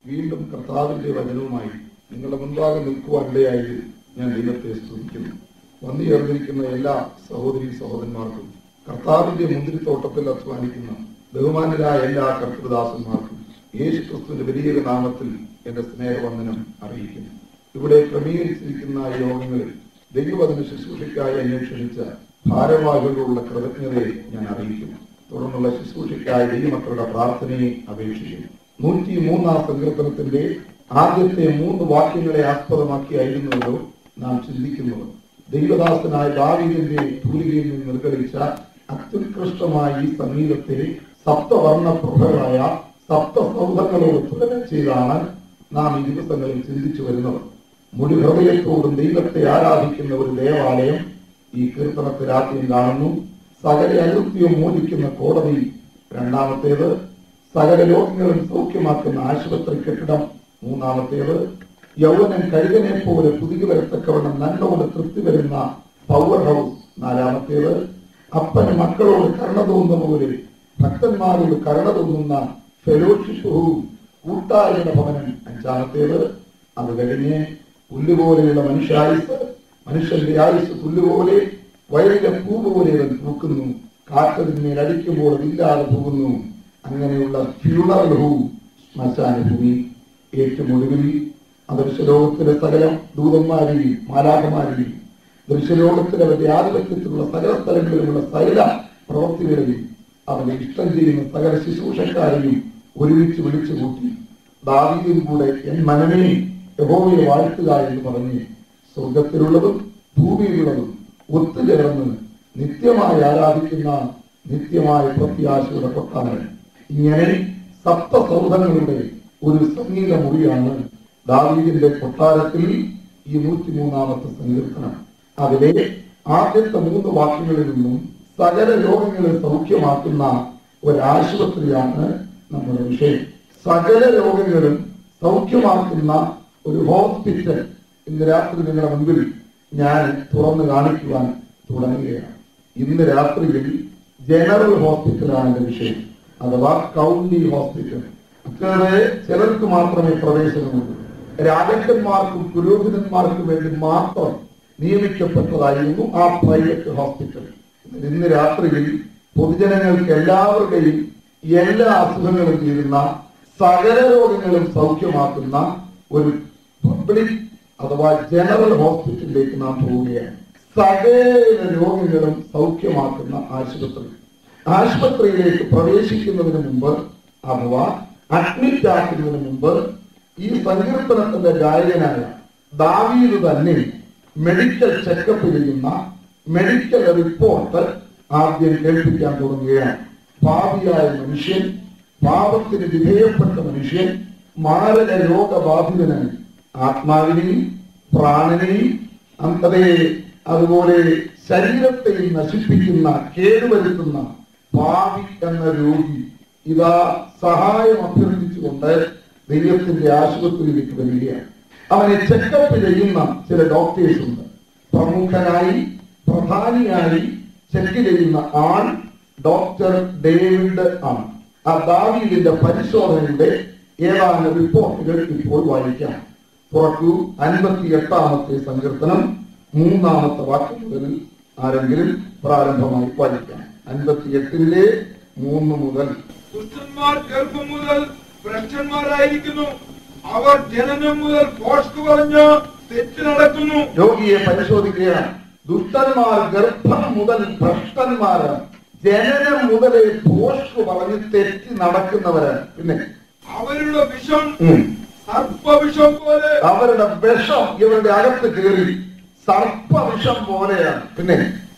വീണ്ടും കർത്താവിന്റെ വചനവുമായി നിങ്ങളുടെ മുൻപാകെ നിൽക്കുവാനിടയായി ഞാൻ ദൈവത്തെ സ്തുതിക്കുന്നു വന്നു ചേർന്നിരിക്കുന്ന എല്ലാ സഹോദരി സഹോദരന്മാർക്കും കർത്താവിന്റെ മുന്തിരിത്തോട്ടത്തിൽ അധ്വാനിക്കുന്ന ബഹുമാനരായ എല്ലാ കർത്തൃദാസന്മാർക്കും യേശു ക്രിസ്തുവിന്റെ വലിയ നാമത്തിൽ എന്റെ സ്നേഹവന്ദനം അറിയിക്കുന്നു ഇവിടെ ക്രമീകരിച്ചിരിക്കുന്ന യോഗങ്ങളിൽ ദൈവവചന ശുശ്രൂഷയ്ക്കായി എന്നെ ക്ഷണിച്ച ഭാരവാഹികളുള്ള കൃതജ്ഞതയെ ഞാൻ അറിയിക്കുന്നു തുടർന്നുള്ള ശുശ്രൂഷയ്ക്കായി ദൈവമക്കളുടെ പ്രാർത്ഥനയെ അപേക്ഷിക്കുന്നു നൂറ്റി മൂന്നാം സങ്കീർത്തനത്തിന്റെ ആദ്യത്തെ മൂന്ന് വാക്യങ്ങളെ ആസ്പദമാക്കിയായിരുന്നുവല്ലോ നാം ചിന്തിക്കുന്നത് ദൈവദാസനായ ദാവീദിന്റെ തൂലികയിൽ നിന്ന് നിർഗളിച്ച അത്യുത്കൃഷ്ടമായ ഈ സംഗീതത്തെ സപ്തവർണ്ണ പ്രഭകളായ സപ്തസൗധങ്ങളോട് തുലനം ചെയ്താണ് നാം ഈ ദിവസങ്ങളിൽ ചിന്തിച്ചു വരുന്നത് മുഴു ഹൃദയത്തോടും ദൈവത്തെ ആരാധിക്കുന്ന ഒരു ദേവാലയം ഈ കീർത്തനത്തിൽ ആദ്യം കാണുന്നു സകല അകൃത്യവും മോചിക്കുന്ന കോടതി രണ്ടാമത്തേത് സകല രോഗങ്ങളും സൗഖ്യമാക്കുന്ന ആശുപത്രി കെട്ടിടം മൂന്നാമത്തേത് യൗവനം കഴുകനെ പോലെ പുതുകി വരത്തക്കവണ്ണം നന്മകൊണ്ട് തൃപ്തി വരുന്ന പവർ ഹൗസ് നാലാമത്തേത് അപ്പന് മക്കളോട് കരുണ തോന്നുന്ന പോലെ ഭക്തന്മാരോട് കരുണ തോന്നുന്ന ഫെലോഷിപ്പും കൂട്ടായ്മയുടെ ഭവനം അഞ്ചാമത്തേത് അത് കഴിഞ്ഞ് പുല്ലുപോലെയുള്ള മനുഷ്യായുസ് മനുഷ്യന്റെ ആയുസ് പുല്ലുപോലെ വയലിലെ പൂ പോലെ അവൻ പൂക്കുന്നു കാറ്റതിന്മേൽ അടിക്കുമ്പോൾ അതില്ലാതെ പോകുന്നു അങ്ങനെയുള്ള ഫ്യൂണറൽ ഹൂ ശ്മശാന ഭൂമി ഏറ്റവും ഒടുവിൽ അദൃശ്യലോകത്തിലെ സകല ദൂതന്മാരെയും മാലാകമാരെയും ദൃശ്യലോകത്തിലെ അവന്റെ ആധിപത്യത്തിലുള്ള സകല സ്ഥലങ്ങളിലുമുള്ള സകല പ്രവർത്തികളെയും അവന്റെ ഇഷ്ടം ചെയ്യുന്ന സകല ശുശ്രൂഷക്കാരെയും ഒരുമിച്ച് വിളിച്ചു കൂട്ടി ദാവീദിൻ കൂടെ എൻ മനമേ യഹോവയെ വാഴ്ത്തുക എന്ന് പറഞ്ഞ് സ്വർഗത്തിലുള്ളതും ഭൂമിയിലുള്ളതും ഒത്തുചേർന്ന് നിത്യമായി ആരാധിക്കുന്ന നിത്യമായ പ്രത്യാശയുടെ കൊട്ടാരം ഇങ്ങനെ സപ്തസൗധങ്ങളുടെ ഒരു സംഗീത മുറിയാണ് ദാവീദിന്റെ കൊട്ടാരത്തിൽ ഈ നൂറ്റിമൂന്നാമത്തെ സങ്കീർത്തനം അതിലെ ആദ്യത്തെ മൂന്ന് വാക്യങ്ങളിൽ നിന്നും സകല രോഗങ്ങളെ സൗഖ്യമാക്കുന്ന ഒരാശുപത്രിയാണ് നമ്മുടെ വിഷയം സകല രോഗങ്ങളും സൗഖ്യമാക്കുന്ന ഒരു ഹോസ്പിറ്റൽ ഇന്ന് രാത്രി നിങ്ങളുടെ മുൻപിൽ ഞാൻ തുറന്നു കാണിക്കുവാൻ തുടങ്ങുകയാണ് ഇന്ന് രാത്രിയിൽ ജനറൽ ഹോസ്പിറ്റലാണ് എന്റെ വിഷയം അഥവാ കൗണ്ടി ഹോസ്പിറ്റൽ ഇത്രേ ചിലർക്ക് മാത്രമേ പ്രവേശനമുള്ളൂ രാജാക്കന്മാർക്കും പുരോഹിതന്മാർക്കും വേണ്ടി മാത്രം നിയമിക്കപ്പെട്ടതായിരുന്നു ആ പ്രൈവറ്റ് ഹോസ്പിറ്റൽ ഇന്ന് രാത്രിയിൽ പൊതുജനങ്ങൾക്ക് എല്ലാവരുടെയും എല്ലാ അസുഖങ്ങളും തീരുന്ന സകല രോഗങ്ങളും സൗഖ്യമാക്കുന്ന ഒരു പബ്ലിക് അഥവാ ജനറൽ ഹോസ്പിറ്റലിലേക്ക് നാം പോവുകയാണ് സകല രോഗങ്ങളും സൗഖ്യമാക്കുന്ന ആശുപത്രി ആശുപത്രിയിലേക്ക് പ്രവേശിക്കുന്നതിന് മുമ്പ് അഥവാ അഡ്മിറ്റ് ആക്കുന്നതിന് മുമ്പ് ഈ സങ്കീർത്തനത്തിന്റെ ഗായകനായ ദാവീദ് തന്നെ മെഡിക്കൽ ചെക്കപ്പ് ചെയ്യുന്ന മെഡിക്കൽ റിപ്പോർട്ട് ആദ്യം കേൾപ്പിക്കാൻ തുടങ്ങുകയാണ് പാപിയായ മനുഷ്യൻ പാപത്തിന് വിധേയപ്പെട്ട മനുഷ്യൻ മാരക രോഗബാധിതനായി ആത്മാവിനെയും പ്രാണനെയും അതേ അതുപോലെ ശരീരത്തെയും നശിപ്പിക്കുന്ന കേടുവരുത്തുന്ന പാവി എന്ന രോഗി ഇതാ സഹായം അഭ്യർത്ഥിച്ചുകൊണ്ട് ദൈവത്തിന്റെ ആശുപത്രിയിലേക്ക് വരികയാണ് അവനെ ചെക്കപ്പ് ചെയ്യുന്ന ചില ഡോക്ടേഴ്സ് ഉണ്ട് പ്രമുഖനായി പ്രധാനിയായി ചെക്ക് ചെയ്യുന്ന ആൾ ഡോക്ടർ ഡേവിഡ് ആണ് ആ ദാവീദിന്റെ പരിശോധനയുടെ ഏതാനും റിപ്പോർട്ടുകൾ ഇപ്പോൾ വായിക്കാം പുറത്തു അൻപത്തി എട്ടാമത്തെ സങ്കീർത്തനം മൂന്നാമത്തെ വാക്യം മുതൽ ആരെങ്കിലും പ്രാരംഭമായി വായിക്കാം അൻപത്തി എട്ടിലെ മൂന്ന് മുതൽ ദുഷ്ടന്മാർ ഗർഭം മുതൽ ഭ്രഷ്ടന്മാരായിരിക്കുന്നു അവർ ജനനം മുതൽ പോഷ്ക് പറഞ്ഞ് തെറ്റ് നടക്കുന്നു രോഗിയെ പരിശോധിക്കുകയാണ് ദുഷ്ടന്മാർ ഗർഭം മുതൽ ഭ്രഷ്ടന്മാരാണ് ജനനം മുതലേ പോഷ് പറഞ്ഞ് തെറ്റി നടക്കുന്നവരാണ് പിന്നെ അവരുടെ വിഷം ഉം. സർപ്പവിഷം പോലെ അവരുടെ വിഷം ഇവരുടെ അകത്ത് കയറി സർപ്പവിഷം പോലെയാണ് പിന്നെ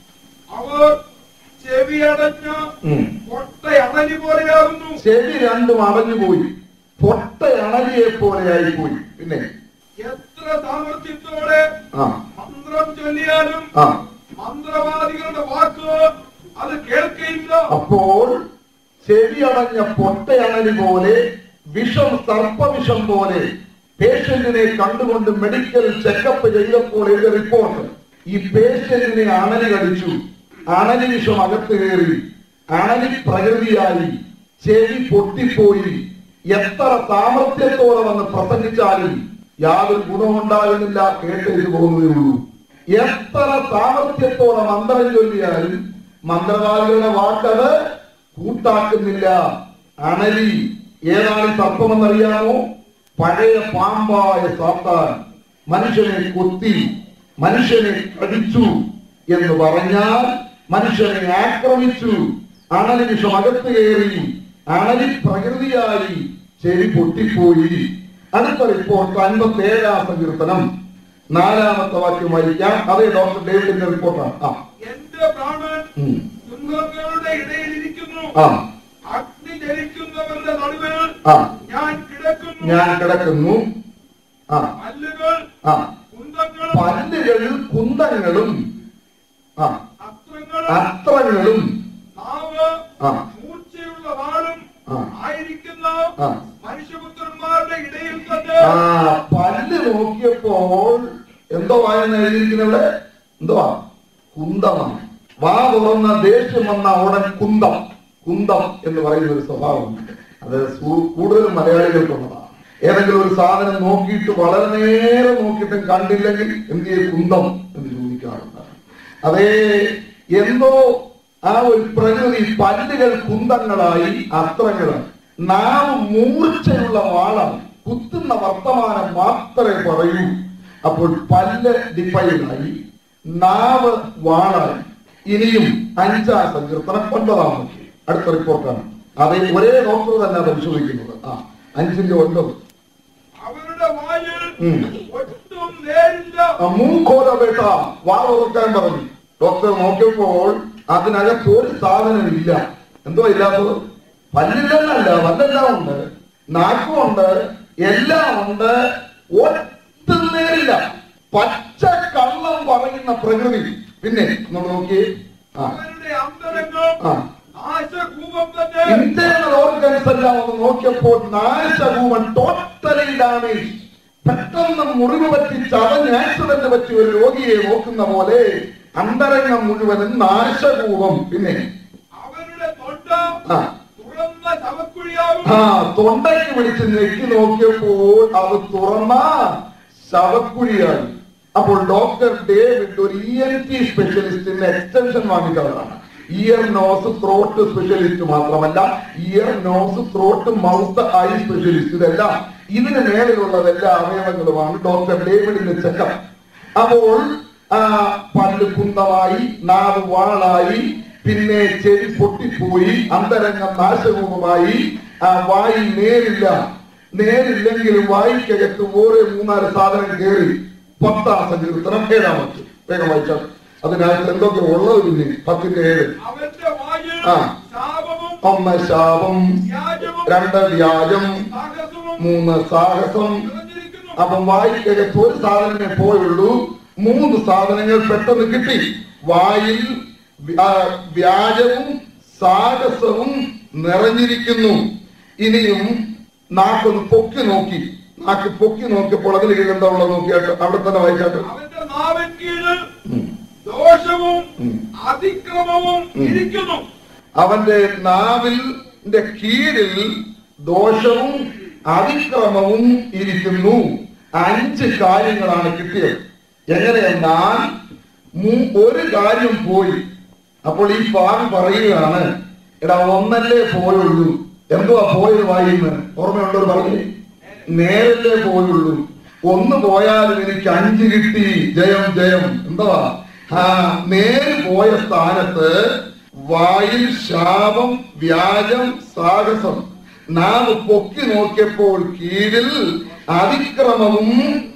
അവർ ചെവിയടഞ്ഞ ഉം. പൊട്ടയണലി പോലെയാകുന്നു ചെവി രണ്ടും അടഞ്ഞുപോയി പൊട്ട അണലിയെ പോലെയായി പോയി പിന്നെ എത്ര സാമർഥ്യത്തോടെ ആ മന്ത്രം ചൊല്ലിയാലും ആ മന്ത്രവാദികളുടെ വാക്ക് അത് കേൾക്കയില്ല അപ്പോൾ ചെവി അടഞ്ഞ പൊട്ടയണലി പോലെ വിഷം സർപ്പവിഷം പോലെ പേഷ്യന്റിനെ കണ്ടുകൊണ്ട് മെഡിക്കൽ ചെക്കപ്പ് ചെയ്തപ്പോൾ എഴുതിയ റിപ്പോർട്ട് ഈ പേഷ്യന്റിനെ അണലി കടിച്ചു അണലി വിഷം അകത്ത് കയറി അണലി പ്രകൃതിയായി ചെവി പൊട്ടിപ്പോയി എത്ര സാമർഥ്യത്തോടെ വന്ന് പ്രസംഗിച്ചാലും യാതൊരു ഗുണമുണ്ടാകുന്നില്ല കേട്ടേക്ക് പോകുന്നതേ ഉള്ളൂ എത്ര സാമർഥ്യത്തോടെ മന്ത്രം ചൊല്ലിയാലും മന്ത്രവാദികളുടെ വാക്കത് കൂട്ടാക്കുന്നില്ല അണലി ഏതാണ് ഈ സർപ്പമെന്നറിയാമോ പഴയ പാമ്പായ സാത്താൻ മനുഷ്യനെ കൊത്തി മനുഷ്യനെ കടിച്ചു എന്ന് പറഞ്ഞാൽ മനുഷ്യനെ ആക്രമിച്ചു അണലി വിഷം അകത്ത് കയറി അണലി പ്രകൃതിയായി ചെവി പൊട്ടിപ്പോയി അടുത്ത റിപ്പോർട്ട് അൻപത്തി ഏഴാം സങ്കീർത്തനം നാലാമത്തെ വാക്യം വായിക്കാം അതേ ഡോക്ടർ ഡേവിഡിന്റെ റിപ്പോർട്ടാണ് ആ എന്റെ പ്രാണൻ ഉം. സിംഹങ്ങളുടെ ഇടയിലിരിക്കുന്നു ആ അഗ്നി ജലിക്കുന്നവരുടെ നടുവിൽ ആ ഞാൻ കിടക്കുന്നു ഞാൻ കിടക്കുന്നു ആ പല്ലുകൾ ആ കുന്തങ്ങളും പല്ലുകളിൽ കുന്തങ്ങളും ആ അസ്ത്രങ്ങളും അസ്ത്രങ്ങളും നാവ് ആ. മൂർച്ചയുള്ള വാളും ആ. ആയിരിക്കുന്ന ആ. മനുഷ്യപുത്രന്മാരുടെ ഇടയിൽ തന്നെ ആ പല്ല് നോക്കിയപ്പോൾ എന്തോ വായന എഴുതിയിരിക്കുന്നത് എന്തുവാ കുന്തമാണ് വാ തുറന്ന ദേഷ്യം വന്ന ഉടൻ കുന്തം കുന്തം എന്ന് പറയുന്ന ഒരു സ്വഭാവമുണ്ട് അത് സു- കൂടുതലും മലയാളികൾക്കുള്ളതാണ് ഏതെങ്കിലും ഒരു സാധനം നോക്കിയിട്ട് വളരെ നേരം നോക്കിയിട്ടും കണ്ടില്ലെങ്കിൽ എന്ത് ചെയ്യും കുന്തം എന്ന് ചോദിക്കാറുണ്ട് അതേ എന്തോ ആ ഒരു പ്രകൃതി പല്ലുകൾ കുന്തങ്ങളായി അസ്ത്രങ്ങളാണ് നാവ് മൂർച്ചയുള്ള വാളാണ് കുത്തുന്ന വർത്തമാനം മാത്രമേ പറയൂ അപ്പോൾ പല്ല് ഡിഫൈനായി നാവ് വാളായി ഇനിയും അഞ്ചാം സങ്കീർത്തനം ഒൻപതാം വാക്യം. അടുത്ത റിപ്പോർട്ടാണ് അതേ ഒരേ ഡോക്ടർ തന്നെ പരിശോധിക്കുന്നത് ആ അഞ്ചിന്റെ ഒൻപത് അവരുടെ വായിൽ ഉം. ഒട്ടും നേരില്ല ആ മൂക്കോല ബേട്ട വാ തുറക്കാൻ പറഞ്ഞു ഡോക്ടർ നോക്കിയപ്പോൾ അതിനകത്ത് ഒരു സാധനം ഇല്ല എന്തോ ഇല്ലാത്തത് പല്ലില്ലെന്നല്ല പല്ലെല്ലാം ഉണ്ട് നാക്കുമുണ്ട് എല്ലാം ഉണ്ട് ഒട്ടും നേരില്ല പച്ച കള്ളം പറയുന്ന പ്രകൃതി പിന്നെ നമ്മൾ നോക്കിയേ ആ അവരുടെ അന്തരംഗം ആ നാശകൂപം തന്നെ ഇന്റേണൽ ഓർഗൻസ് എല്ലാം ഒന്ന് നോക്കിയപ്പോൾ നാശകൂമൻ ടോട്ടലി ഡാമേജ് പെട്ടെന്ന് മുറിവ് പറ്റി ചതഞ്ഞ് ആക്സിഡന്റ് പറ്റിയ ഒരു രോഗിയെ നോക്കുന്ന പോലെ അന്തരംഗം മുഴുവനും നാശകൂപം പിന്നെ അവരുടെ തൊണ്ട ആ തുറന്ന ശവക്കുഴിയാകും ആ തൊണ്ടയ്ക്ക് പിടിച്ച് ഞെക്കി നോക്കിയപ്പോൾ അത് തുറന്ന ശവക്കുഴിയായി അപ്പോൾ ഡോക്ടർ ഡേവിഡ് ഒരു ഇ എൻ ടി സ്പെഷ്യലിസ്റ്റിന്റെ എക്സ്റ്റൻഷൻ വാങ്ങിച്ചവരാണ് ഇയർ നോസ് ത്രോട്ട് സ്പെഷ്യലിസ്റ്റ് മാത്രമല്ല ear nose throat mouth eye specialist ഇതെല്ലാം ഇതിന് മേളിലുള്ളതെല്ലാ അവയവങ്ങളുമാണ് ഡോക്ടർ ഡേവിഡിന്റെ ചെക്കപ്പ് അപ്പോൾ ആ പല്ല് കുന്തമായി നാവ് വാളായി പിന്നെ ചെവി പൊട്ടിപ്പോയി അന്തരംഗം നാശരൂപമായി ആ വായിൽ നേരില്ല നേരില്ലെങ്കിലും വായിക്കകത്ത് ഓരോ മൂന്നാല് സാധനം കയറി പത്താം സങ്കീർത്തനം ഏഴാമത്തെ വേഗം വായിച്ചാൽ അതിനകത്ത് എന്തൊക്കെ ഉള്ളത് പിന്നെ പത്തിന്റെ ഏഴ് അവന്റെ വായിൽ ആ. ശാപവും ഒന്ന് ശാപം വ്യാജവും രണ്ട് വ്യാജം സാഹസവും മൂന്ന് സാഹസം നിറഞ്ഞിരിക്കുന്നു അപ്പം വായിക്കകത്ത് ഒരു സാധനമേ പോയുള്ളൂ മൂന്ന് സാധനങ്ങൾ പെട്ടെന്ന് കിട്ടി വായിൽ വ്യ- വ്യാജവും സാഹസവും നിറഞ്ഞിരിക്കുന്നു ഇനിയും നാക്കൊന്ന് പൊക്കി നോക്കി നാക്ക് പൊക്കി നോക്കിയപ്പോൾ അതിൽ എന്താ ഉള്ളത് നോക്കിയാട്ട് അവിടെ തന്നെ വായിച്ചാട്ട് അവന്റെ നാവിൻ കീഴിൽ ഉം. ദോഷവും ഉം. അതിക്രമവും ഉം. ഇരിക്കുന്നു അവന്റെ നാവിന്റെ കീഴിൽ ദോഷവും അതിക്രമവും ഇരിക്കുന്നു അഞ്ച് കാര്യങ്ങളാണ് കിട്ടിയത് എങ്ങനെയെന്നാൽ മൂ- ഒരു കാര്യം പോയി അപ്പോൾ ഈ പാവി പറയുകയാണ് എടാ ഒന്നല്ലേ പോയുള്ളൂ എന്തുവാ പോയത് വായിന്ന് ഓർമ്മയുള്ളവർ പറഞ്ഞു നേരല്ലേ പോയുള്ളൂ ഒന്ന് പോയാലും എനിക്ക് അഞ്ച് കിട്ടി ജയം ജയം എന്തുവാ ആ നേര് പോയ സ്ഥാനത്ത് വായിൽ ശാപം വ്യാജം സാഹസം നാവ് പൊക്കി നോക്കിയപ്പോൾ കീഴിൽ അതിക്രമവും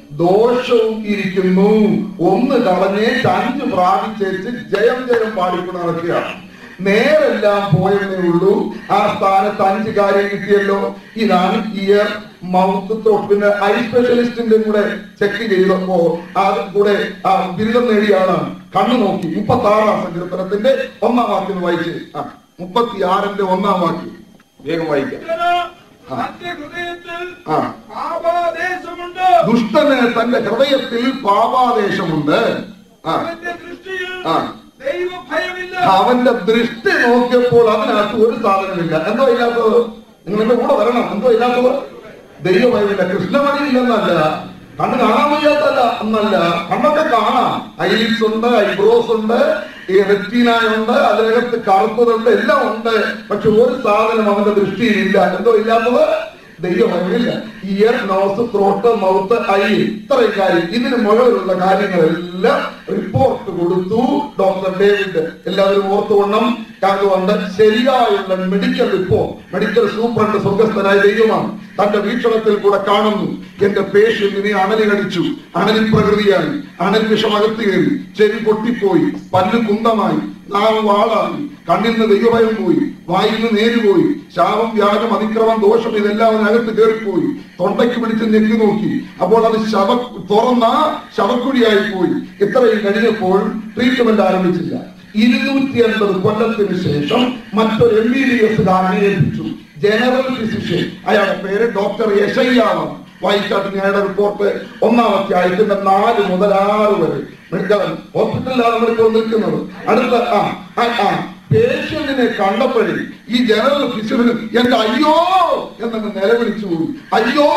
ദോഷവും ഇരിക്കുന്നു ഒന്ന് കളഞ്ഞേച്ച് അഞ്ച് പ്രാപിച്ചേച്ച് ജയം ജയം പാടിക്കൊണ്ട് നടക്കുകയാണ് നേരെല്ലാം പോയെന്നേ ഉള്ളൂ ആ സ്ഥാനത്ത് അഞ്ച് കാര്യം കിട്ടിയല്ലോ ഇതാണ് ഇയർ മൗത്ത് ത്രോട്ട് പിന്നെ ഐ സ്പെഷ്യലിസ്റ്റിന്റെ കൂടെ ചെക്ക് ചെയ്തപ്പോ അത് കൂടെ ആ ബിരുദം നേടിയ ആളാണ് കണ്ണു നോക്കി മുപ്പത്തി ആറാം സങ്കീർത്തനത്തിന്റെ ഒന്നാം വാക്യം വായിച്ച് ആ മുപ്പത്തി ആറിന്റെ ഒന്നാം വാക്യം വേഗം വായിക്കാം ദുഷ്ടന് തന്റെ ഹൃദയത്തിൽ ആ പാപാദേശമുണ്ട് ദുഷ്ടന് തന്റെ ഹൃദയത്തിൽ പാപാദേശമുണ്ട് ആ അവന്റെ ദൃഷ്ടിയിൽ ആ. ദൈവഭയമില്ല അവന്റെ ദൃഷ്ടി നോക്കിയപ്പോൾ അതിനകത്ത് ഒരു സാധനമില്ല എന്തോ ഇല്ലാത്തത് നിങ്ങൾ എന്റെ കൂടെ വരണം എന്തോ ഇല്ലാത്തത് ദൈവമയമില്ല കൃഷ്ണമണി ഇല്ലെന്നല്ല കണ്ണ് കാണാൻ വയ്യാത്തല്ല എന്നല്ല കണ്ണൊക്കെ കാണാം ഐലിപ്സ് ഉണ്ട് ഐബ്രോസ് ഉണ്ട് ഈ റെറ്റീനായുണ്ട് അതിനകത്ത് കറുത്തതുണ്ട് എല്ലാം ഉണ്ട് പക്ഷെ ഒരു സാധനം അവന്റെ ദൃഷ്ടിയിലില്ല എന്തോ ഇല്ലാത്തത് ദൈവമയമില്ല ear nose throat mouth eye ഇത്രയും കാര്യം ഇതിന് മുകളിലുള്ള കാര്യങ്ങളെല്ലാം റിപ്പോർട്ട് കൊടുത്തു ഡോക്ടർ ഡേവിഡ് എല്ലാവരും ഓർത്തുകൊണ്ണം അതുകൊണ്ട് ശരിയായുള്ള മെഡിക്കൽ റിപ്പോർട്ട് മെഡിക്കൽ സൂപ്രണ്ട് സ്വർഗസ്ഥനായ ദൈവമാണ് തന്റെ വീക്ഷണത്തിൽ കൂടെ കാണുന്നു എന്റെ പേഷ്യന്റിനെ അണലി കടിച്ചു അണലി പ്രകൃതിയായി അണൽ വിഷമകത്ത് കയറി ചെവി പൊട്ടിപ്പോയി പല്ല് കുന്തമായി നാവ് വാളായി കണ്ണിൽ നിന്ന് ദൈവഭയം പോയി വായിൽ നിന്ന് നേര് പോയി ശാപം വ്യാജം അതിക്രമം ദോഷം ഇതെല്ലാം അതിനകത്ത് കയറിപ്പോയി തൊണ്ടയ്ക്ക് പിടിച്ച് നെല്ലി നോക്കി അപ്പോൾ അത് ശവ തുറന്ന ശവക്കുഴിയായി പോയി ഇത്രയും കഴിഞ്ഞപ്പോൾ ട്രീറ്റ്മെന്റ് ആരംഭിച്ചില്ല ഇരുന്നൂറ്റി അൻപത് കൊല്ലത്തിന് ശേഷം മറ്റൊരു എം ബി ബി എസ് ഏൽപ്പിച്ചു ജനറൽ ഫിസിഷ്യൻ അയാളുടെ പേര് ഡോക്ടർ യശയ്യാവ് വായിച്ചാട്ട് ഞങ്ങളുടെ റിപ്പോർട്ട് ഒന്നാം അധ്യായത്തിന്റെ നാല് മുതൽ ആറ് വരെ മെഡിക്കൽ ഹോസ്പിറ്റലിലാണ് നമ്മളിപ്പോൾ നിൽക്കുന്നത് അടുത്ത ആ ആ, ആ പേഷ്യന്റിനെ കണ്ടപ്പോഴേ ഈ ജനറൽ ഫിസിഷ്യന് എന്റെ അയ്യോ എന്നങ്ങ് നിലവിളിച്ചു പോയി അയ്യോ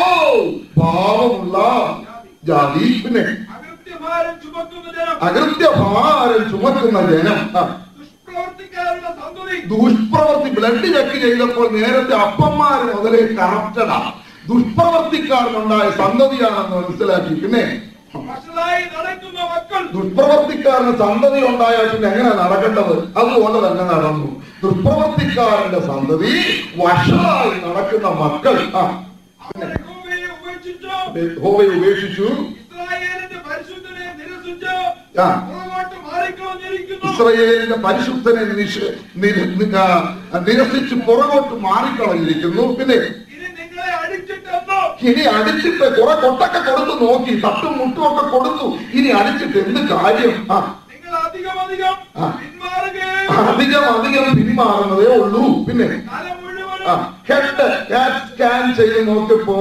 പാവമുള്ള ജാതി പിന്നെ അകൃത്യഭാരം ചുമക്കുന്ന ജനം അകൃത്യഭാരം ചുമക്കുന്ന ജനം ആ ദുഷ്പ്രവർത്തിക്കാരുടെ സന്തതി ദുഷ്പ്രവർത്തി ബ്ലഡ് ചെക്ക് ചെയ്തപ്പോൾ നേരത്തെ അപ്പന്മാര് മുതലേ കറപ്റ്റഡാ ദുഷ്പ്രവർത്തിക്കാരനുണ്ടായ സന്തതിയാണെന്ന് മനസ്സിലാക്കി പിന്നെ വഷളായി നടക്കുന്ന മക്കൾ ദുഷ്പ്രവർത്തിക്കാരന് സന്തതി ഉണ്ടായാൽ പിന്നെ എങ്ങനെ നടക്കേണ്ടത് അതുപോലെ തന്നെ നടന്നു ദുഷ്പ്രവർത്തിക്കാരന്റെ സന്തതി വഷളായി നടക്കുന്ന മക്കൾ ആ അവർ യഹോവയെ ഉപേക്ഷിച്ചു യഹോവയെ ഉപേക്ഷിച്ചു ഇസ്രായേലിന്റെ പരിശുദ്ധനെ നിരസിച്ച് ആ. പുറകോട്ട് മാറിക്കളഞ്ഞിരിക്കുന്നു ഇസ്രയേലിന്റെ പരിശുദ്ധനെ നിശ- നിര- നി- ആ, നിരസിച്ച് പുറകോട്ട് മാറിക്കളഞ്ഞിരിക്കുന്നു പിന്നെ ഇനി നിങ്ങളെ അടിച്ചിട്ടെന്നോ ഇനി അടിച്ചിട്ട് കുറെ കൊട്ടൊക്കെ കൊടുത്തു നോക്കി തട്ടും മുട്ടും ഒക്കെ കൊടുത്തു ഇനി അടിച്ചിട്ട് എന്ത് കാര്യം ആ നിങ്ങൾ അധികം അധികം ആ. പിന്മാറുകയും അധികം അധികം പിന്മാറുന്നതേ ഉള്ളൂ പിന്നെ തല ആ മുഴുവനും ഹെഡ് കാറ്റ് സ്കാൻ ചെയ്ത് നോക്കിയപ്പോ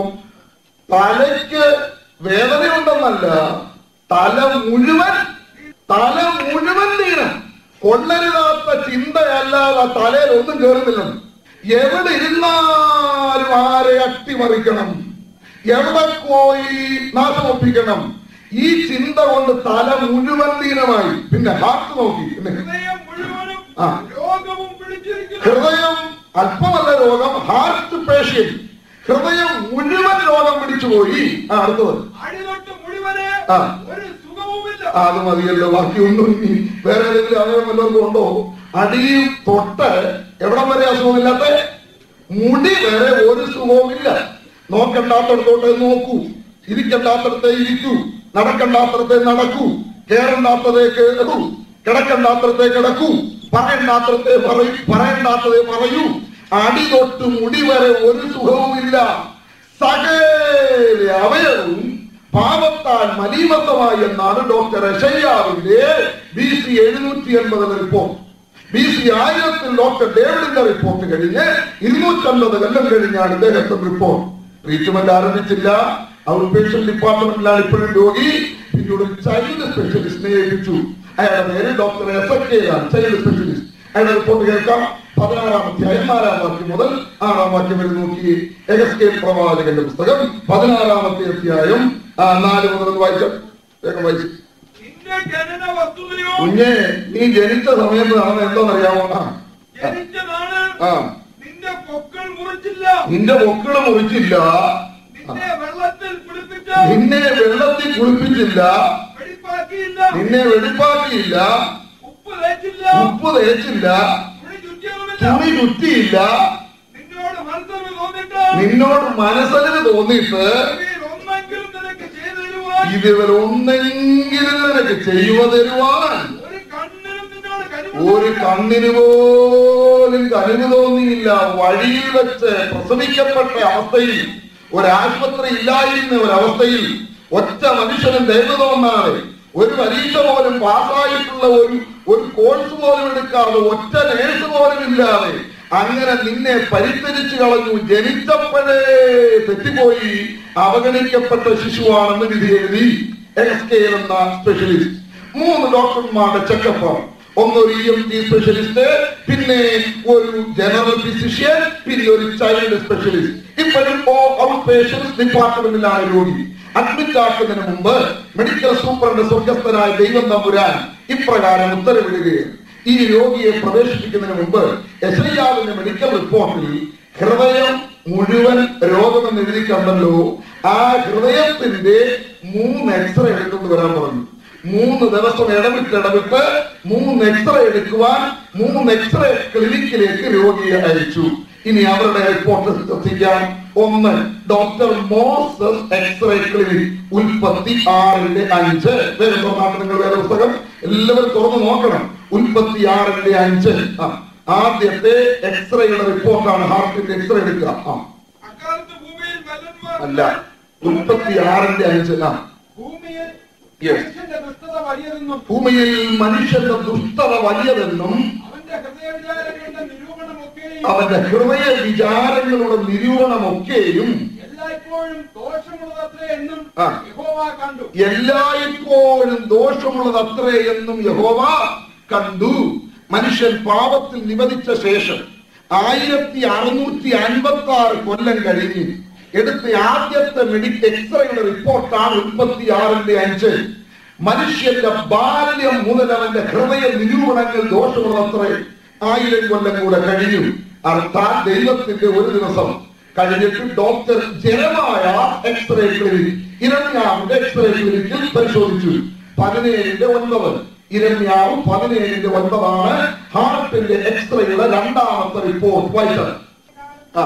തലയ്ക്ക് വേദനയുണ്ടെന്നല്ല തല മുഴുവൻ തല മുഴുവൻ നീണം കൊള്ളരുതാത്ത ചിന്തയല്ലാതെ തലയിൽ ഒന്നും കയറുന്നില്ല എവിടെ ഇരുന്നാലും ആരെ അട്ടിമറിക്കണം എവിടെ പോയി നാശമൊപ്പിക്കണം ഈ ചിന്ത കൊണ്ട് തല മുഴുവൻ ദീനമായി പിന്നെ ഹാർട്ട് നോക്കി പിന്നെ ഹൃദയം മുഴുവനും ആ. രോഗവും പിടിച്ചിരിക്കുന്നു ഹൃദയം അല്പമല്ല രോഗം ഹാർട്ട് പേഷ്യൻ ഹൃദയം മുഴുവൻ രോഗം പിടിച്ചുപോയി ആ അടുത്തത് അടിതൊട്ട് മുഴുവന് ആ. ഒരു സുഖവുമില്ല ആ, അത് മതിയല്ലോ ബാക്കിയൊന്നും ഇനി വേറെ ഏതെങ്കിലും അവയവം വല്ലവർക്കും ഉണ്ടോ അടി തൊട്ട് എവിടം വരെ അസുഖമില്ലാത്ത മുടി വരെ ഒരു സുഖവുമില്ല നോക്കണ്ടാത്തടത്തോട്ട് നോക്കൂ ഇരിക്കണ്ടാത്തടത്തെ ഇരിക്കൂ നടക്കണ്ടാത്തടത്തെ നടക്കൂ കേറണ്ടാത്തതേ കേറൂ കിടക്കണ്ടാത്തടത്തെ കിടക്കൂ പറയണ്ടാത്തടത്തെ പറയൂ പറയണ്ടാത്തതേ പറയൂ അടി തൊട്ട് മുടി വരെ ഒരു സുഖവുമില്ല സകല അവയവും പാപത്താൽ മലീമത്തമായി എന്നാണ് ഡോക്ടർ എഷയ്യാവിന്റെ ബി സി എഴുന്നൂറ്റി എൺപത് റിപ്പോർട്ട് ബി സി ആയിരത്തിൽ ഡോക്ടർ ഡേവിഡിന്റെ റിപ്പോർട്ട് കഴിഞ്ഞ് ഇരുന്നൂറ്റമ്പത് കൊല്ലം കഴിഞ്ഞാണ് ഇദ്ദേഹത്തിന്റെ റിപ്പോർട്ട് ട്രീറ്റ്മെന്റ് ആരംഭിച്ചില്ല ഔട്ട് പേഷ്യന്റ് ഡിപ്പാർട്ട്മെന്റിലാണ് ഇപ്പോഴും രോഗി പിന്നീട് ഒരു ചൈൽഡ് സ്പെഷ്യലിസ്റ്റിനെ ഏൽപ്പിച്ചു അയാളുടെ പേര് ഡോക്ടർ എഫക്റ്റേയാണ് ചൈൽഡ് സ്പെഷ്യലിസ്റ്റ് അയാളുടെ റിപ്പോർട്ട് കേൾക്കാം പതിനാറാം അധ്യായം നാലാം വാക്യം മുതൽ ആറാം വാക്യം വരെ നോക്കി എഗസ്കേൽ പ്രവാചകന്റെ പുസ്തകം പതിനാറാമത്തെ അധ്യായം ആ, നാല് മുതൽ ഒന്ന് വായിച്ച വേഗം വായിച്ചു നിന്റെ ജനന വസ്തുതയോ കുഞ്ഞെ നീ ജനിച്ച സമയത്ത് നടന്ന എന്തോന്നറിയാമോ ആ ജനിച്ചതാണ് ആ നിന്റെ പൊക്കൾ മുറിച്ചില്ല നിന്റെ മക്കള് മുറിച്ചില്ല നിന്നെ വെള്ളത്തിൽ കുളിപ്പിച്ച നിന്നെ വെള്ളത്തിൽ കുളിപ്പിച്ചില്ല വെടിപ്പാക്കിയില്ല നിന്നെ വെടിപ്പാക്കിയില്ല ഉപ്പ് തേച്ചില്ല ഉപ്പ് തേച്ചില്ല തുണി ചുറ്റിയതുമില്ല തുണി ചുറ്റിയില്ല നിന്നോട് മനസ്സിന് തോന്നിട്ട് നിന്നോട് മനസ്സിന് തോന്നിയിട്ട് ഇവയിൽ ഒന്നെങ്കിലും നിനക്ക് ചെയ്തു തരുവാൻ ഇതിവർ ഒന്നെങ്കിലും നിനക്ക് ചെയ്യുവ തരുവാൻ ഒരു കണ്ണിനും നിന്നോട് ഒരു കരുവ കണ്ണിന് പോലും കനിവ് തോന്നിയില്ല വഴിയിൽ വെച്ച് പ്രസവിക്കപ്പെട്ട അവസ്ഥയിൽ ഒരു ആശുപത്രി ഇല്ലായിരുന്ന ഒരവസ്ഥയിൽ ഒറ്റ മനുഷ്യനും ദയവ് തോന്നാതെ ഒരു പരീക്ഷ പോലും പാസ്സായിട്ടുള്ള ഒരു ഒരു കോഴ്സ് പോലും എടുക്കാതെ ഒറ്റ നേഴ്സ് പോലും ഇല്ലാതെ അങ്ങനെ നിന്നെ പരിത്തരിച്ചു കളഞ്ഞു ജനിച്ചപ്പോഴേ തെറ്റിപ്പോയി അവഗണിക്കപ്പെട്ട ശിശുവാണെന്ന് വിധി എഴുതി എക്സ്കെയിൽ എന്ന സ്പെഷ്യലിസ്റ്റ് മൂന്ന് ഡോക്ടർമാരുടെ ചെക്കപ്പ് ഒന്നൊരു ഇ എം ടി സ്പെഷ്യലിസ്റ്റ് പിന്നെ ഒരു ജനറൽ ഫിസിഷ്യൻ പിന്നെ ഒരു ചൈൽഡ് സ്പെഷ്യലിസ്റ്റ് ഇപ്പോഴും ഔട്ട് പേഷ്യൻസ് ഡിപ്പാർട്ട്മെന്റിലാണ് രോഗി അഡ്മിറ്റ് ആക്കുന്നതിന് മുമ്പ് മെഡിക്കൽ സൂപ്രണ്ട് സ്വർഗസ്ഥനായ ദൈവം തമ്പുരാൻ ഇപ്രകാരം ഉത്തരവിടുകയാണ് ഈ രോഗിയെ പ്രവേശിപ്പിക്കുന്നതിന് മുമ്പ് എസ് ഐ ആറിന്റെ മെഡിക്കൽ റിപ്പോർട്ടിൽ ഹൃദയം മുഴുവൻ രോഗമെന്ന് എഴുതി കണ്ടല്ലോ ആ ഹൃദയത്തിന്റെ മൂന്ന് എക്സ്റേ എടുത്തു വരാൻ പറഞ്ഞു മൂന്ന് ദിവസം ഇടവിട്ട് ഇടവിട്ട് മൂന്ന് എക്സ്റേ എടുക്കുവാൻ മൂന്ന് എക്സ്റേ ക്ലിനിക്കിലേക്ക് രോഗിയെ അയച്ചു ഇനി അവരുടെ റിപ്പോർട്ട് ശ്രദ്ധിക്കാം ഒന്ന് ഡോക്ടർ മോസസ് എക്സ്റേ ക്ലിനിക് ഉൽപ്പത്തി ആറിന്റെ അഞ്ച് വേറെ തുറന്നാട്ട് നിങ്ങൾ വേറെ പുസ്തകം എല്ലാവരും തുറന്ന് നോക്കണം ഉൽപ്പത്തി ആറിന്റെ അഞ്ച് ആ ആദ്യത്തെ എക്സ്റേയുടെ റിപ്പോർട്ടാണ് ഹാർട്ടിന്റെ എക്സ്റേ എടുക്കുക ആ അക്കാലത്ത് ഭൂമിയിൽ മല്ലന്മാർ അല്ല ഉൽപ്പത്തി ആറിന്റെ അഞ്ച് ആ ഭൂമിയിൽ Yes. മനുഷ്യന്റെ ദുഷ്ടത വലിയതെന്നും ഭൂമിയിൽ മനുഷ്യന്റെ ദുഷ്ടത വലിയതെന്നും അവന്റെ ഹൃദയവിചാരങ്ങളുടെ നിരൂപണമൊക്കെയും അവന്റെ ഹൃദയ വിചാരങ്ങളുടെ നിരൂപണമൊക്കെയും എല്ലായ്പ്പോഴും ദോഷമുള്ളതത്രേ എന്നും ആ. യഹോവ കണ്ടു എല്ലായ്പ്പോഴും ദോഷമുള്ളത് അത്രേ എന്നും യഹോവ കണ്ടു മനുഷ്യൻ പാപത്തിൽ നിവദിച്ച ശേഷം ആയിരത്തി അറുന്നൂറ്റി അൻപത്തി ആറ് കൊല്ലം കഴിഞ്ഞ് എടുത്ത ആദ്യത്തെ മെഡിക്കൽ എക്സ്റേയുടെ റിപ്പോർട്ടാണ് മുപ്പത്തി ആറിന്റെ അഞ്ച് മനുഷ്യന്റെ ബാല്യം മുതൽ അവന്റെ ഹൃദയ നിരൂപണങ്ങൾ ദോഷമുള്ളത്രേ ആയിരം കൊല്ലം കൂടെ കഴിഞ്ഞു അർത്ഥാൽ ദൈവത്തിന്റെ ഒരു ദിവസം കഴിഞ്ഞിട്ട് ഡോക്ടർ ജനമായ എക്സ്റേ ക്ലിനിക് ഇരണ്യാവിന്റെ എക്സ്റേ ക്ലിനിക്കിൽ പരിശോധിച്ചു പതിനേഴിന്റെ ഒൻപത് ഇരണ്യാവ് പതിനേഴിന്റെ ഒൻപതാണ് ഹാർട്ടിന്റെ എക്സ്റേയുടെ രണ്ടാമത്തെ റിപ്പോർട്ട് വായിച്ചത് ആ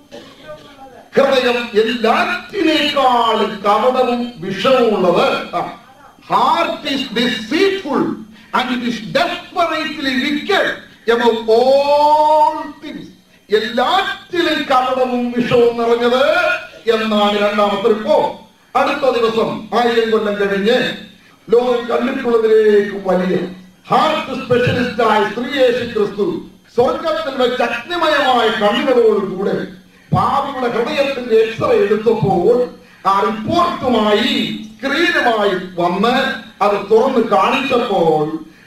ഹൃദയം എല്ലാറ്റിനേക്കാളും കപടവും വിഷവുമുള്ളത് heart is deceitful and it is desperately wicked above all things എല്ലാറ്റിലും കപടവും വിഷവും നിറഞ്ഞത് എന്നാണ് രണ്ടാമത്തെ റിപ്പോർട്ട് അടുത്ത ദിവസം ആയിരം കൊല്ലം കഴിഞ്ഞ് ലോകം കണ്ടിട്ടുള്ളതിലേക്കും വലിയ ഹാർട്ട് സ്പെഷ്യലിസ്റ്റായ ശ്രീയേശു ക്രിസ്തു സ്വർഗത്തിൽ വെച്ച് അഗ്നിമയമായ കണ്ണുകളോടുകൂടെ ഭാവിയുടെ ഹൃദയത്തിന്റെ എക്സ്റേ എടുത്തപ്പോൾ ആ റിപ്പോർട്ടുമായി സ്ക്രീനുമായി വന്ന് അത് തുറന്ന് കാണിച്ചപ്പോൾ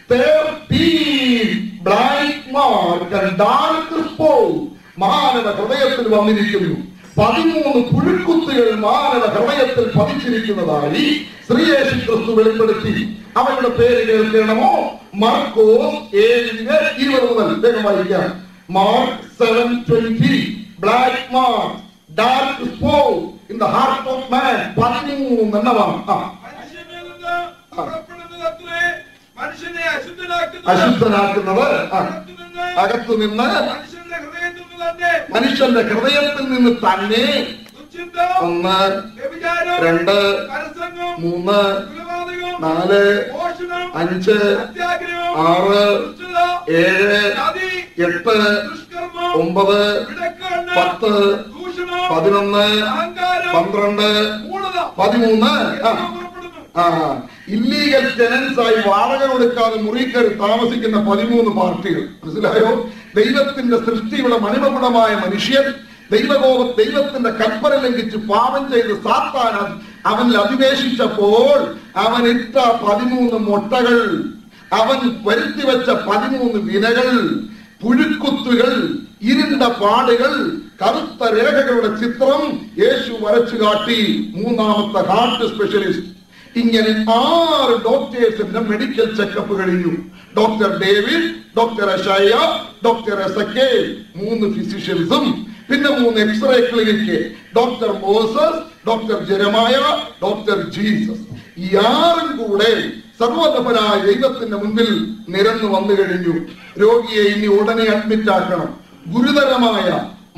മാനവ ഹൃദയത്തിൽ വന്നിരിക്കുന്നു പതിമൂന്ന് പുഴുക്കുത്തുകൾ മാനവ ഹൃദയത്തിൽ പതിച്ചിരിക്കുന്നതായി ശ്രീയേശു ക്രിസ്തു വെളിപ്പെടുത്തി അവരുടെ പേര് കേൾക്കണമോ മർക്കോസ് ഏഴിന് ഇരുപത് മുതൽ വേഗം വായിക്കാം Mark seven twenty black mark dark spot in the heart of man പതിമൂന്ന് എണ്ണമാണ് ആ മനുഷ്യനിൽ നിന്ന് പുറപ്പെടുന്നതത്രേ മനുഷ്യനെ അശുദ്ധനാക്കുന്നത് അശുദ്ധനാക്കുന്നത് ആ അകത്തുനിന്ന് അകത്തു നിന്ന് മനുഷ്യന്റെ ഹൃദയത്തിൽ നിന്ന് തന്നെ മനുഷ്യന്റെ ഹൃദയത്തിൽ നിന്ന് തന്നെ ദുശ്ചിന്ത ഒന്ന് വ്യഭിചാരം രണ്ട് പരസംഗം മൂന്ന് കൊലപാതകം നാല് മോഷണം അഞ്ച് അത്യാഗ്രഹം ആറ് ദുഷ്ടത ഏഴ് ചതി എട്ട് ദുഷ്കർമ്മം ഒമ്പത് വിടക്കണ്ണ് പത്ത് ദൂഷണം പതിനൊന്ന് അഹങ്കാരം പന്ത്രണ്ട് മൂഢത പതിമൂന്ന് ആ എന്നിവ പുറപ്പെടുന്നു ആ ഇല്ലീഗൽ ടെനൻസ് ആയി വാടക കൊടുക്കാതെ മുറി കയറി താമസിക്കുന്ന പതിമൂന്ന് പാർട്ടികൾ മനസ്സിലായോ ദൈവത്തിന്റെ സൃഷ്ടിയുടെ മണിമകുടമായ മനുഷ്യൻ ദൈവകോപ ദൈവത്തിന്റെ കൽപ്പന ലംഘിച്ച് പാപം ചെയ്ത് സാത്താൻ അത് അവനിൽ അധിവേശിച്ചപ്പോൾ അവൻ ഇട്ട പതിമൂന്ന് മുട്ടകൾ അവൻ വരുത്തി വെച്ച പതിമൂന്ന് വിനകൾ പുഴുക്കുത്തുകൾ ഇരുണ്ട പാടുകൾ കറുത്ത രേഖകളുടെ ചിത്രം യേശു വരച്ചു കാട്ടി മൂന്നാമത്തെ ഹാർട്ട് സ്പെഷ്യലിസ്റ്റ് ഇങ്ങനെ ആറ് ഡോക്ടേഴ്സിന്റെ മെഡിക്കൽ ചെക്കപ്പ് കഴിഞ്ഞു ഡോക്ടർ ഡേവിഡ് ഡോക്ടർ അഷയ ഡോക്ടർ എസക്കെ മൂന്ന് ഫിസിഷ്യൻസും പിന്നെ മൂന്ന് xray clinic doctor Moses doctor Jeremiah doctor Jesus ഈ ആറും കൂടെ സർവതപരായ ദൈവത്തിന്റെ മുമ്പിൽ നിരന്നു വന്നു കഴിഞ്ഞു രോഗിയെ ഇനി ഉടനെ അഡ്മിറ്റ് ആക്കണം ഗുരുതരമായ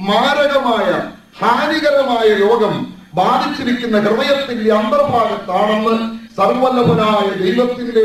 മാരകമായ ഹാനികരമായ രോഗം ബാധിച്ചിരിക്കുന്ന ഹൃദയത്തിന്റെ അന്തർഭാഗത്താണെന്ന് സർവല്ലഭനായ ദൈവത്തിന്റെ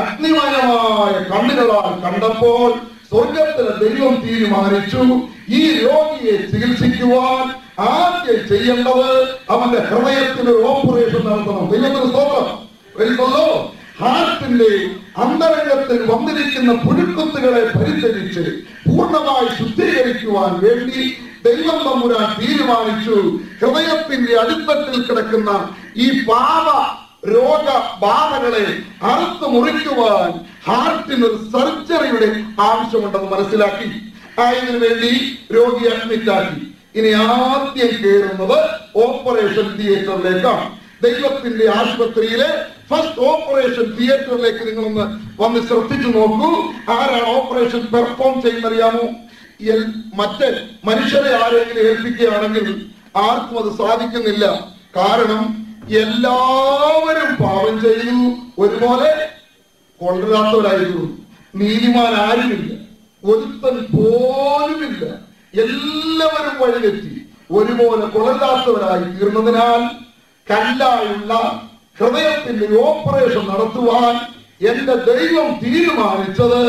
അഗ്നിമയമായ കണ്ണുകളാൽ കണ്ടപ്പോൾ സ്വർഗത്തിലെ ദൈവം തീരുമാനിച്ചു ഈ രോഗിയെ ചികിത്സിക്കുവാൻ ആദ്യം ചെയ്യേണ്ടത് അവന്റെ ഹൃദയത്തിന് ഒരു ഓപ്പറേഷൻ നടത്തണം ദൈവത്തിന് സ്തോത്രം വരുന്നല്ലോ ഹാർട്ടിന്റെ അന്തരംഗത്തിൽ വന്നിരിക്കുന്ന പുഴുക്കുത്തുകളെ പരിചരിച്ച് പൂർണ്ണമായി ശുദ്ധീകരിക്കുവാൻ വേണ്ടി ദൈവം തമ്പുരാൻ തീരുമാനിച്ചു ഹൃദയത്തിന്റെ അടിത്തട്ടിൽ കിടക്കുന്ന ഈ പാപ രോഗബാധകളെ അറുത്ത് മുറിക്കുവാൻ ഹാർട്ടിന് ഒരു സർജറിയുടെ ആവശ്യമുണ്ടെന്ന് മനസ്സിലാക്കി ആയതിനു വേണ്ടി രോഗി അഡ്മിറ്റ് ആക്കി ഇനി ആദ്യം കയറുന്നത് ഓപ്പറേഷൻ തിയേറ്ററിലേക്കാണ് ദൈവത്തിന്റെ ആശുപത്രിയിലെ ഫസ്റ്റ് ഓപ്പറേഷൻ തിയേറ്ററിലേക്ക് നിങ്ങളൊന്ന് വന്ന് ശ്രദ്ധിച്ചു നോക്കൂ ആരാണ് ഓപ്പറേഷൻ പെർഫോം ചെയ്യുന്നറിയാമോ എൽ- മറ്റ് മനുഷ്യരെ ആരെങ്കിലും ഏൽപ്പിക്കുകയാണെങ്കിൽ ആർക്കും അത് സാധിക്കുന്നില്ല കാരണം എല്ലാവരും പാപം ചെയ്തു ഒരുപോലെ കൊള്ളരാത്തവരായിരുന്നു നീതിമാൻ ആരുമില്ല ഒരുത്തൻ പോലുമില്ല എല്ലാവരും വഴിതെറ്റി ഒരുപോലെ കൊള്ളരാത്തവരായി തീർന്നതിനാൽ കല്ലായുള്ള ഹൃദയത്തിന്റെ ഓപ്പറേഷൻ നടത്തുവാൻ എന്റെ ദൈവം തീരുമാനിച്ചത്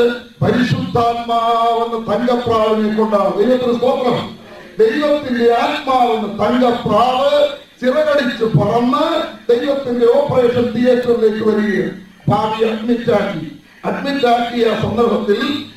പരിശുദ്ധാത്മാവെന്ന തങ്കപ്രാവിനെ കൊണ്ടാണ് ദൈവത്തിന് സ്തോത്രം ദൈവത്തിന്റെ ആത്മാവെന്ന തങ്കപ്രാവ് ചിറകടിച്ച് പറന്ന് ദൈവത്തിന്റെ ഓപ്പറേഷൻ തിയേറ്ററിലേക്ക് വരികയാണ് ഭാവി അഡ്മിറ്റ് ആക്കി അഡ്മിറ്റ് ആക്കിയ സന്ദർഭത്തിൽ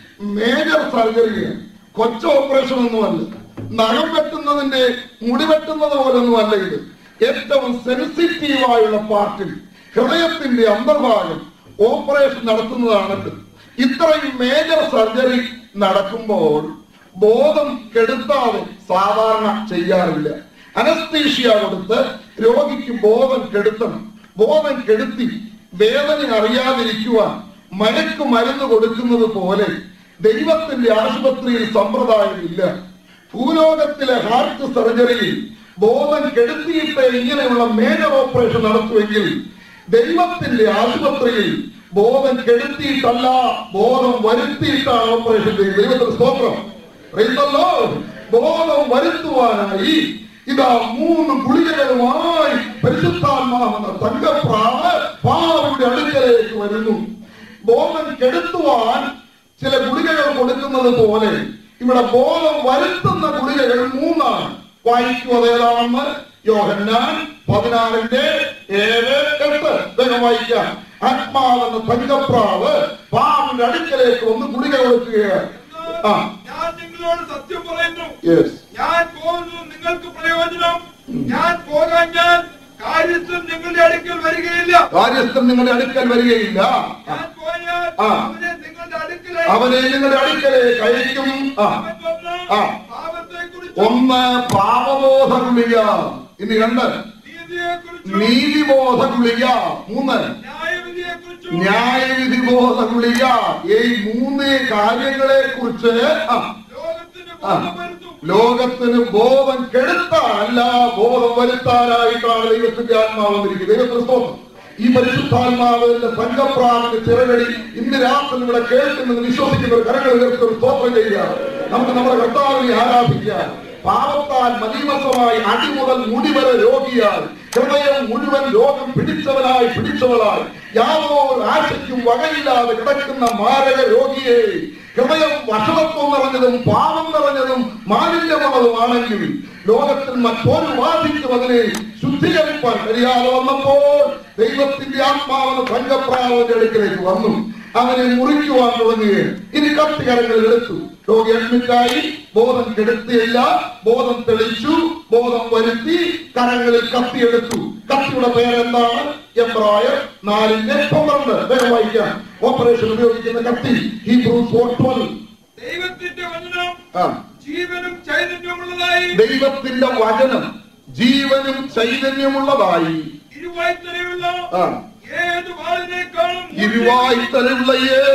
മേജർ സർജറിയാണ് കൊച്ചു ഓപ്പറേഷൻ ഒന്നുമല്ല നഖം വെട്ടുന്നതിന്റെ മുടി വെട്ടുന്നത് പോലൊന്നും അല്ല ഇത് ഏറ്റവും സെൻസിറ്റീവായുള്ള പാർട്ടിൽ ഹൃദയത്തിന്റെ അന്തർഭാഗം ഓപ്പറേഷൻ നടത്തുന്നതാണ് ഇത്. ഇത്രയും മേജർ സർജറി നടക്കുമ്പോൾ ബോധം കെടുത്താതെ സാധാരണ ചെയ്യാറില്ല അനസ്തീഷ്യ കൊടുത്ത് രോഗിക്ക് ബോധം കെടുത്തണം ബോധം കെടുത്തി വേദന അറിയാതിരിക്കുവാൻ മയക്ക് മരുന്ന് കൊടുക്കുന്നത് പോലെ ദൈവത്തിന്റെ ആശുപത്രിയിൽ സമ്പ്രദായമില്ല ഭൂലോകത്തിലെ ഹാർട്ട് സർജറിയിൽ ബോധം കെടുത്തിയിട്ട് ഇങ്ങനെയുള്ള മേജർ ഓപ്പറേഷൻ നടത്തുമെങ്കിൽ ദൈവത്തിന്റെ ആശുപത്രിയിൽ ബോധം കെടുത്തിയിട്ടല്ല ബോധം വരുത്തിയിട്ടാണ് ഓപ്പറേഷൻ ചെയ്യുന്നത് ദൈവത്തിന്റെ സ്തോത്രം Praise the Lord. ബോധം വരുത്തുവാനായി ഇതാ മൂന്ന് ഗുളികകളുമായി പരിശുദ്ധാത്മാവെന്ന തങ്കപ്രാവ് പാവയുടെ അടുക്കലേക്ക് വരുന്നു ബോധം കെടുത്തുവാൻ ചില ഗുളികകൾ കൊടുക്കുന്നത് പോലെ ഇവിടെ ബോധം വരുത്തുന്ന ഗുളികകൾ മൂന്നാണ് വായിക്കുന്നത് ഏതാണെന്ന് യോഹന്നാൻ പതിനാറിന്റെ ഏഴ് എട്ട് വേഗം വായിക്കാം ആത്മാവെന്ന തങ്കപ്രാവ് പാവിന്റെ അടുക്കലേക്ക് വന്ന് ഗുളിക കൊടുക്കുകയാണ് ആ ഞാൻ നിങ്ങളോട് സത്യം പറയുന്നു യെസ് ഞാൻ പോകുന്നു നിങ്ങൾക്ക് പ്രയോജനം ഞാൻ പോകാൻ ഞാൻ കാര്യസ്ഥൻ നിങ്ങളുടെ അടുക്കൽ വരികയില്ല കാര്യസ്ഥൻ നിങ്ങളുടെ അടുക്കൽ വരികയില്ല ഞാൻ പോയാൽ ആ. അവനെ നിങ്ങളുടെ അടുക്കൽ അവനെ നിങ്ങളുടെ അടുക്കലേക്ക് അയക്കും ആ അവൻ വന്ന് ആ. പാപത്തെ കുറിച്ചും ഒന്ന് പാപബോധ ഗുളിക ഇനി രണ്ട് നീതിയെ കുറിച്ചും നീതിബോധ ഗുളിക മൂന്ന് ന്യായവിധിയെ കുറിച്ചും ന്യായവിധി ബോധ ഗുളിക ഈ മൂന്ന് കാര്യങ്ങളെ കുറിച്ച് ലോകത്തിന് ബോധം വരുത്തും ലോകത്തിന് ബോധം കെടുത്താനല്ല ബോധം വരുത്താനായിട്ടാണ് ദൈവത്തിന്റെ ആത്മാവ് വന്നിരിക്കുന്നത് ദൈവത്തിന് സ്തോത്രം ഈ പരിശുദ്ധാത്മാവിന്റെ സംഘപ്രാവിന്റെ ചിറകടി ഇന്ന് രാത്രി ഇവിടെ കേൾക്കുന്നത് വിശ്വസിക്കുന്ന ഒരു കരങ്ങൾ ഉയർത്തി ഒരു സ്തോത്രം ചെയ്യുക നമുക്ക് നമ്മുടെ കർത്താവിനെ ആരാധിക്കാം പാപത്താൽ മലീമസമായി അടി മുതൽ മുടി വരെ രോഗിയായി ഹൃദയം മുഴുവൻ രോഗം പിടിച്ചവനായി പിടിച്ചവളായി യാതൊരു ആശയ്ക്കും വകയില്ലാതെ കിടക്കുന്ന മാരക രോഗിയെ ഹൃദയം വഷളത്വം നിറഞ്ഞതും പാപം നിറഞ്ഞതും മാലിന്യമുള്ളതുമാണെങ്കിൽ ലോകത്തിൽ മറ്റൊരു വാദിക്കും അതിനെ ശുദ്ധീകരിപ്പാൻ കഴിയാതെ വന്നപ്പോൾ ദൈവത്തിന്റെ ആത്മാവെന്ന് തങ്കപ്രാവിന്റെ അടുക്കിലേക്ക് വന്നു അവനെ മുറിക്കുവാൻ തുടങ്ങുകയും ഇനി കത്തികരങ്ങളിൽ എടുത്തു രോഗി അഡ്മിറ്റായി ബോധം കെടുത്തിയില്ല ബോധം തെളിച്ചു ബോധം വരുത്തി കരങ്ങളിൽ കത്തിയെടുത്തു കത്തിയുടെ പേരെന്താണ് എബ്രായർ നാലിന്റെ പന്ത്രണ്ട് വേഗം വായിക്കാം ഓപ്പറേഷൻ ഉപയോഗിക്കുന്ന കത്തി ഹീബ്രൂ ഫോർ ട്വൽവ് ദൈവത്തിന്റെ വചനം ആ ജീവനും ചൈതന്യമുള്ളതായി ദൈവത്തിന്റെ വചനം ജീവനും ചൈതന്യമുള്ളതായി ഇരുവായ്ത്തലയുള്ള ആ ഏത് വാളിനേക്കാളും ഇരുവായി തലുള്ള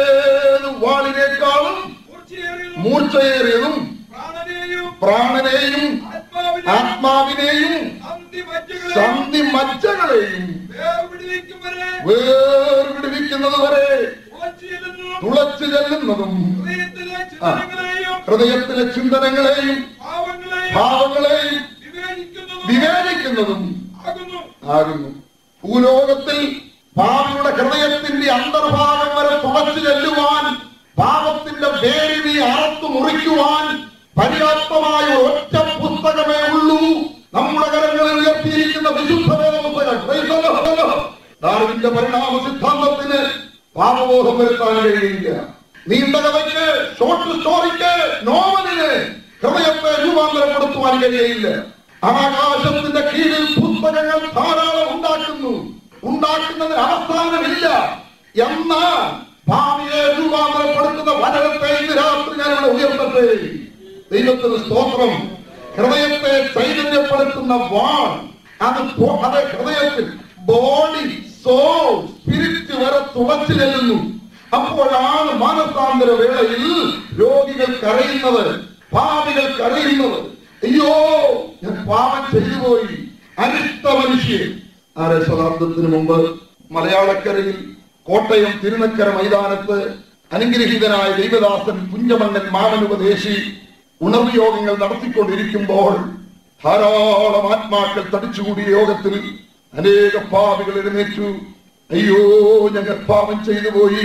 ഏത് വാളിനേക്കാളും മൂർച്ചയേറിയതും മൂർച്ചയേറിയതും പ്രാണനെയും പ്രാണനെയും ആത്മാവിനെയും ആത്മാവിനെയും അന്തിമജ്ജകളെയും സന്ധി മജ്ജകളെയും വേർപിടിവിക്കും വരെ വേർപിടിവിക്കുന്നത് വരെ ഉറച്ചിരുന്നു തുളച്ചു ചെല്ലുന്നതും ഹൃദയത്തിലെ ആ. ചിന്തകളെയും ഹൃദയത്തിലെ ചിന്തനങ്ങളെയും പാവങ്ങളെയും ഭാവങ്ങളെയും വിവേചിക്കുന്നതും വിവേചിക്കുന്നതും ആകുന്നു ആകുന്നു ഭൂലോകത്തിൽ പാപിയുടെ ഹൃദയത്തിന്റെ അന്തർഭാഗം വരെ തുളച്ചു ചെല്ലുവാൻ പാപത്തിന്റെ വേരിനെ അറത്തു മുറിക്കുവാൻ പര്യാപ്തമായ ഒറ്റ പുസ്തകമേ ഉള്ളൂ നമ്മുടെ കരങ്ങളിൽ ഉയർത്തിയിരിക്കുന്ന വിശുദ്ധ വേദപുസ്തകം Praise the Lord. ഡാർവിന്റെ പരിണാമ സിദ്ധാന്തത്തിന് പാപബോധം വരുത്താൻ കഴിയില്ല നീണ്ട കഥയ്ക്ക് ഷോർട്ട് സ്റ്റോറിക്ക് നോവലിന് ഹൃദയത്തെ രൂപാന്തരപ്പെടുത്തുവാൻ കഴിയയില്ല ആകാശത്തിന്റെ കീഴിൽ പുസ്തകങ്ങൾ ധാരാളം ഉണ്ടാക്കുന്നു ഉണ്ടാക്കുന്നതിന് അവസാനമില്ല എന്നാൽ ഭാവിയെ രൂപാന്തരപ്പെടുത്തുന്ന വചനത്തെ ഇന്ന് രാത്രി ഞാൻ ഇവിടെ ഉയർത്തട്ടെ ദൈവത്തിന് സ്തോത്രം ഹൃദയത്തെ ചൈതന്യപ്പെടുത്തുന്ന വാൺ അത് പോ- അത് ഹൃദയത്തിൽ ബോഡി സോൾ സ്പിരിറ്റ് വരെ തുളച്ചു ചെല്ലുന്നു അപ്പോഴാണ് മാനസാന്തര വേളയിൽ രോഗികൾ കരയുന്നത് പാപികൾ കരയുന്നത് അയ്യോ ഞാൻ പാപം ചെയ്തു പോയി അനിഷ്ട മനുഷ്യൻ ആരെ ശതാബ്ദത്തിന് മുമ്പ് മലയാളക്കരയിൽ കോട്ടയം തിരുനക്കര മൈതാനത്ത് അനുഗ്രഹീതനായ ദൈവദാസൻ കുഞ്ഞമണ്ണൻ മാമനുപദേശി ഉണർവ് യോഗങ്ങൾ നടത്തിക്കൊണ്ടിരിക്കുമ്പോൾ ധാരാളം ആത്മാക്കൾ തടിച്ചുകൂടിയ യോഗത്തിൽ അനേക പാപികൾ എഴുന്നേറ്റു അയ്യോ ഞങ്ങൾ പാപം ചെയ്തു പോയി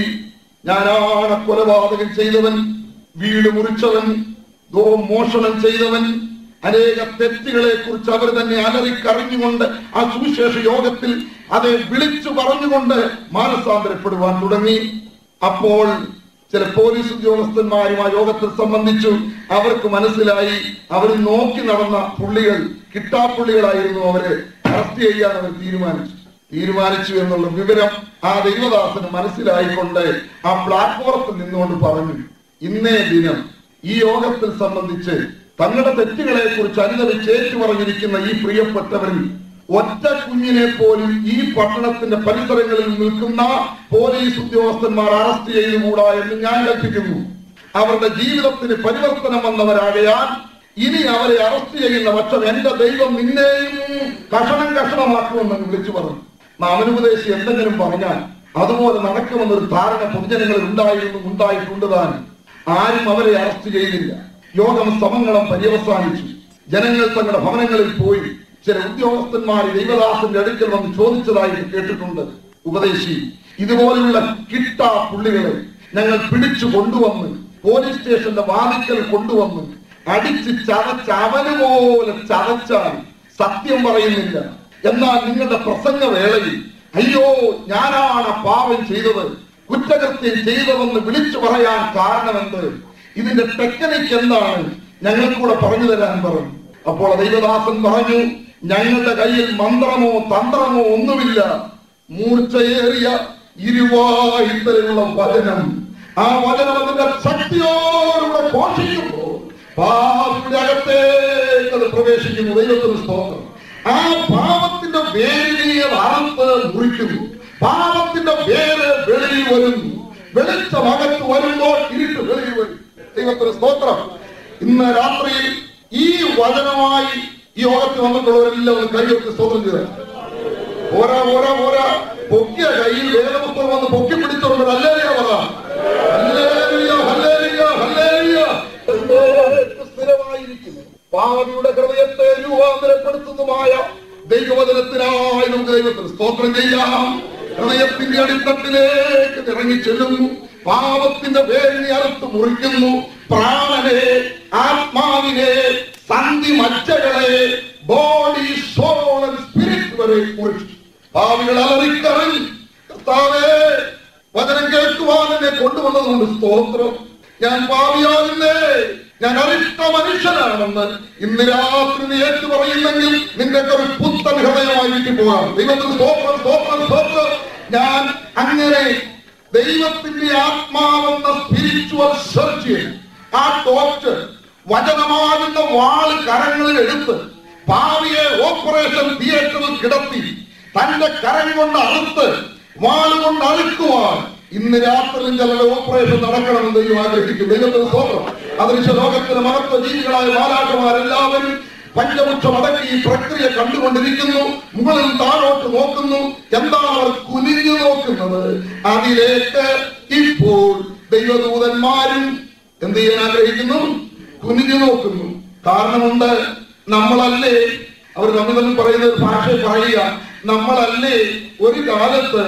ഞാനാണ് കൊലപാതകം ചെയ്തവൻ വീട് മുറിച്ചവൻ ദോ മോഷണം ചെയ്തവൻ അനേക തെറ്റുകളെ കുറിച്ച് അവർ തന്നെ അലറിക്കറിഞ്ഞുകൊണ്ട് ആ സുവിശേഷ യോഗത്തിൽ അത് വിളിച്ചു പറഞ്ഞുകൊണ്ട് മാനസാന്തരപ്പെടുവാൻ തുടങ്ങി അപ്പോൾ ചില പോലീസ് ഉദ്യോഗസ്ഥന്മാരും ആ യോഗത്തിൽ സംബന്ധിച്ചു അവർക്ക് മനസ്സിലായി അവർ നോക്കി നടന്ന പുള്ളികൾ കിട്ടാപ്പുള്ളികളായിരുന്നു അവരെ അറസ്റ്റ് ചെയ്യാൻ അവർ തീരുമാനിച്ചു തീരുമാനിച്ചു എന്നുള്ള വിവരം ആ ദൈവദാസന് മനസ്സിലായിക്കൊണ്ട് ആ പ്ലാറ്റ്ഫോറത്തിൽ നിന്നുകൊണ്ട് പറഞ്ഞു ഇന്നേ ദിനം ഈ യോഗത്തിൽ സംബന്ധിച്ച് തങ്ങളുടെ തെറ്റുകളെ കുറിച്ച് അനുദവിച്ച് ഏറ്റു പറഞ്ഞിരിക്കുന്ന ഈ പ്രിയപ്പെട്ടവരിൽ ഒറ്റ കുഞ്ഞിനെ പോലും ഈ പട്ടണത്തിന്റെ പരിസരങ്ങളിൽ നിൽക്കുന്ന പോലീസ് ഉദ്യോഗസ്ഥന്മാർ അറസ്റ്റ് ചെയ്തുകൂടാ എന്ന് ഞാൻ കൽപ്പിക്കുന്നു അവരുടെ ജീവിതത്തിന് പരിവർത്തനം വന്നവരാകയാൽ ഇനി അവരെ അറസ്റ്റ് ചെയ്യുന്ന പക്ഷം എന്റെ ദൈവം നിന്നെയും കഷണം കഷണമാക്കുമെന്ന് വിളിച്ചു പറഞ്ഞു നാമനുപദേശി എന്തെങ്കിലും പറഞ്ഞാൽ അതുപോലെ നടക്കുമെന്നൊരു ധാരണ പൊതുജനങ്ങളിൽ ഉണ്ടായിരുന്നു ഉണ്ടായിട്ടുണ്ട് താൻ ആരും അവരെ അറസ്റ്റ് ചെയ്തില്ല യോഗം സമങ്ങളും പര്യവസാനിച്ചു ജനങ്ങൾ തങ്ങളുടെ ഭവനങ്ങളിൽ പോയി ചില ഉദ്യോഗസ്ഥന്മാർ ദൈവദാസന്റെ അടുക്കൽ വന്ന് ചോദിച്ചതായിട്ട് കേട്ടിട്ടുണ്ട് ഉപദേശി ഇതുപോലെയുള്ള കിട്ടാ പുള്ളികളെ ഞങ്ങൾ പിടിച്ചു കൊണ്ടുവന്ന് പോലീസ് സ്റ്റേഷന്റെ വാതിക്കൽ കൊണ്ടുവന്ന് അടിച്ച് ചതച്ച് അവന് പോലെ ചതച്ചാൽ സത്യം പറയുന്നില്ല എന്നാൽ നിങ്ങളുടെ പ്രസംഗ വേളയിൽ അയ്യോ ഞാനാണ് ആ പാപം ചെയ്തത് കുറ്റകൃത്യം ചെയ്തതെന്ന് വിളിച്ചു പറയാൻ കാരണമെന്ത് ഇതിന്റെ ടെക്നിക്ക് എന്താണ് ഞങ്ങൾക്കൂടെ പറഞ്ഞു തരാൻ പറഞ്ഞു അപ്പോൾ ദൈവദാസൻ പറഞ്ഞു ഞങ്ങളുടെ കയ്യിൽ മന്ത്രമോ തന്ത്രമോ ഒന്നുമില്ല മൂർച്ചയേറിയ ഇരുവായുത്തലുള്ള വചനം ആ വചനം അതിന്റെ ശക്തിയോടുകൂടെ ഘോഷിക്കുമ്പോൾ പാപിയുടെ അകത്തേക്ക് അത് പ്രവേശിക്കുന്നു ദൈവത്തിന് സ്തോത്രം ആ പാപത്തിന്റെ വേരിനെ അത് അറുത്ത് മുറിക്കുന്നു പാപത്തിന്റെ വേര് വെളിയിൽ വരുന്നു വെളിച്ചം അകത്ത് വരുമ്പോൾ ഇരുട്ട് വെളിയിൽ വരും ദൈവത്തിന് സ്തോത്രം ഇന്ന് രാത്രിയിൽ ഈ വചനമായി ഈ യോഗത്തിൽ വന്നിട്ടുള്ളവരെല്ലാം ഒന്ന് കൈയൊക്കെ സ്തോത്രം ചെയ്ത പോരാ പോരാ പോരാ പൊക്കിയ കയ്യിൽ വേദപുസ്തകം വന്ന് പൊക്കി പിടിച്ചോണ്ട് ഹല്ലേലൂയ പറ ഹല്ലേലൂയ ഹല്ലേലൂയ ഹല്ലേലൂയ എന്നേക്ക് സ്ഥിരമായിരിക്കുന്നു പാവിയുടെ ഹൃദയത്തെ രൂപാന്തരപ്പെടുത്തുന്നതുമായ ദൈവവചനത്തിനായി നമുക്ക് ദൈവത്തിന് സ്തോത്രം ചെയ്യാം ഹൃദയത്തിന്റെ അടിത്തട്ടിലേക്ക് ഇറങ്ങി ചെല്ലുന്നു പാപത്തിന്റെ വേലിനെ അറുത്ത് മുറിക്കുന്നു പ്രാണനെ ആത്മാവിനെ സന്ധി മജ്ജകളെ ബോഡി സോൾ സ്പിരിറ്റ് വരെ മുറിച്ചു പാവികൾ അലറിക്കറിഞ്ഞു കർത്താവേ വചനം കേൾക്കുവാൻ എന്നെ കൊണ്ടുവന്നതുകൊണ്ട് സ്തോത്രം ഞാൻ പാവിയാകുന്നേ ഞാൻ അരിഷ്ട മനുഷ്യനാണെന്ന് ഇന്ന് രാത്രി നീ ഏറ്റു പറയുന്നെങ്കിൽ നിന്റെ ഒരു പുത്തൻ ഹൃദയമായി വീട്ടിൽ പോകാം ദൈവത്തിന് സ്തോത്രം സ്തോത്രം സ്തോത്രം ഞാൻ അങ്ങനെ ദൈവത്തിന്റെ ആത്മാവെന്ന സ്പിരിച്വൽ സർജൻ ആ ഡോക്ടർ വചനമാകുന്ന വാള് കരങ്ങളിൽ എടുത്ത് പാവിയെ ഓപ്പറേഷൻ തിയേറ്ററിൽ കിടത്തി തന്റെ കരം കൊണ്ട് അറുത്ത് വാള് കൊണ്ട് അറുക്കുവാൻ ഇന്ന് രാത്രി ചിലരുടെ ഓപ്പറേഷൻ നടക്കണമെന്ന് ദൈവം ആഗ്രഹിക്കും ദൈവത്തിന് സ്തോത്രം അദൃശ്യ ലോകത്തിന് മഹത്വ ജീവികളായ ബാലാക്കന്മാരെല്ലാവരും പഞ്ചമുഖം അടക്കി ഈ പ്രക്രിയ കണ്ടുകൊണ്ടിരിക്കുന്നു മുകളിൽ താഴോട്ട് നോക്കുന്നു എന്താണ് അവർ കുനിഞ്ഞു നോക്കുന്നത് അതിലേക്ക് ഇപ്പോൾ ദൈവദൂതന്മാരും എന്ത് ചെയ്യാൻ ആഗ്രഹിക്കുന്നു കുനിഞ്ഞു നോക്കുന്നു കാരണമുണ്ട് നമ്മളല്ലേ അവർ നമ്മൾ തമ്മിൽ പറയുന്ന ഒരു ഭാഷ പറയുക നമ്മളല്ലേ ഒരു കാലത്ത്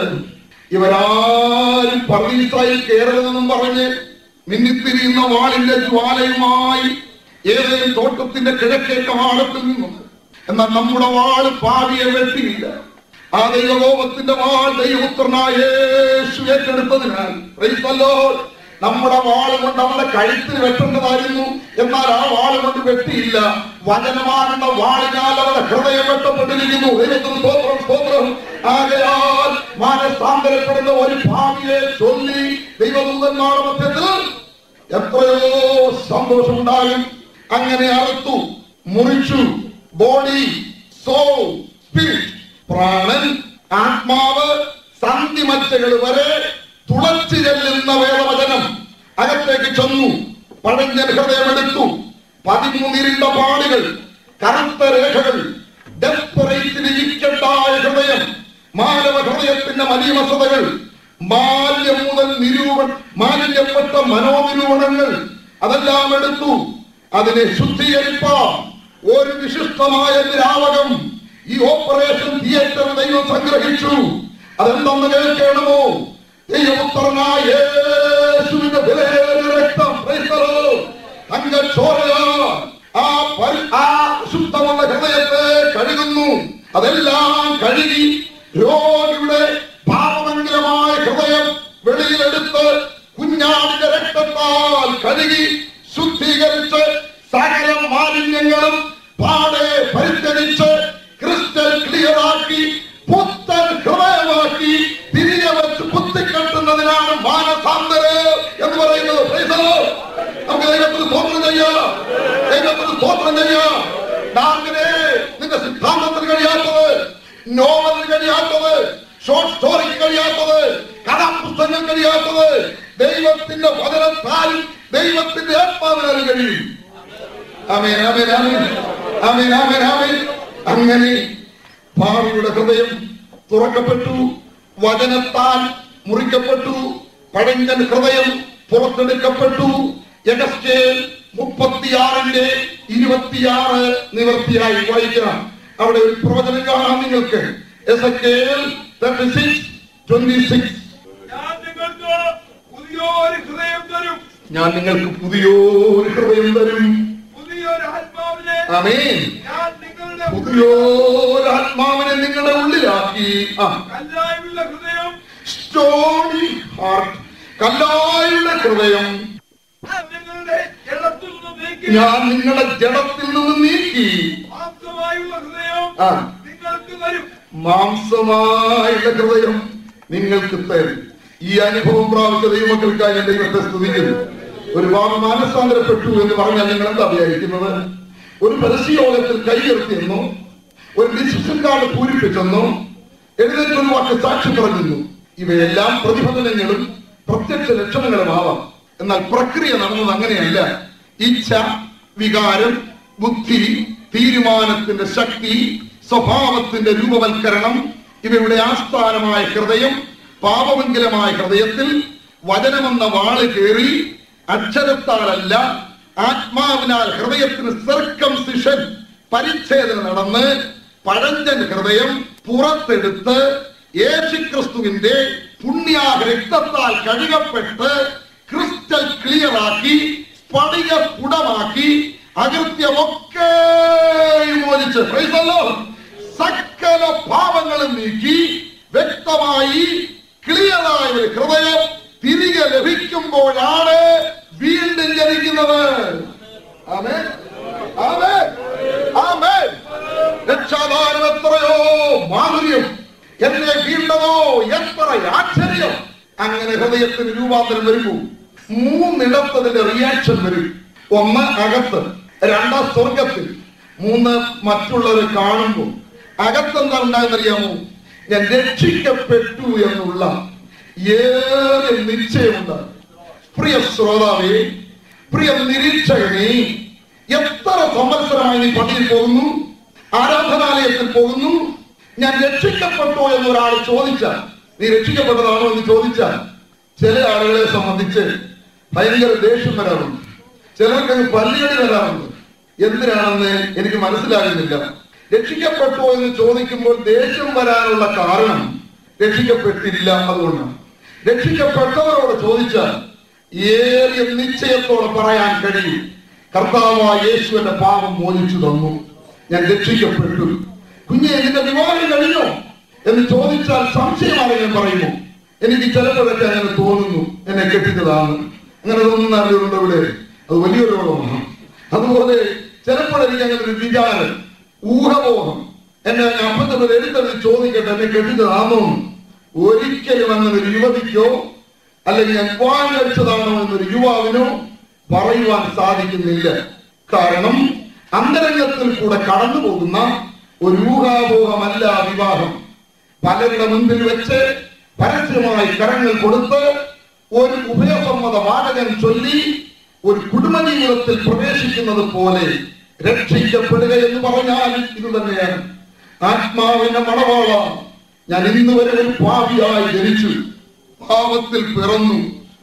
ഇവരാരും പർവീസായി കയറരുതെന്നും പറഞ്ഞ് മിന്നിത്തിരിയുന്ന വാളിന്റെ ജ്വാലയുമായി ഏതെങ്കിലും തോട്ടത്തിന്റെ കിഴക്കേ കവാടത്തിൽ നിന്നും എന്നാൽ നമ്മുടെ വാള് പാവിയെ വെട്ടിയില്ല ആ ദൈവകോപത്തിന്റെ വാൾ ദൈവപുത്രനായ യേശു ഏറ്റെടുത്തതിനാൽ praise the Lord. നമ്മുടെ വാള് കൊണ്ട് അവന്റെ കഴുത്തിൽ വെട്ടേണ്ടതായിരുന്നു എന്നാൽ ആ വാള് കൊണ്ട് വെട്ടിയില്ല വചനമാകുന്ന വാളിനാൽ അവരുടെ ഹൃദയം വെട്ടപ്പെട്ടിരിക്കുന്നു ദൈവത്തിന് സ്തോത്രം സ്തോത്രം ആകയാൽ മാനസാന്തരപ്പെടുന്ന ഒരു ഭാവിയെ ചൊല്ലി ദൈവദൂതന്മാരുടെ മധ്യത്തിൽ എത്രയോ സന്തോഷമുണ്ടാകും അങ്ങനെ അറുത്തു മുറിച്ചു ബോഡി സോ സ്പിരിറ്റ് പ്രാണൻ ആത്മാവ് സന്ധിമച്ചകൾ വരെ തുളച്ചു ചെല്ലുന്ന വേദവചനം അകത്തേക്ക് ചെന്നു പഴഞ്ഞൻ ഹൃദയമെടുത്തു പതിമൂന്നിരുണ്ട പാടുകൾ കറുത്ത രേഖകൾ ഡെസ്പറേറ്റിലിരിക്കട്ടായ ഹൃദയം മാനവ ഹൃദയത്തിന്റെ മലീമസതകൾ മാല്യം മുതൽ നിരൂപ മാലിന്യപ്പെട്ട മനോനിരൂപണങ്ങൾ അതെല്ലാം എടുത്തു അതിനെ ശുദ്ധീകരിപ്പാൻ ഒരു വിശിഷ്ടമായ ദ്രാവകം ഈ ഓപ്പറേഷൻ തിയേറ്റർ ദൈവം സംഗ്രഹിച്ചു അതെന്തെന്ന് കേൾക്കണമോ ദൈവപുത്രനായ യേശുവിന്റെ വിലയേറിയ രക്തം praise the Lord. തങ്ക ചോരയാൽ ആ പരി- ആ ശുദ്ധമുള്ള ഹൃദയത്തെ കഴുകുന്നു അതെല്ലാം കഴുകി രോഗിയുടെ പാപമംഗലമായ ഹൃദയം വെളിയിലെടുത്ത് കുഞ്ഞാടിന്റെ രക്തത്താൽ കഴുകി ശുദ്ധീകരിച്ച് സകല മാലിന്യങ്ങളും പാടെ പരിത്യജിച്ച് ക്രിസ്റ്റൽ ക്ലിയർ ആക്കി പുത്തൻ ഹൃദയമാക്കി തിരികെ വെച്ച് കുത്തിക്കെട്ടുന്നതിനാണ് മാനസാന്തരം എന്ന് പറയുന്നത് Praise the Lord. നമുക്ക് ദൈവത്തിന് സ്തോത്രം ചെയ്യാം ദൈവത്തിന് സ്തോത്രം ചെയ്യാം ഡാർക്കിനെ നിന്റെ സിദ്ധാന്തത്തിന് കഴിയാത്തത് നോവലിന് കഴിയാത്തത് ഷോർട്ട് സ്റ്റോറിക്ക് കഴിയാത്തത് കഥാപുസ്തകം കഴിയാത്തത് ദൈവത്തിന്റെ വചനത്താലും ദൈവത്തിന്റെ ആത്മാവിനാലും കഴിയും ആമേൻ ആമേൻ ആമേൻ ആമേൻ ആമേൻ ആമേൻ അങ്ങനെ ഭാവിയുടെ ഹൃദയം തുറക്കപ്പെട്ടു വചനത്താൽ മുറിക്കപ്പെട്ടു പഴഞ്ചൻ ഹൃദയം പുറത്തെടുക്കപ്പെട്ടു എഗസ്റ്റേൽ മുപ്പത്തിയാറിന്റെ ഇരുപത്തിയാറ് നിവർത്തിയായി വായിക്കണം അവിടെ ഒരു പ്രവചനം കാണാം നിങ്ങൾക്ക് Ezekiel thirty six twenty six ഞാൻ നിങ്ങൾക്ക് പുതിയൊരു ഹൃദയം തരും ഞാൻ നിങ്ങൾക്ക് പുതിയൊരു ഹൃദയം തരും പുതിയൊരു ആത്മാവിനെ ആമേൻ ഞാൻ നിങ്ങളുടെ പുതിയൊരു ആത്മാവിനെ നിങ്ങളുടെ ഉള്ളിലാക്കി ആ കല്ലായുള്ള ഹൃദയം സ്റ്റോണി ഹാർട്ട് കല്ലായുള്ള ഹൃദയം ഞാൻ നിങ്ങളുടെ ജഡത്തിൽ നിന്ന് നീക്കി ഞാൻ നിങ്ങളുടെ ജഡത്തിൽ നിന്ന് നീക്കി മാംസമായുള്ള ഹൃദയം ആ നിങ്ങൾക്ക് തരും മാംസമായുള്ള ഹൃദയം നിങ്ങൾക്ക് തരും ഈ അനുഭവം പ്രാപിച്ച ദൈവമക്കൾക്കായി ഞാൻ ദൈവത്തെ സ്തുതിക്കുന്നു ഒരു പാപം മാനസാന്തരപ്പെട്ടു എന്ന് പറഞ്ഞാൽ നിങ്ങൾ എന്താ വിചാരിക്കുന്നത് ഒരു പരസ്യയോഗത്തിൽ കൈയുയർത്തിയെന്നോ ഒരു ഡിസിഷൻ കാർഡ് പൂരിപ്പിച്ചെന്നോ എഴുന്നേറ്റ് ഒരു വാക്ക് സാക്ഷി പറഞ്ഞെന്നു ഇവയെല്ലാം പ്രതിഫലനങ്ങളും പ്രത്യക്ഷ ലക്ഷണങ്ങളുമാവാം എന്നാൽ പ്രക്രിയ നടന്നത് അങ്ങനെയല്ല ഇച്ഛ വികാരം ബുദ്ധി തീരുമാനത്തിന്റെ ശക്തി സ്വഭാവത്തിന്റെ രൂപവൽക്കരണം ഇവയുടെ ആസ്ഥാനമായ ഹൃദയം പാപമംഗലമായ ഹൃദയത്തിൽ വചനമെന്ന വാള് കയറി അക്ഷരത്താലല്ല ആത്മാവിനാൽ ഹൃദയത്തിന് സർക്കംസിഷൻ പരിച്ഛേദന നടന്ന് പഴഞ്ചൻ ഹൃദയം പുറത്തെടുത്ത് യേശുക്രിസ്തുവിന്റെ പുണ്യാഹ രക്തത്താൽ കഴുകപ്പെട്ട് ക്രിസ്റ്റൽ ക്ലിയർ ആക്കി സ്ഫടിക സ്ഫുടമാക്കി അകൃത്യമൊക്കെ മോചിച്ച് Praise the Lord. സകല പാപങ്ങളും നീക്കി വ്യക്തമായി ക്ലിയറായ ഒരു ഹൃദയം തിരികെ ലഭിക്കുമ്പോഴാണ് വീണ്ടും ജനിക്കുന്നത് ആമേൻ ആമേൻ ആമേൻ രക്ഷാദാനം എത്രയോ മാധുര്യം എന്നെ വീണ്ടതോ എത്ര ആശ്ചര്യം അങ്ങനെ ഹൃദയത്തിന് രൂപാന്തരം വരുമ്പോ മൂന്നിടത്ത് അതിന്റെ റിയാക്ഷൻ വരും ഒന്ന് അകത്ത് രണ്ടാം സ്വർഗത്തിൽ മൂന്ന് മറ്റുള്ളവരെ കാണുമ്പോൾ അകത്തെന്താ ഉണ്ടായെന്നറിയാമോ ഞാൻ രക്ഷിക്കപ്പെട്ടു എന്നുള്ള ഏറെ നിശ്ചയമുണ്ട് പ്രിയ ശ്രോതാവേ പ്രിയ നിരീക്ഷകനെ എത്ര സംവത്സരമായി നീ പള്ളിയിൽ പോകുന്നു ആരാധനാലയത്തിൽ പോകുന്നു ഞാൻ രക്ഷിക്കപ്പെട്ടോ എന്ന് ഒരാൾ ചോദിച്ചാൽ നീ രക്ഷിക്കപ്പെട്ടതാണോ എന്ന് ചോദിച്ചാൽ ചില ആളുകളെ സംബന്ധിച്ച് ഭയങ്കര ദേഷ്യം വരാറുണ്ട് ചിലർക്ക് അങ്ങ് പല്ലുകടി വരാറുണ്ട് എന്തിനാണെന്ന് എനിക്ക് മനസ്സിലാകുന്നില്ല രക്ഷിക്കപ്പെട്ടോ എന്ന് ചോദിക്കുമ്പോൾ ദേഷ്യം വരാനുള്ള കാരണം രക്ഷിക്കപ്പെട്ടില്ല അതുകൊണ്ടാണ് രക്ഷിക്കപ്പെട്ടവരോട് ചോദിച്ചാൽ ഏറിയ നിശ്ചയത്തോടെ പറയാൻ കഴിയും കർത്താവായ യേശുവിന്റെ പാപം മോചിച്ചു തന്നു ഞാൻ രക്ഷിക്കപ്പെട്ടു കുഞ്ഞെ നിന്റെ വിവാഹം കഴിഞ്ഞോ എന്ന് ചോദിച്ചാൽ സംശയമാണെന്ന് പറയുമോ എനിക്ക് ചിലപ്പോഴൊക്കെ അങ്ങനെ തോന്നുന്നു എന്നെ കെട്ടിച്ചതാണ് അങ്ങനെ തോന്നുന്നുണ്ട് ഇവിടെ അത് വലിയൊരു രോഗമാണ് അതുപോലെ ചിലപ്പോഴെനിക്ക് അങ്ങനെ ഒരു വിചാരം ഊഹബോധം എന്നെ അപ്പത്തെ എടുത്തെടുത്ത് ചോദിക്കട്ടെ എന്നെ കെട്ടിച്ചതാണോ ഒരിക്കലും അങ്ങനെ ഒരു യുവതിക്കോ അല്ലെങ്കിൽ ഞാൻ വിവാഹം കഴിച്ചതാണോ എന്നൊരു യുവാവിനോ പറയുവാൻ സാധിക്കുന്നില്ല കാരണം അന്തരംഗത്തിൽ കൂടെ കടന്നു പോകുന്ന ഒരു ഊഹാപോഹമല്ല വിവാഹം പലരുടെ മുൻപിൽ വെച്ച് പരസ്യമായി കരങ്ങൾ കൊടുത്ത് ഒരു ഉഭയസമ്മത വാചകം ചൊല്ലി ഒരു കുടുംബജീവിതത്തിൽ പ്രവേശിക്കുന്നത് പോലെ രക്ഷിക്കപ്പെടുക എന്ന് പറഞ്ഞാൽ ഇത് തന്നെയാണ് ആത്മാവിന്റെ മണവാള ഞാൻ ഇന്ന് വരെ ഒരു പാപിയായി ജനിച്ചു പാപത്തിൽ പിറന്നു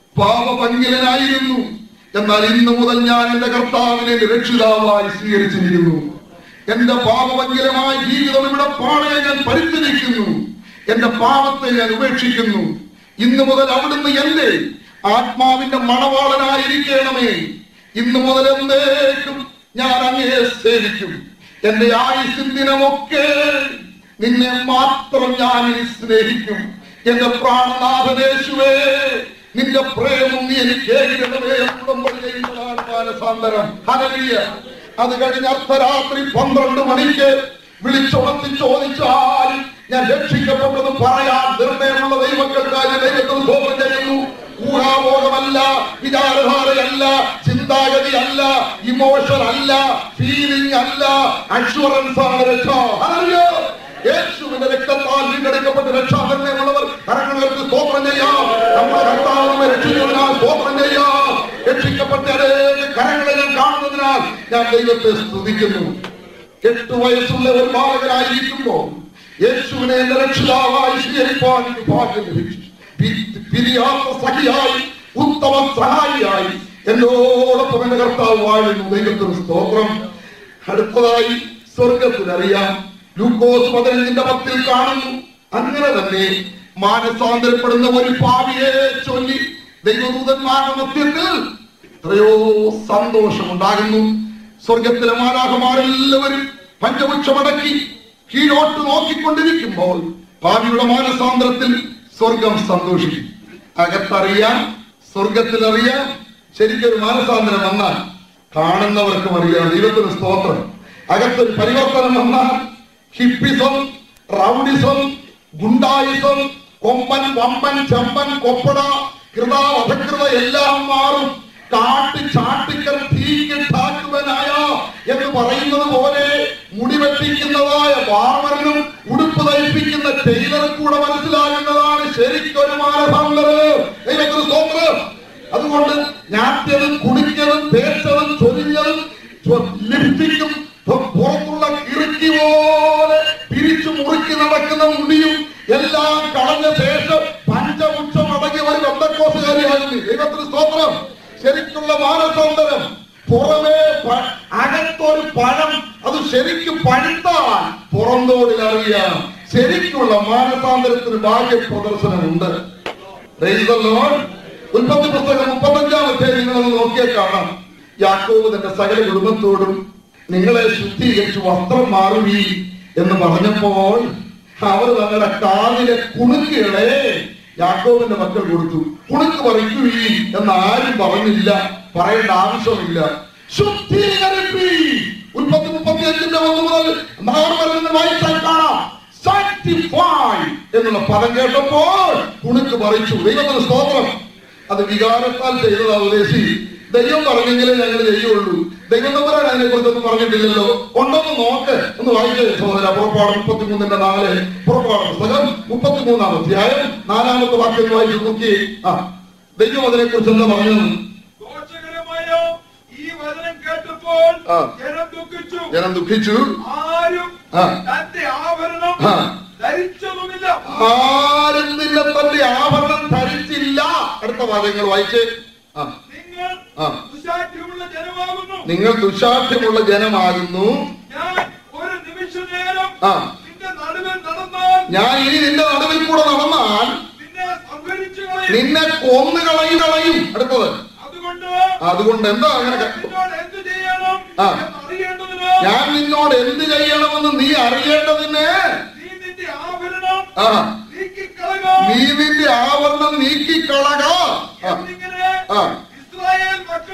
പാപപങ്കിലനായിരുന്നു എന്നാൽ ഇന്ന് മുതൽ ഞാൻ എന്റെ കർത്താവിനെ എന്റെ രക്ഷിതാവായി സ്വീകരിച്ചിരിക്കുന്നു എന്റെ പാപപങ്കിലമായ ജീവിതം ഇവിടെ പാടെ ഞാൻ പരിത്യജിക്കുന്നു എന്റെ പാപത്തെ ഞാൻ ഉപേക്ഷിക്കുന്നു ഇന്ന് മുതൽ അവിടുന്ന് എന്റെ ആത്മാവിന്റെ മണവാളനായിരിക്കണമേ ഇന്ന് മുതൽ എന്നേക്കും ഞാൻ അങ്ങയെ സേവിക്കും എന്റെ ആയുസിൻ ദിനമൊക്കെ നിന്നെ മാത്രം ഞാൻ ഇനി സ്നേഹിക്കും എന്റെ പ്രാണനാഥനേശുവേ നിന്റെ പ്രേമം നീ എനിക്ക് ഏകിടണമേ ഉടമ്പടി ചെയ്യുന്നതാണ് മാനസാന്തരം ഹല്ലേലൂയ അത് കഴിഞ്ഞ് അർദ്ധരാത്രി പന്ത്രണ്ട് മണിക്ക് വിളിച്ചുണർത്തി ചോദിച്ചാൽ ഞാൻ രക്ഷിക്കപ്പെട്ടത് പറയാൻ നിർണയമുള്ള ദൈവങ്ങൾക്കായി ദൈവത്തിൽ സ്തോത്രം ചെയ്യുന്നു ഊഹാബോധമല്ല വിചാരധാരയല്ല ചിന്താഗതി അല്ല ഇമോഷൻ അല്ല ഫീലിംഗ് അല്ല അഷുറൻസ് ആണ് രക്ഷ ഹല്ലേലൂയ. യേശുവിന്റെ രക്തത്താൽ വീണ്ടെടുക്കപ്പെട്ട രക്ഷാകരണമുള്ളവർ കരങ്ങൾക്ക് സ്തോത്രം ചെയ്യാം നമ്മുടെ കർത്താവ് നമ്മെ രക്ഷിക്കുന്നതിനാൽ സ്തോത്രം ചെയ്യാം രക്ഷിക്കപ്പെട്ട അനേക കരങ്ങളെ ഞാൻ കാണുന്നതിനാൽ ഞാൻ ദൈവത്തെ സ്തുതിക്കുന്നു എട്ട് വയസ്സുള്ള ഒരു ബാലകനായിരിക്കുമ്പോൾ യേശുവിനെ എന്റെ രക്ഷിതാവായി സ്വീകരിപ്പാൻ എനിക്ക് ഭാഗ്യം ലഭിച്ചു പി- പിരിയാത്ത സഖിയായി ഉത്തമ സഹായിയായി എന്നോടൊപ്പം എന്റെ കർത്താവ് വാഴുന്നു ദൈവത്തിന് സ്തോത്രം അടുത്തതായി സ്വർഗത്തിനറിയാം ലൂക്കോസ് പതിനഞ്ചിന്റെ പത്തിൽ കാണുന്നു അങ്ങനെ തന്നെ മാനസാന്തരപ്പെടുന്ന ഒരു പാവിയെ ചൊല്ലി ദൈവദൂതന്മാരുടെ മധ്യത്തിൽ എത്രയോ സന്തോഷമുണ്ടാകുന്നു സ്വർഗത്തിലെ മാലാഹമാരെല്ലാവരും പഞ്ചപുക്ഷമടക്കി കീഴോട്ട് നോക്കിക്കൊണ്ടിരിക്കുമ്പോൾ ഭാവിയുടെ മാനസാന്തരത്തിൽ സ്വർഗം സന്തോഷിക്കും അകത്തറിയാം സ്വർഗത്തിൽ അറിയാം ശരിക്കൊരു മാനസാന്തരം വന്നാൽ കാണുന്നവർക്കും അറിയാം ദൈവത്തിന് സ്തോത്രം അകത്തൊരു പരിവർത്തനം വന്നാൽ ഹിപ്പിസം റൗഡിസം ഗുണ്ടായിസം കൊമ്പൻ വമ്പൻ ചമ്പൻ കൊപ്പട കൃത വധകൃത എല്ലാം മാറും കാട്ട് ചാട്ടിക്കൽ തീക്കിട്ടാക്കുവനായ എന്ന് പറയുന്നത് പോലെ മുടിവെട്ടിക്കുന്നതായ ബാർബറിനും ഉടുപ്പ് തയ്പ്പിക്കുന്ന ടൈലർ കൂടെ മനസ്സിലാകുന്നതാണ് ശരിക്കൊരു മാനസാന്തരം ദൈവത്തിന് സ്തോത്രം അതുകൊണ്ട് ഞാറ്റതും കുടിക്കതും തേച്ചതും ചൊരിഞ്ഞതും ചൊ- ലിപ്സ്റ്റിക്കും പൊ- പുറത്തുള്ള കിറുക്കി പോലെ പിരിച്ചു മുറുക്കി നടക്കുന്ന മുടിയും എല്ലാം കളഞ്ഞ ശേഷം പഞ്ചമുക്ഷം അടങ്ങിയ ഒരു ബന്ധക്കോസുകാരിയാകുന്നു ദൈവത്തിന് സ്തോത്രം ശരിക്കുള്ള മാനസാന്തരം പുറമേ പ- അകത്തൊരു പഴം അത് ശരിക്കും പഴുത്താൽ പുറന്തോടിൽ അറിയാം ശരിക്കുള്ള മാനസാന്തരത്തിന് ഭാഗ്യ പ്രദർശനമുണ്ട് Praise the Lord. ഉൽപ്പത്തി പുസ്തകം മുപ്പത്തഞ്ചാം അധ്യായം നിങ്ങളത് നോക്കിയാൽ കാണാം യാക്കോബ് തന്റെ സകല കുടുംബത്തോടും നിങ്ങളെ ശുദ്ധീകരിച്ച് വസ്ത്രം മാറുവീ എന്ന് പറഞ്ഞപ്പോൾ അവർ തങ്ങളുടെ കാതിലെ കുണുക്കുകളെ യാക്കോബിന്റെ മക്കൾ കൊടുത്തു കുണുക്ക് പറിക്കുവീ എന്ന് ആരും പറഞ്ഞില്ല പറയേണ്ട ആവശ്യമില്ല ശുദ്ധീകരിപ്പീ ഉൽപ്പത്തി മുപ്പത്തി അഞ്ചിന്റെ ഒന്ന് മുതൽ നാളെ വരുന്ന വായിച്ചാൽ കാണാം sanctify എന്നുള്ള പദം കേട്ടപ്പോൾ കുണുക്ക് പറിച്ചു ദൈവത്തിന് സ്തോത്രം അത് വികാരത്താൽ ചെയ്തതാ ഉദ്ദേശി ദൈവം പറഞ്ഞെങ്കിലേ ഞങ്ങൾ ചെയ്യുള്ളൂ ദൈവം നമ്പറാണ് അതിനെ കുറിച്ചൊന്നും പറഞ്ഞിട്ടില്ലല്ലോ ഉണ്ടോന്ന് നോക്ക് ഒന്ന് വായിച്ചേ സഹോദര പുറപ്പാട് മുപ്പത്തിമൂന്നിന്റെ നാല് പുറപ്പാട് പുസ്തകം മുപ്പത്തിമൂന്നാം അധ്യായം നാലാമത്തെ വാക്യം ഒന്ന് വായിച്ചു നോക്കി ആ ദൈവം അതിനെ കുറിച്ച് എന്താ പറഞ്ഞത് ദോഷകരമായ ഈ വചനം കേട്ടപ്പോൾ ആ. ജനം ദുഃഖിച്ചു ജനം ദുഃഖിച്ചു ആരും ആ. തന്റെ ആഭരണം ആ. ധരിച്ചതുമില്ല ആരും നിന്നെ തന്റെ ആഭരണം ധരിച്ചില്ല അടുത്ത വാചകങ്ങൾ വായിച്ചേ ആ നിങ്ങൾ ആ. ദുശാഠ്യമുള്ള ജനമാകുന്നു നിങ്ങൾ ദുശാഠ്യമുള്ള ജനമാകുന്നു ഞാൻ ഒരു നിമിഷ നേരം ആ. നിന്റെ നടുവിൽ നടന്നാൽ ഞാൻ ഇനി നിന്റെ നടുവിൽ കൂടെ നടന്നാൽ നിന്നെ സംഹരിച്ചു കളയും നിന്നെ കൊന്നു കളയും കളയും അടുത്തത് അതുകൊണ്ട് അതുകൊണ്ട് എന്താ അങ്ങനെ ഞാൻ ക- നിന്നോട് എന്ത് ചെയ്യണം ആ. എന്നറിയേണ്ടതിന് ഞാൻ നിന്നോട് എന്ത് ചെയ്യണമെന്ന് നീ അറിയേണ്ടതിന് നീ നിന്റെ ആഭരണം ആ നീക്കിക്കളക നീ നിന്റെ ആവരണം നീക്കിക്കളക ആ, എന്നിങ്ങനെ ആ.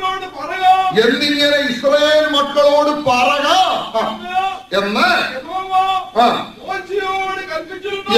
മക്കളോട് പറയാം എന്നിങ്ങനെ ഇസ്രായേൽ മക്കളോട് പറക ആ, എന്ന് യഹോവ ആ മോശയോട് കൽപ്പിച്ചിരുന്നു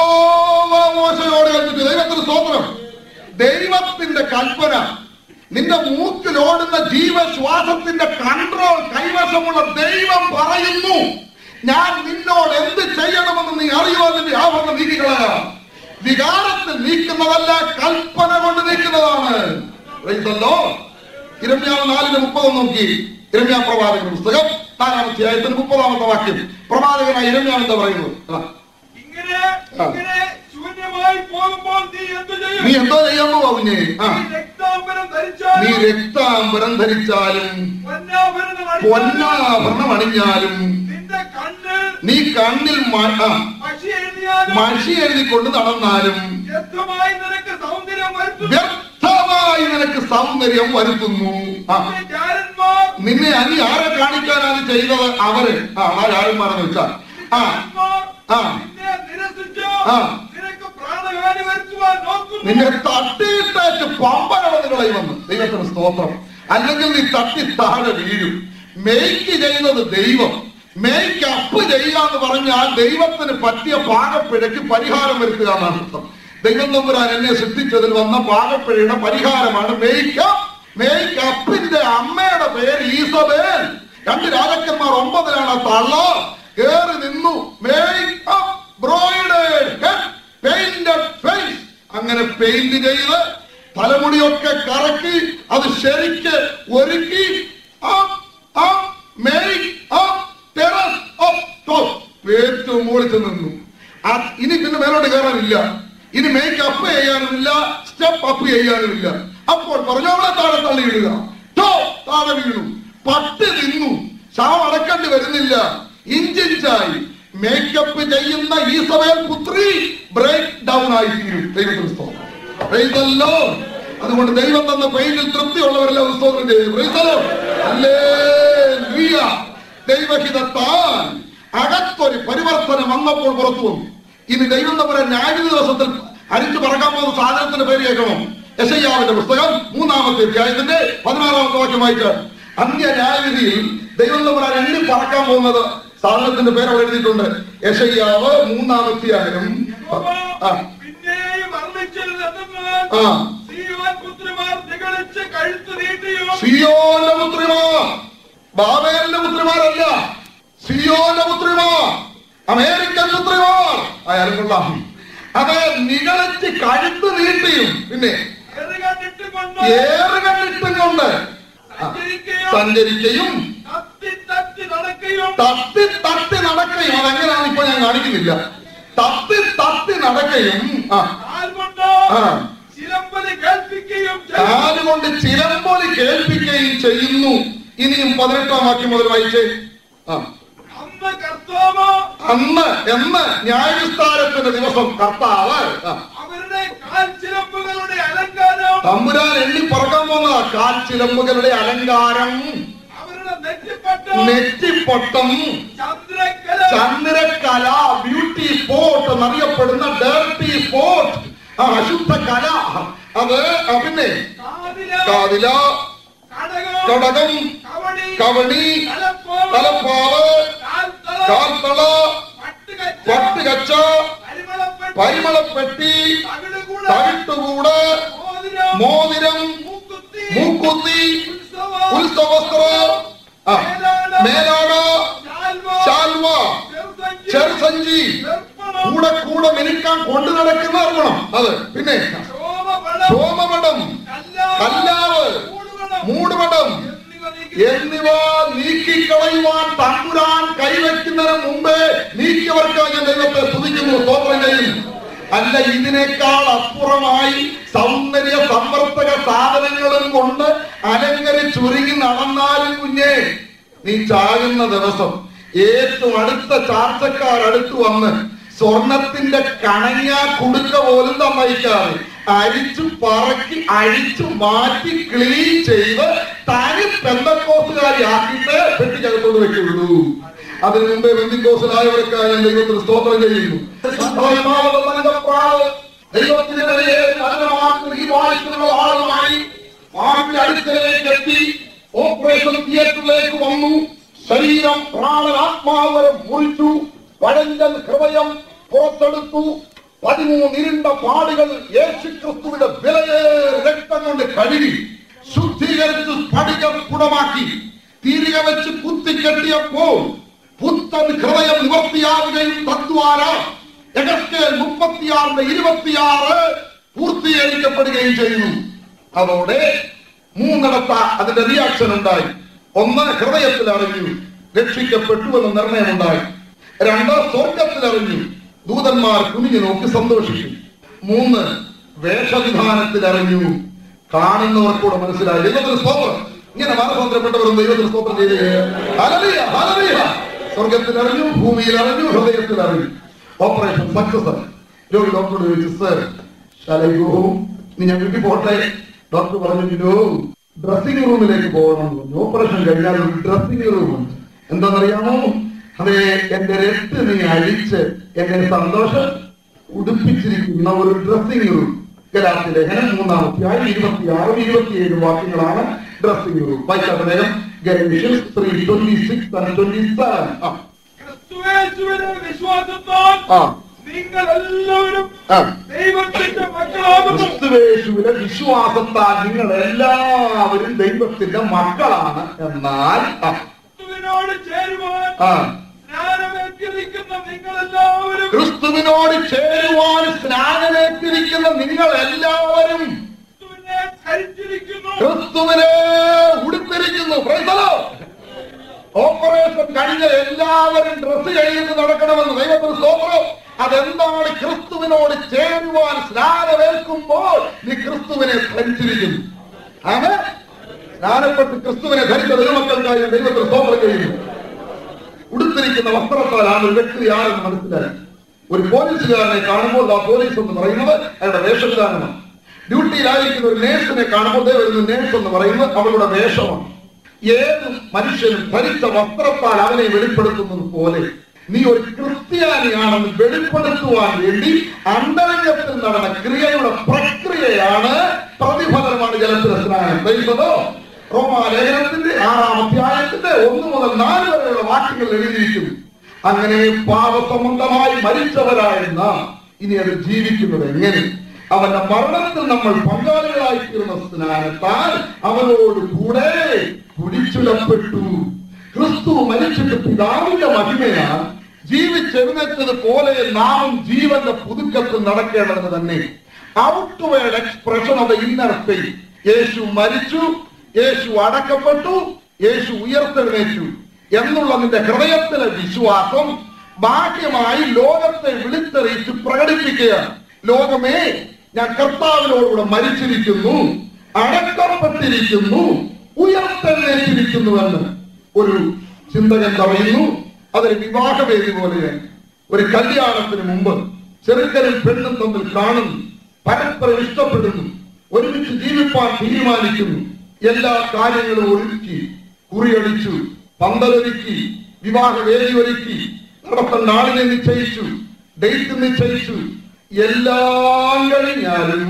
യഹോവ മോശയോട് കൽപ്പിച്ചു ദൈവത്തിന് സ്തോത്രം ദൈവത്തിന്റെ കൽപ്പന നിന്റെ മൂക്കിലോടുന്ന ജീവശ്വാസത്തിന്റെ കൺട്രോൾ കൈവശമുള്ള ദൈവം പറയുന്നു ഞാൻ നിന്നോട് എന്ത് ചെയ്യണമെന്ന് നീ അറിയുവാൻ നിന്റെ ആഭരണം നീക്കിക്കളയ വികാരത്തിൽ നീക്കുന്നതല്ല കൽപ്പന കൊണ്ട് നീക്കുന്നതാണ് Praise the Lord. ഇരമ്യാവ് നാലിന് മുപ്പത് നോക്കി ഇരമ്യാ പ്രവാചകന്റെ പുസ്തകം നാലാം അധ്യായത്തിന് മുപ്പതാമത്തെ വാക്യം പ്രവാചകനായ ഇരമ്യാവ് എന്താ പറയുന്നത് ആ. ഇങ്ങനെ ആ. ഇങ്ങനെ ശൂന്യമായി പോകുമ്പോൾ നീ എന്ത് ചെയ്യും നീ എന്തോ ചെയ്യാമോ അവനെ ആ നീ രക്താംബരം നീ ധരിച്ചാലും രക്താംബരം ധരിച്ചാലും പൊന്നാഭരണം അണിഞ്ഞാലും പൊന്നാഭരണം അണിഞ്ഞാലും നിന്റെ കണ്ണിൽ നീ കണ്ണിൽ മ- ആ, മഷി എഴുതിയാലും മഷി എഴുതിക്കൊണ്ട് നടന്നാലും വ്യക്തമായി നിനക്ക് സൗന്ദര്യം വരുത്തുന്നു വ്യർത്ഥമായി നിനക്ക് സൗന്ദര്യം വരുത്തുന്നു ആ നിന്റെ ജാരന്മാർ നിന്നെ അനി ആരെ കാണിക്കാനാണ് ചെയ്തത് അവര് ആ ആരാരന്മാരെന്ന് വെച്ചാൽ ആ ജാരന്മാർ ആ. നിന്നെ നിരസിച്ച് ആ. നിനക്ക് പ്രാണഹാനി വരുത്തുവാൻ നോക്കുന്നു നിന്നെ തട്ടിയിട്ടേറ്റ് പമ്പകളന്ന് കളയുമെന്ന് ദൈവത്തിന് സ്തോത്രം അല്ലെങ്കിൽ നീ തട്ടി താഴെ വീഴും മേയ്ക്ക് ചെയ്യുന്നത് ദൈവം മേയ്ക്ക് അപ്പ് ചെയ്യുക എന്ന് പറഞ്ഞാൽ ദൈവത്തിന് പറ്റിയ പാകപ്പിഴയ്ക്ക് പരിഹാരം വരുത്തുക എന്നാണ് അർത്ഥം ദൈവം തമ്പുരാൻ എന്നെ സൃഷ്ടിച്ചതിൽ വന്ന പാകപ്പിഴയുടെ പരിഹാരമാണ് മേയ്ക്കപ്പ് മേയ്ക്കപ്പിന്റെ അമ്മയുടെ പേര് ഈസബേൽ രണ്ട് രാജാക്കന്മാർ ഒമ്പതിലാണ് ആ തള്ള കേറി നിന്നു മേക്കപ്പ് ബ്രോയിഡേഡ് പെയിന്റഡ് ഫേസ് അങ്ങനെ പെയിന്റ് ചെയ്ത് തലമുടിയൊക്കെ കറക്കി അത് ശരിക്ക് ഒരുക്കി up, up, make up, terrace up, top. ഏറ്റവും മുകളിൽ നിന്നു ആ- ഇനി പിന്നെ മേലോട്ട് കയറാനില്ല ഇനി മേക്ക് അപ്പ് ചെയ്യാനുമില്ല സ്റ്റെപ്പ് അപ്പ് ചെയ്യാനുമില്ല അപ്പോൾ പറഞ്ഞോളെ താഴെ തള്ളിയിടുക ടോ താഴെ വീണു പട്ട് നിന്നു ശവം അടക്കേണ്ടി വരുന്നില്ല ഇഞ്ചിഞ്ചായി മേക്കപ്പ് ചെയ്യുന്ന ഈസബേൽ പുത്രി ബ്രേക്ക് ഡൗൺ ആയി തീരും ദൈവത്തിന് സ്തോത്രം Praise the Lord. അതുകൊണ്ട് ദൈവം തന്ന പെയിന്റിൽ തൃപ്തിയുള്ളവരെല്ലാം ഒന്ന് സ്തോത്രം ചെയ്യും Praise the Lord. Hallelujah. ദൈവഹിതത്താൽ അകത്തൊരു പരിവർത്തനം വന്നപ്പോൾ പുറത്തു വന്നു ഇനി ദൈവം തമ്മിലെ ന്യായ ദിവസത്തിൽ അരിച്ചു പറക്കാൻ പോകുന്ന സാധനത്തിന്റെ പേര് കേൾക്കണം യശയ്യാവിന്റെ പുസ്തകം മൂന്നാമത്തെ അധ്യായത്തിന്റെ പതിനാറാമത്തെ വാക്യം വായിക്കാം അന്യ ന്യായവിധിയിൽ ദൈവം തമ്മിൽ എണ്ണി പറക്കാൻ പോകുന്നത് സാധനത്തിന്റെ പേര് അവിടെ എഴുതിയിട്ടുണ്ട് യശയ്യാവ് മൂന്നാമധ്യായം ആ പിന്നെയും അർണിച്ചത് എന്തെന്നാൽ ആ സീയോൻ പുത്രിമാർ നിഗളിച്ച് കഴുത്ത് നീട്ടിയും സിയോന്റെ പുത്രിമാർ ബാബേലിന്റെ പുത്രിമാരല്ല സിയോന്റെ പുത്രിമാർ അമേരിക്കൻ പുത്രിമാർ ആയാലും കൊള്ളാം അത് നികളിച്ച് കഴുത്ത് നീട്ടിയും പിന്നെ എറുകണ്ടിട്ടുകൊണ്ട് ഏറുകണ്ടിട്ടും കൊണ്ട് ആ, സഞ്ചരിക്കുകയും സഞ്ചരിക്കുകയും തത്തി തത്തി നടക്കുകയും തത്തി തത്തി നടക്കുകയും അതെങ്ങനെയാണ് ഇപ്പൊ ഞാൻ കാണിക്കുന്നില്ല തത്തി തത്തി നടക്കുകയും ആ കാൽകൊണ്ട് ആ. ചിലമ്പലി കേൾപ്പിക്കുകയും ചെയ്യും. കാലുകൊണ്ട് ചിലമ്പൊലി കേൾപ്പിക്കുകയും ചെയ്യുന്നു ഇനിയും പതിനെട്ടാം വാക്യം മുതൽ വായിച്ചേ ആ അന്ന് കർത്താവ് അന്ന് എന്ന് ന്യായവിസ്താരത്തിന്റെ ദിവസം കർത്താവ് ആ, അവരുടെ കാൽ ചിലമ്പുകളുടെ അലങ്കാരം തമ്പുരാൻ എണ്ണി പറക്കാൻ പോകുന്ന കാൽ ചിലമ്പുകളുടെ അലങ്കാരം അവരുടെ നെറ്റിപ്പട്ടം നെറ്റിപ്പൊട്ടം ചന്ദ്രക്കല ചന്ദ്രകല ബ്യൂട്ടി സ്പോട്ട് എന്നറിയപ്പെടുന്ന ഡേർട്ടി സ്പോട്ട് ആ അശുദ്ധ കല അത് ആ, പിന്നെ കാതില കാതില കടകം കടകം കവണി കവണി തലപ്പാവ് തലപ്പാവ് കാൽത്തള കാൽത്തള പട്ടുകച്ച പട്ടുകച്ച പരിമളപ്പെട്ടി പരിമളപ്പെട്ടി തകിടുകൂട തവിട്ടുകൂട് മോതിരം മോതിരം മൂക്കുത്തി മൂക്കുത്തി ഉത്സവ ഉത്സവസ്ത്രം ആ, മേലാട ചാൽവ ശാൽവ ചെറുസഞ്ചി ചെറുസഞ്ചി ദർപ്പണം കൂടെ കൂടെ മിനുക്കാൻ കൊണ്ടു നടക്കുന്ന അർപ്പണം അത് പിന്നെ ശോഭവളം സോമവടം കല്ലാവ് മൂടുവളം മൂടുവടം എന്നിവ നീക്കി എന്നിവ നീക്കിക്കളയുവാൻ തമ്പുരാൻ കൈവയ്ക്കുന്നതിന് മുമ്പേ നീക്കിയവർക്ക് ഞാൻ ദൈവത്തെ സ്തുതിക്കുന്നു സ്തോത്രം ചെയ്യും അല്ല ഇതിനേക്കാൾ അപ്പുറമായി സൗന്ദര്യ സംവർത്തക സാധനങ്ങളും കൊണ്ട് അലങ്കരിച്ചുരുങ്ങി നടന്നാലും കുഞ്ഞേ നീ ചാകുന്ന ദിവസം ഏറ്റവും അടുത്ത ചാർച്ചക്കാർ അടുത്ത് വന്ന് സ്വർണത്തിന്റെ കണങ്ങ കുടുക്ക പോലും തന്നയിക്കാതെ അരിച്ചു പറക്കി അഴിച്ചു മാറ്റി ക്ലീൻ ചെയ്ത് തനി പെന്തക്കോസുകാരി ആക്കിയിട്ട് പെട്ടിക്കകത്തോട് വെക്കുള്ളൂ അതിനു മുമ്പേ ബന്ധിക്കോസിലായവർക്ക് ഞാൻ ദൈവത്തിന് സ്തോത്രം ചെയ്യുന്നു ദൈവത്തിന്റെ നിലയെ വചനമാക്കുന്ന ഈ വായിക്കുന്ന ആളുമായി പാമ്പിന്റെ അടുക്കലേക്ക് എത്തി ഓപ്പറേഷൻ തിയേറ്ററിലേക്ക് വന്നു ശരീരം പ്രാണൻ ആത്മാവ് വരെ മുറിച്ചു പഴഞ്ചൻ ഹൃദയം പുറത്തെടുത്തു പതിമൂന്ന് ഇരുണ്ട പാടുകൾ യേശു ക്രിസ്തുവിന്റെ വിലയേറെ രക്തം കൊണ്ട് കഴുകി ശുദ്ധീകരിച്ച് സ്ഫടിക സ്ഫുടമാക്കി തിരികെ വെച്ച് കുത്തിക്കെട്ടിയപ്പോൾ പുത്തൻ ഹൃദയം നിവർത്തിയാവുകയും തത്വാര എഗസ്റ്റേൽ മുപ്പത്തിയാറിന്റെ ഇരുപത്തിയാറ് പൂർത്തീകരിക്കപ്പെടുകയും ചെയ്യുന്നു അതോടെ മൂന്നിടത്ത അതിന്റെ റിയാക്ഷൻ ഉണ്ടായി ഒന്ന് ഹൃദയത്തിൽ അറിഞ്ഞു രക്ഷിക്കപ്പെട്ടു എന്ന നിർണയമുണ്ടായി രണ്ട് സ്വർഗത്തിൽ അറിഞ്ഞു ദൂതന്മാർ കുനിഞ്ഞു നോക്കി സന്തോഷിച്ചു മൂന്ന് വേഷവിധാനത്തിൽ അറിഞ്ഞു കാണുന്നവർക്കൂടെ മനസ്സിലായി ദൈവത്തിന് സ്തോത്രം ഇങ്ങനെ മാനസാന്തരപ്പെട്ടവരും ദൈവത്തിന് സ്തോത്രം ചെയ്ത് ഹല്ലേലൂയ, ഹല്ലേലൂയ. സ്വർഗത്തിൽ അറിഞ്ഞു ഭൂമിയിൽ അറിഞ്ഞു ഹൃദയത്തിൽ അറിഞ്ഞു ഓപ്പറേഷൻ സക്സസ് ആയി രോഗി ഡോക്ടറോട് ചോദിച്ചു സർ ശാലയോ നീ ഞാൻ വീട്ടിൽ പോട്ടെ ഡോക്ടർ പറഞ്ഞു "നോ, ഡ്രസ്സിംഗ് റൂമിലേക്ക് പോകണം എന്ന് പറഞ്ഞു. ഓപ്പറേഷൻ കഴിഞ്ഞാൽ ഒരു ഡ്രസ്സിംഗ് റൂം ഉണ്ട് എന്താണെന്നറിയാമോ അതെ എന്റെ രക്ത് നീ അഴിച്ച് എന്നെ സന്തോഷം ഉടുപ്പിച്ചിരിക്കുന്ന ഒരു ഡ്രസ്സിംഗ് റൂം ഗലാത്തി ലേഖനം മൂന്നാം അധ്യായം ഇരുപത്തിയാറും ഇരുപത്തിയേഴ് വാക്യങ്ങളാണ് ഡ്രസ്സിംഗ് റൂം വായിക്കാത്ത വേഗം Galatians three twenty six and twenty seven ക്രിസ്തുവേശുവിനെ വിശ്വാസത്താൽ ആ നിങ്ങൾ എല്ലാവരും ആ ദൈവത്തിന്റെ മക്കളാകുന്നു ക്രിസ്തുവേശുവിലെ വിശ്വാസത്താൽ നിങ്ങൾ എല്ലാവരും ദൈവത്തിന്റെ മക്കളാണ് എന്നാൽ ആ, ക്രിസ്തുവിനോട് ചേരുവാൻ ആ സ്നാനമേറ്റിരിക്കുന്ന നിങ്ങൾ എല്ലാവരും ക്രിസ്തുവിനോട് ചേരുവാൻ സ്നാനമേറ്റിരിക്കുന്ന നിങ്ങൾ എല്ലാവരും ക്രിസ്തുവിനെ ധരിച്ചിരിക്കുന്നു ക്രിസ്തുവിനെ ഉടുത്തിരിക്കുന്നു Praise the Lord. ഓപ്പറേഷൻ കഴിഞ്ഞ എല്ലാവരും ഡ്രസ് കഴിഞ്ഞ് നടക്കണമെന്ന് ദൈവത്തിന് സ്തോത്രം അതെന്താണ് ക്രിസ്തുവിനോട് ചേരുവാൻ സ്നാനമേൽക്കുമ്പോൾ നീ ക്രിസ്തുവിനെ ധരിച്ചിരിക്കുന്നു ആണ് സ്നാനപ്പെട്ട് ക്രിസ്തുവിനെ ധരിച്ച ദൈവമക്കൾക്കായി ഞാൻ ദൈവത്തിന് സ്തോത്രം ചെയ്യുന്നു ഉടുത്തിരിക്കുന്ന വസ്ത്രത്താലാണ് ഒരു വ്യക്തി ആരെന്ന് മനസ്സിലായി ഒരു പോലീസുകാരനെ കാണുമ്പോൾ ആ പോലീസ് എന്ന് പറയുന്നത് അയാളുടെ വേഷവിധാനമാണ് ഡ്യൂട്ടിയിലായിരിക്കുന്ന ഒരു നേഴ്സിനെ കാണുമ്പോൾ ദേ വരുന്ന നേഴ്സ് എന്ന് പറയുന്നത് അവളുടെ വേഷമാണ് ഏത് മനുഷ്യനും ധരിച്ച വസ്ത്രത്താൽ അവനെ വെളിപ്പെടുത്തുന്നത് പോലെ നീ ഒരു ക്രിസ്ത്യാനിയാണെന്ന് വെളിപ്പെടുത്തുവാൻ വേണ്ടി അന്തരംഗത്തിൽ നടന്ന ക്രിയയുടെ പ്രക്രിയയാണ് പ്രതിഫലനമാണ് ജലത്തിലെ സ്നാനം ദൈവതോ റോമാലേഖനത്തിന്റെ ആറാം അധ്യായത്തിന്റെ ഒന്ന് മുതൽ നാല് വരെയുള്ള വാക്യങ്ങൾ എഴുതിയിരിക്കുന്നു അങ്ങനെ പാപസംബന്ധമായി മരിച്ചവരായ നാം ഇനി അത് ജീവിക്കുന്നത് എങ്ങനെ അവന്റെ മരണത്തിൽ നമ്മൾ പങ്കാളികളായി തീർന്ന സ്നാനത്താൽ അവനോട് കൂടെ കുടിച്ചുലപ്പെട്ടു ക്രിസ്തു മരിച്ചിട്ട് പിതാവിന്റെ മഹിമയാൽ ജീവിച്ചെഴുന്നേറ്റത് പോലെ നാം ജീവന്റെ പുതുക്കത്തിൽ നടക്കേണ്ടത് തന്നെ outward expression of the inner faith യേശു മരിച്ചു യേശു അടക്കപ്പെട്ടു യേശു ഉയർത്തെഴുന്നേറ്റു എന്നുള്ള നിന്റെ ഹൃദയത്തിലെ വിശ്വാസം ബാഹ്യമായി ലോകത്തെ വിളിച്ചറിയിച്ച് പ്രകടിപ്പിക്കുക ലോകമേ ഞാൻ കർത്താവിനോടുകൂടെ മരിച്ചിരിക്കുന്നു അടക്കപ്പെട്ടിരിക്കുന്നു ഉയർത്തെഴുന്നേറ്റിരിക്കുന്നുവെന്ന് ഒരു ചിന്തകൻ പറയുന്നു അതൊരു വിവാഹവേദി പോലെയാണ് ഒരു കല്യാണത്തിന് മുമ്പ് ചെറുക്കനും പെണ്ണും തമ്മിൽ കാണുന്നു പരസ്പരം ഇഷ്ടപ്പെടുന്നു ഒരുമിച്ച് ജീവിപ്പാൻ തീരുമാനിക്കുന്നു എല്ലാ കാര്യങ്ങളും ഒരുക്കി കുറിയടിച്ചു പന്തലൊരുക്കി വിവാഹവേദി ഒരുക്കി നടത്തേണ്ട ആളിനെ നിശ്ചയിച്ചു ഡേറ്റ് നിശ്ചയിച്ചു എല്ലാം കഴിഞ്ഞാലും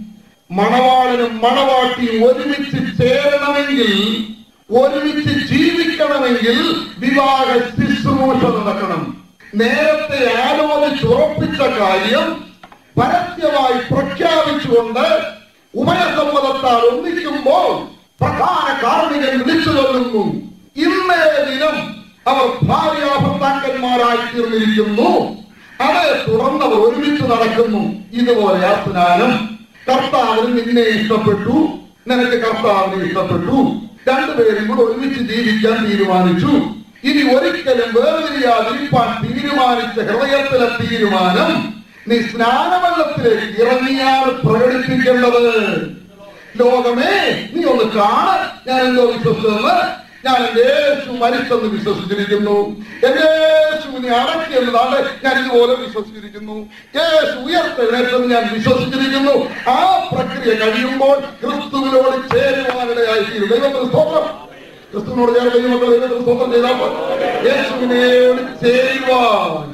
മണവാളനും മണവാട്ടിയും ഒരുമിച്ച് ചേരണമെങ്കിൽ ഒരുമിച്ച് ജീവിക്കണമെങ്കിൽ വിവാഹ ശുശ്രൂഷ നടക്കണം നേരത്തെ ആലോചിച്ചുറപ്പിച്ച കാര്യം പരസ്യമായി പ്രഖ്യാപിച്ചുകൊണ്ട് ഉഭയസമ്മതത്താൽ ഒന്നിക്കുമ്പോൾ പ്രധാന കാർമികൻ വിളിച്ചു കൊള്ളുന്നു ഇന്നേ ദിനം അവർ ഭാര്യാഭർത്താക്കന്മാരായി തീർന്നിരിക്കുന്നു അതേ തുടർന്ന് അവർ ഒരുമിച്ച് നടക്കുന്നു ഇതുപോലെ ആ സ്നാനം കർത്താവിന് നിന്നെ ഇഷ്ടപ്പെട്ടു നിനക്ക് കർത്താവിനെ ഇഷ്ടപ്പെട്ടു രണ്ടുപേരും കൂടെ ഒരുമിച്ച് ജീവിക്കാൻ തീരുമാനിച്ചു ഇനി ഒരിക്കലും വേർതിരിയാതിരിപ്പാൻ തീരുമാനിച്ച ഹൃദയത്തിലെ തീരുമാനം നീ സ്നാനവെള്ളത്തിലേക്ക് ഇറങ്ങിയാണ് പ്രകടിപ്പിക്കേണ്ടത് ലോകമേ നീ ഒന്ന് കാണ ഞാൻ എന്തോ വിശ്വസിച്ചെന്ന് ഞാൻ എന്റെ യേശു മരിച്ചെന്ന് വിശ്വസിച്ചിരിക്കുന്നു എന്റെ യേശുവിനെ അടക്കിയെന്നതാണ് ഞാൻ ഇതുപോലെ വിശ്വസിച്ചിരിക്കുന്നു യേശു ഉയർത്തെഴുന്നേറ്റെന്ന് ഞാൻ വിശ്വസിച്ചിരിക്കുന്നു ആ പ്രക്രിയ കഴിയുമ്പോൾ ക്രിസ്തുവിനോട് ചേരുവാനിടയായി തീരും ദൈവത്തിന് സ്തോത്രം ക്രിസ്തുവിനോട് ചേർന്ന് ദൈവമക്കൾ ദൈവത്തിന് സ്തോത്രം ചെയ്താൽ യേശുവിനോട് ചേരുവാൻ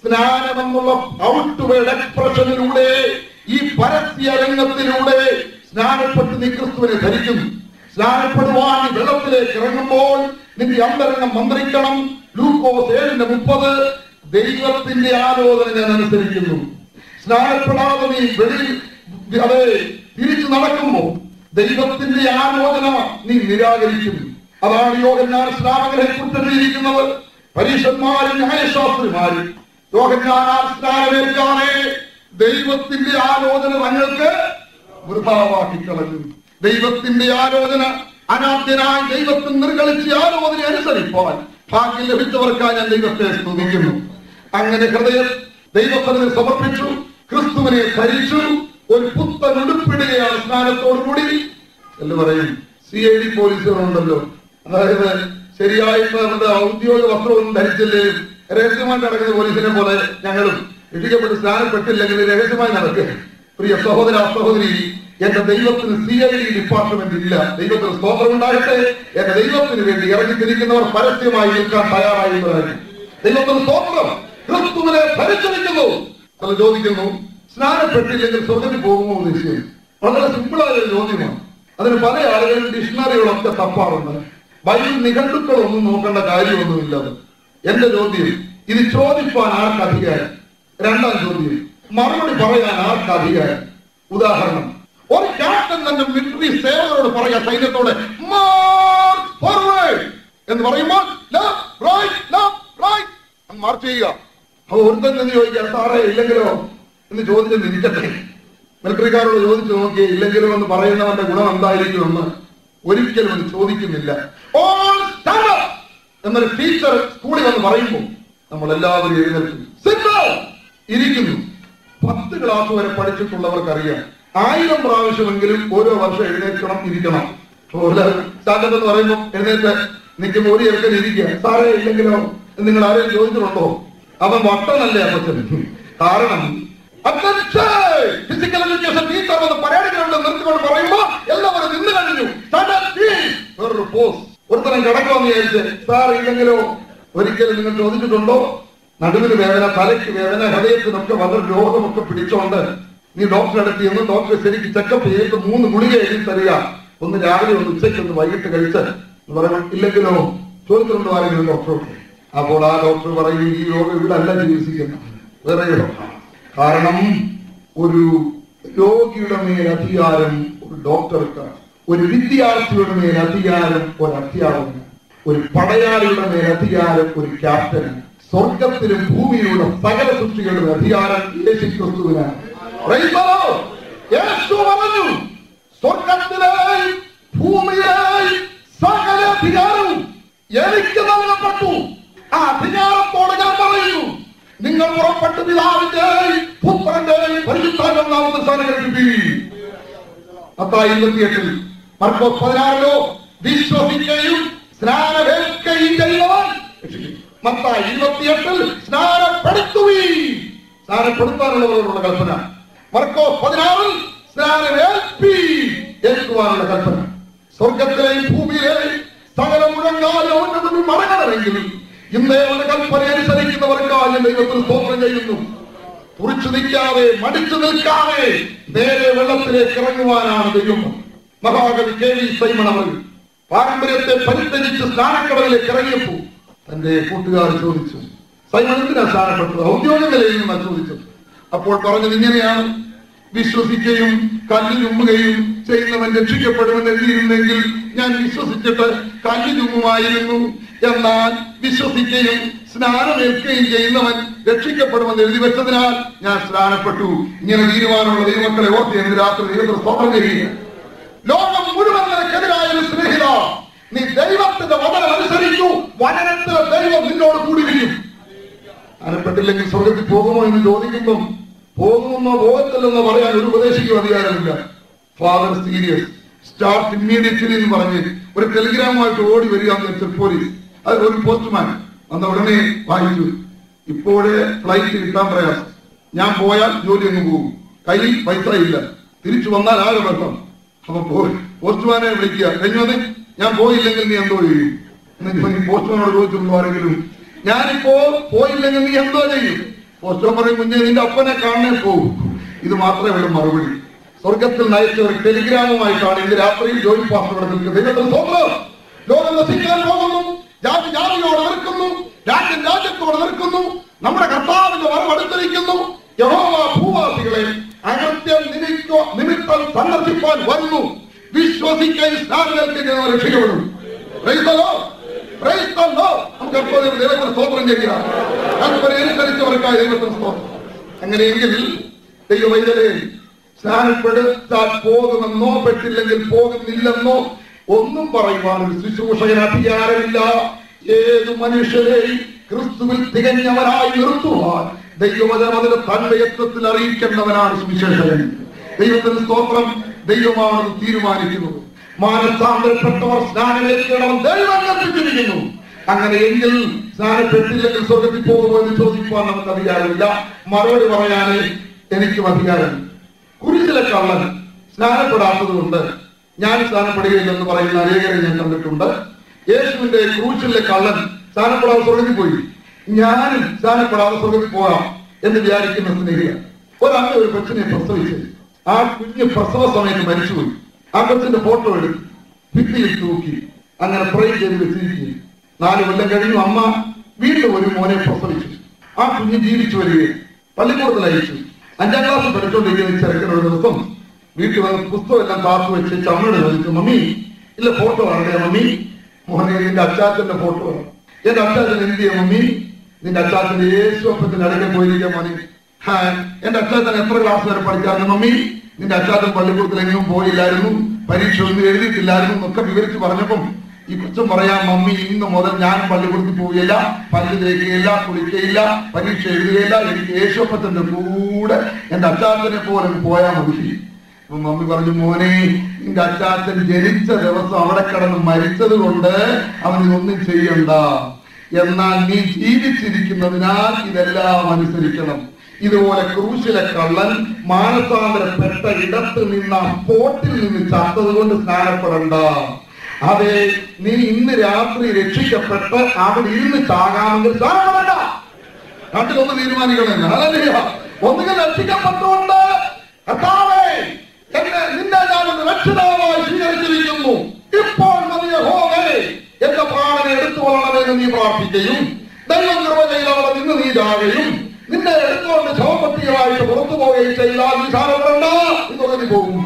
സ്നാനമെന്നുള്ള ഔട്ട്വേർഡ് എക്സ്പ്രഷനിലൂടെ ഈ പരസ്യ രംഗത്തിലൂടെ സ്നാനപ്പെട്ട് നീ ക്രിസ്തുവിനെ ധരിക്കുന്നു സ്നാനപ്പെടുവാൻ നീ വെള്ളത്തിലേക്ക് ഇറങ്ങുമ്പോൾ നിന്റെ അന്തരംഗം മന്ത്രിക്കണം ലൂക്കോസ് ഏഴിന്റെ മുപ്പത് ദൈവത്തിന്റെ ആലോചന ഞാൻ അനുസരിക്കുന്നു സ്നാനപ്പെടാതെ നീ വെളിയിൽ അതെ തിരിച്ചു നടക്കുമ്പോൾ ദൈവത്തിന്റെ ആലോചന നീ നിരാകരിക്കും അതാണ് യോഗജ്ഞാന സ്നാനങ്ങളെ കുറ്റത്തിയിരിക്കുന്നത് പരീക്ഷന്മാരും ന്യായശാസ്ത്രിമാരും യോഗജ്ഞാന സ്നാനമേൽക്കാതെ ദൈവത്തിന്റെ ആലോചന തങ്ങൾക്ക് വൃഥാവാക്കി കളഞ്ഞു ദൈവത്തിന്റെ ആലോചന അനാദ്യനായ ദൈവത്തിന് നിർഗളിച്ച് ആലോചന അനുസരിപ്പാൻ ഭാഗ്യം ലഭിച്ചവർക്കായി ഞാൻ ദൈവത്തെ സ്തുതിക്കുന്നു അങ്ങനെ ഹൃദയം ദൈവത്തിന് സമർപ്പിച്ചു ക്രിസ്തുവിനെ ധരിച്ചു ഒരു പുത്തൻ ഉടുപ്പിടുകയാണ് സ്നാനത്തോടുകൂടി എന്ന് പറയും സി ഐ ഡി പോലീസുകളുണ്ടല്ലോ അതായത് ശരിയായിട്ട് അവരുടെ ഔദ്യോഗിക വസ്ത്രമൊന്നും ധരിച്ചില്ലേ രഹസ്യമായിട്ട് നടക്കുന്ന പോലീസിനെ പോലെ ഞങ്ങളും രക്ഷിക്കപ്പെട്ട് സ്നാനപ്പെട്ടില്ലെങ്കിൽ രഹസ്യമായി നടക്കുക പ്രിയ സഹോദര സഹോദരി എന്റെ ദൈവത്തിന് സി ഐ ഡി ഡിപ്പാർട്ട്മെന്റ് ഇല്ല ദൈവത്തിന് സ്തോത്രം ഉണ്ടാകട്ടെ എന്റെ ദൈവത്തിന് വേണ്ടി ഇറങ്ങിത്തിരിക്കുന്നവർ പരസ്യമായി നിൽക്കാൻ തയ്യാറായി പറയുന്നു ദൈവത്തിന് സ്തോത്രം ക്രിസ്തുവിനെ ധരിച്ചിരിക്കുന്നു ചില ചോദിക്കുന്നു സ്നാനപ്പെട്ടില്ലെങ്കിൽ സ്വർഗത്തിൽ പോകുമോ എന്ന് ചോദിച്ചു വളരെ സിമ്പിളായ ഒരു ചോദ്യമാണ് അതിന് പല ആളുകളും ഡിക്ഷണറികളൊക്കെ തപ്പാറുണ്ട് ബൈബിൾ നിഘണ്ടുക്കളൊന്നും നോക്കേണ്ട കാര്യമൊന്നുമില്ല അത് എന്റെ ചോദ്യം ഇത് ചോദിപ്പാൻ ആർക്ക് അധികാരം രണ്ടാം ചോദ്യം മറുപടി പറയാൻ ആർക്ക് അധികാരം ഉദാഹരണം ഒരു ക്യാപ്റ്റൻ തന്റെ മിലിറ്ററി സേവകരോട് പറയാ സൈന്യത്തോട് "March forward" എന്ന് പറയുമ്പോൾ "Left, right, left, right" എന്ന് മാർച്ച് ചെയ്യുക അപ്പൊ ഒരുത്തൻ എന്ന് ചോദിക്കാം സാറേ ഇല്ലെങ്കിലോ എന്ന് ചോദിച്ചെന്ന് ഇരിക്കട്ടെ മിലിറ്ററിക്കാരോട് ചോദിച്ചു നോക്കിയേ ഇല്ലെങ്കിലും എന്ന് പറയുന്നവന്റെ ഗുണം എന്തായിരിക്കും എന്ന് ഒരിക്കലും അത് ചോദിക്കുന്നില്ല All stand up എന്നൊരു ടീച്ചർ സ്കൂളിൽ വന്ന് പറയുമ്പോൾ നമ്മൾ എല്ലാവരും എഴുന്നേൽക്കും Sit down. ഇരിക്കുന്നു പത്ത് ക്ലാസ് വരെ പഠിച്ചിട്ടുള്ളവർക്ക് അറിയാം ആയിരം പ്രാവശ്യമെങ്കിലും ഓരോ വർഷം എഴുന്നേൽക്കണം ഇരിക്കണം സ്റ്റാൻഡപ്പ് എന്ന് പറയുമ്പോൾ എഴുന്നേറ്റ് നിൽക്കുമ്പോൾ ഒരു ചെറുക്കൻ ഇരിക്കുക സാറേ ഇല്ലെങ്കിലോ എന്ന് നിങ്ങൾ ആരെയും ചോദിച്ചിട്ടുണ്ടോ അവൻ വട്ടനല്ലേ അപ്പച്ചൻ കാരണം ഫിസിക്കൽ എഡ്യൂക്കേഷൻ ടീച്ചർ വന്ന് പരേഡ് ഗ്രൗണ്ടിൽ നിർത്തിക്കൊണ്ട് പറയുമ്പോ എല്ലാവരും നിന്ന് കഴിഞ്ഞു Stand up, please. വേറൊരു പോസ് ഒരുത്തരം കിടക്കുമെന്ന് വിചാരിച്ച് സാർ ഇല്ലെങ്കിലോ ഒരിക്കലും നിങ്ങൾ ചോദിച്ചിട്ടുണ്ടോ നടുവിന് വേദന തലയ്ക്ക് വേദന ഹൃദയത്തിനൊക്കെ വളരെ രോഗമൊക്കെ പിടിച്ചോണ്ട് നീ ഡോക്ടറെ അടുത്ത് എന്ന് ഡോക്ടറെ ശരിക്ക് ചെക്കപ്പ് ചെയ്തിട്ട് മൂന്ന് ഗുളിക എഴുതി തരിക ഒന്ന് രാവിലെ ഒന്ന് ഉച്ചയ്ക്ക് ഒന്ന് വൈകിട്ട് കഴിച്ച് എന്ന് പറയണം ഇല്ലെങ്കിലോ ചോദിച്ചിട്ടുണ്ടോ ആരെങ്കിലും ഡോക്ടറോട് അപ്പോൾ ആ ഡോക്ടർ പറയും ഈ രോഗം ഇവിടെ അല്ല ചികിത്സിക്കുന്നത് വേറെ രോഗം കാരണം ഒരു രോഗിയുടെ മേൽ അധികാരം ഒരു ഡോക്ടർക്ക് ഒരു വിദ്യാർത്ഥിയുടെ മേൽ അധികാരം ഒരു അധ്യാപകന് ഒരു പടയാളിയുടെ മേൽ അധികാരം ഒരു ക്യാപ്റ്റന് സ്വർഗത്തിലും ഭൂമിയിലുള്ള സകല സൃഷ്ടികളുടെ അധികാരം യേശു ക്രിസ്തുവിനാണ് Praise the Lord. യേശു പറഞ്ഞു സ്വർഗത്തിലായി ഭൂമിയിലായി സകല അധികാരവും എനിക്ക് നൽകപ്പെട്ടു ആ അധികാരത്തോടെ ഞാൻ പറയുന്നു നിങ്ങൾ പുറപ്പെട്ട് പിതാവിന്റെയും പുത്രന്റെയും പരിശുദ്ധാത്മാവിന്റെ സ്ഥാനം കഴിപ്പിക്കും മത്തായി ഇരുപത്തിയെട്ടിൽ മർക്കോസ് പതിനാറിലോ വിശ്വസിക്കുകയും സ്നാനമേൽക്കുകയും ചെയ്യുന്നവൻ രക്ഷിക്കും. മത്തായി ഇരുപത്തിയെട്ടിൽ സ്നാനപ്പെടുത്തുവീ സ്നാനപ്പെടുത്താനുള്ളവരോടുള്ള കൽപ്പന മർക്കോസ് പതിനാറിൽ സ്നാനമേൽപ്പി ഏൽക്കുവാനുള്ള കൽപ്പന സ്വർഗത്തിലെയും ഭൂമിയിലെയും സകല മുഴങ്ങാലും മടങ്ങണമെങ്കിൽ ഇന്നേ ഒരു കൽപ്പന അനുസരിക്കുന്നവർക്കായി ദൈവത്തിൽ സ്തോത്രം ചെയ്യുന്നു കുറിച്ചു നിൽക്കാതെ മടിച്ചു നിൽക്കാതെ നേരെ വെള്ളത്തിലേക്ക് ഇറങ്ങുവാനാണ് ദൈവം മഹാകവി കെ വി സൈമൺ അവർ പാരമ്പര്യത്തെ പരിത്യജിച്ച് സ്നാനക്കടലിലേക്ക് ഇറങ്ങിയപ്പോ തന്റെ കൂട്ടുകാർ ചോദിച്ചു സൈമൺ എന്തിനാ സ്നാനപ്പെട്ടത് ഔദ്യോഗിക നിലയിൽ നിന്നാ ചോദിച്ചത് അപ്പോൾ പറഞ്ഞത് ഇങ്ങനെയാണ് വിശ്വസിക്കുകയും കല്ല് ചുമ്മുകയും ചെയ്യുന്നവൻ രക്ഷിക്കപ്പെടുമെന്ന് എഴുതിയിരുന്നെങ്കിൽ ഞാൻ വിശ്വസിച്ചിട്ട് കല്ല് ചുമ്മുമായിരുന്നു എന്നാൽ വിശ്വസിക്കുകയും സ്നാനമേൽക്കുകയും ചെയ്യുന്നവൻ രക്ഷിക്കപ്പെടുമെന്ന് എഴുതി വെച്ചതിനാൽ ഞാൻ സ്നാനപ്പെട്ടു ഇങ്ങനെ തീരുമാനമുള്ള ദൈവമക്കളെ ഓർത്ത് എന്ന് രാത്രി ദൈവത്തിന് സ്തോത്രം ചെയ്യുക ലോകം മുഴുവൻ നിനക്കെതിരായ ഒരു സ്നേഹിത നീ ദൈവത്തിന്റെ വചനം അനുസരിച്ചു വചനത്തിലെ ദൈവം നിന്നോട് കൂടിയിരിക്കും സ്നാനപ്പെട്ടില്ലെങ്കിൽ സ്വർഗത്തിൽ പോകുമോ എന്ന് ചോദിക്കുമ്പം പോകുമെന്നോ പോകത്തില്ലെന്നോ പറയാൻ ഒരു ഉപദേശിക്കും അധികാരമില്ല ഫാദർ സീരിയസ് സ്റ്റാർട്ട് ഇമ്മീഡിയറ്റ്ലി എന്ന് പറഞ്ഞ് ഒരു ടെലിഗ്രാമുമായിട്ട് ഓടി വരിക എന്ന് വെച്ചാൽ പോലീസ് അത് ഒരു പോസ്റ്റ്മാൻ വന്ന ഉടനെ വായിച്ചു ഇപ്പോഴേ ഫ്ലൈറ്റ് കിട്ടാൻ പ്രയാസം ഞാൻ പോയാൽ ജോലി അങ്ങ് പോകും കയ്യിൽ പൈസ ഇല്ല തിരിച്ചു വന്നാൽ ആകെ വെള്ളം അപ്പൊ പോ- പോസ്റ്റ്മാനെ വിളിക്കുക കഴിഞ്ഞത് ഞാൻ പോയില്ലെങ്കിൽ നീ എന്തോ ചെയ്യും എന്ന് ഈ പോസ്റ്റ്മാനോട് ചോദിച്ചിട്ടുണ്ടോ ആരെങ്കിലും ഞാനിപ്പോ പോയില്ലെങ്കിൽ നീ എന്തോ ചെയ്യും പോസ്റ്റ്മാൻ പറയും കുഞ്ഞെ നിന്റെ അപ്പനെ കാണണേ പോകും ഇത് മാത്രമേ ഉള്ളൂ മറുപടി സ്വർഗത്തിൽ നയിച്ച ഒരു ടെലിഗ്രാമുമായിട്ടാണ് ഇന്ന് രാത്രിയിൽ ജോലി പാസ്റ്റോടെ നിൽക്കുന്നത് ദൈവത്തിന് സ്വന്തം ലോകം നശിക്കാൻ പോകുന്നു ജാതി ജാതിയോട് എതിർക്കുന്നു രാജ്യം രാജ്യത്തോട് എതിർക്കുന്നു നമ്മുടെ കർത്താവിന്റെ വരം അടുത്തിരിക്കുന്നു യഹോവ ഭൂവാസികളെ അകത്യം നിമിത്തോ നിമിത്തം സന്ദർശിപ്പാൻ വരുന്നു വിശ്വസിക്കാൻ സ്നാനങ്ങൾക്ക് രക്ഷിക്കപ്പെടും Praise the Lord. Praise the Lord. നമുക്ക് എപ്പോഴും ദൈവത്തിന് സ്തോത്രം ചെയ്യുക കൽപ്പന അനുസരിച്ചവർക്കായി ദൈവത്തിന് സ്തോത്രം അങ്ങനെയെങ്കിൽ ദൈവവൈദ്യരെ സ്നാനപ്പെടുത്താൻ പോകുമെന്നോ പെട്ടില്ലെങ്കിൽ പോകുന്നില്ലെന്നോ ഒന്നും പറയുവാൻ ഒരു ശുശ്രൂഷകന് അധികാരമില്ല ഏത് മനുഷ്യരെയും ക്രിസ്തുവിൽ തികഞ്ഞവനായി നിർത്തുവാൻ ദൈവവചനം അതിന്റെ തന്മയത്വത്തിൽ അറിയിക്കേണ്ടവനാണ് സുവിശേഷകൻ ദൈവത്തിന് സ്തോത്രം ദൈവമാണ് തീരുമാനിക്കുന്നത് മാനസാന്തരപ്പെട്ടവർ സ്നാനമേൽക്കണം ദൈവം കൽപ്പിച്ചിരിക്കുന്നു അങ്ങനെയെങ്കിൽ സ്നാനപ്പെട്ടില്ലെങ്കിൽ സ്വർഗത്തിൽ പോകുമോ എന്ന് ചോദിക്കുവാൻ നമുക്ക് അധികാരമില്ല മറുപടി പറയാനേ എനിക്കും അധികാരമില്ല കുരിശിലെ കള്ളൻ സ്നാനപ്പെടാത്തത് കൊണ്ട് ഞാൻ സ്നാനപ്പെടുകയില്ലെന്ന് പറയുന്ന അനേകരെ ഞാൻ കണ്ടിട്ടുണ്ട് യേശുവിന്റെ ക്രൂശിലെ കള്ളൻ സ്നാനപ്പെടാതെ സ്വർഗത്തിൽ പോയി ഞാനും സ്നാനപ്പെടാതെ സ്വർഗത്തിൽ പോകാം എന്ന് വിചാരിക്കുന്ന സ്നേഹിയാണ് ഒരമ്മ ഒരു കൊച്ചിനെ പ്രസവിച്ച് ആ കുഞ്ഞ് പ്രസവ സമയത്ത് മരിച്ചുപോയി ആ കൊച്ചിന്റെ ഫോട്ടോ എടുത്ത് ഭിത്തിയിൽ തൂക്കി അങ്ങനെ പ്രൈം ചെയ്ത് വെച്ചിരിക്കുകയും നാല് കൊല്ലം കഴിഞ്ഞു അമ്മ വീണ്ടും ഒരു മോനെ പ്രസവിച്ചു ആ കുഞ്ഞ് ജീവിച്ചു വരികയും പള്ളിക്കൂടത്തിൽ അയച്ചു അഞ്ചാം ക്ലാസ് പഠിച്ചുകൊണ്ടിരിക്കുന്ന ഈ ചെറുക്കൻ ഒരു ദിവസം വീട്ടിൽ വന്ന് പുസ്തകം എല്ലാം കാത്തു വെച്ച് അമ്മയോട് ചോദിച്ചു മമ്മി ഇല്ല ഫോട്ടോ ആരുടെ മമ്മി മോനെ നിന്റെ അച്ചാച്ചന്റെ ഫോട്ടോ ആണ് എന്റെ അച്ചാച്ചൻ എന്ത് ചെയ്യും മമ്മി നിന്റെ അച്ചാച്ചന്റെ യേശു അപ്പത്തിന്റെ അടുക്കൽ പോയിരിക്കാൻ മോനെ ഹാ, എന്റെ അച്ചാച്ചൻ എത്ര ക്ലാസ് വരെ പഠിച്ചായിരുന്നു മമ്മി നിന്റെ അച്ചാച്ചൻ പള്ളിക്കൂടത്തിൽ എങ്ങും പോയില്ലായിരുന്നു പരീക്ഷ ഒന്നും എഴുതിയിട്ടില്ലായിരുന്നു എന്നൊക്കെ വിവരിച്ച് പറഞ്ഞപ്പം ഈ കുറ്റം പറയാം മമ്മി ഇന്ന് മുതൽ ഞാൻ പള്ളിക്കൂടത്തിൽ പോവുകയില്ല പല്ല് തേക്കുകയില്ല കുളിക്കുകയില്ല പരീക്ഷ എഴുതുകയില്ല എനിക്ക് യേശുപ്പത്തിന്റെ കൂടെ എന്റെ അച്ചാച്ചനെ പോലെ അങ്ങ് പോയാൽ മതി അപ്പൊ മമ്മി പറഞ്ഞു മോനെ നിന്റെ അച്ചാച്ചൻ ജനിച്ച ദിവസം അവിടെ കിടന്ന് മരിച്ചത് കൊണ്ട് അവനൊന്നും ചെയ്യണ്ട എന്നാൽ നീ ജീവിച്ചിരിക്കുന്നതിനാൽ ഇതെല്ലാം അനുസരിക്കണം ഇതുപോലെ ക്രൂശിലെ കള്ളൻ മാനസാന്തരപ്പെട്ട ഇടത്ത് നിന്ന് ആ സ്പോട്ടിൽ നിന്ന് ചത്തത് കൊണ്ട് സ്നാനപ്പെടണ്ട അതെ നീ ഇന്ന് രാത്രി രക്ഷിക്കപ്പെട്ട് അവിടെ ഇരുന്ന് ചാകാമെങ്കിൽ സ്നാനപ്പെടണ്ട രണ്ടിലൊന്ന് തീരുമാനിക്കണം ഹല്ലേലൂയ. ഒന്നുകിൽ രക്ഷിക്കപ്പെട്ടുകൊണ്ട് കർത്താവേ എന്നെ നിന്നെ ഞാൻ ഒന്ന് രക്ഷിതാവായി സ്വീകരിച്ചിരിക്കുന്നു ഇപ്പോൾ മതി യഹോവേ എന്റെ പ്രാണനെ എടുത്തു കൊള്ളണമെന്ന് നീ പ്രാർത്ഥിക്കുകയും ദൈവം കൃപ ചെയ്തവളെ നിന്ന് നീ ചാകുകയും നിന്നെ എടുത്തുകൊണ്ട് ശവപട്ടികളായിട്ട് പുറത്തു പോവുകയും ചെയ്താൽ നീ സാരപ്പെടണ്ട എന്ന് നീ പോകും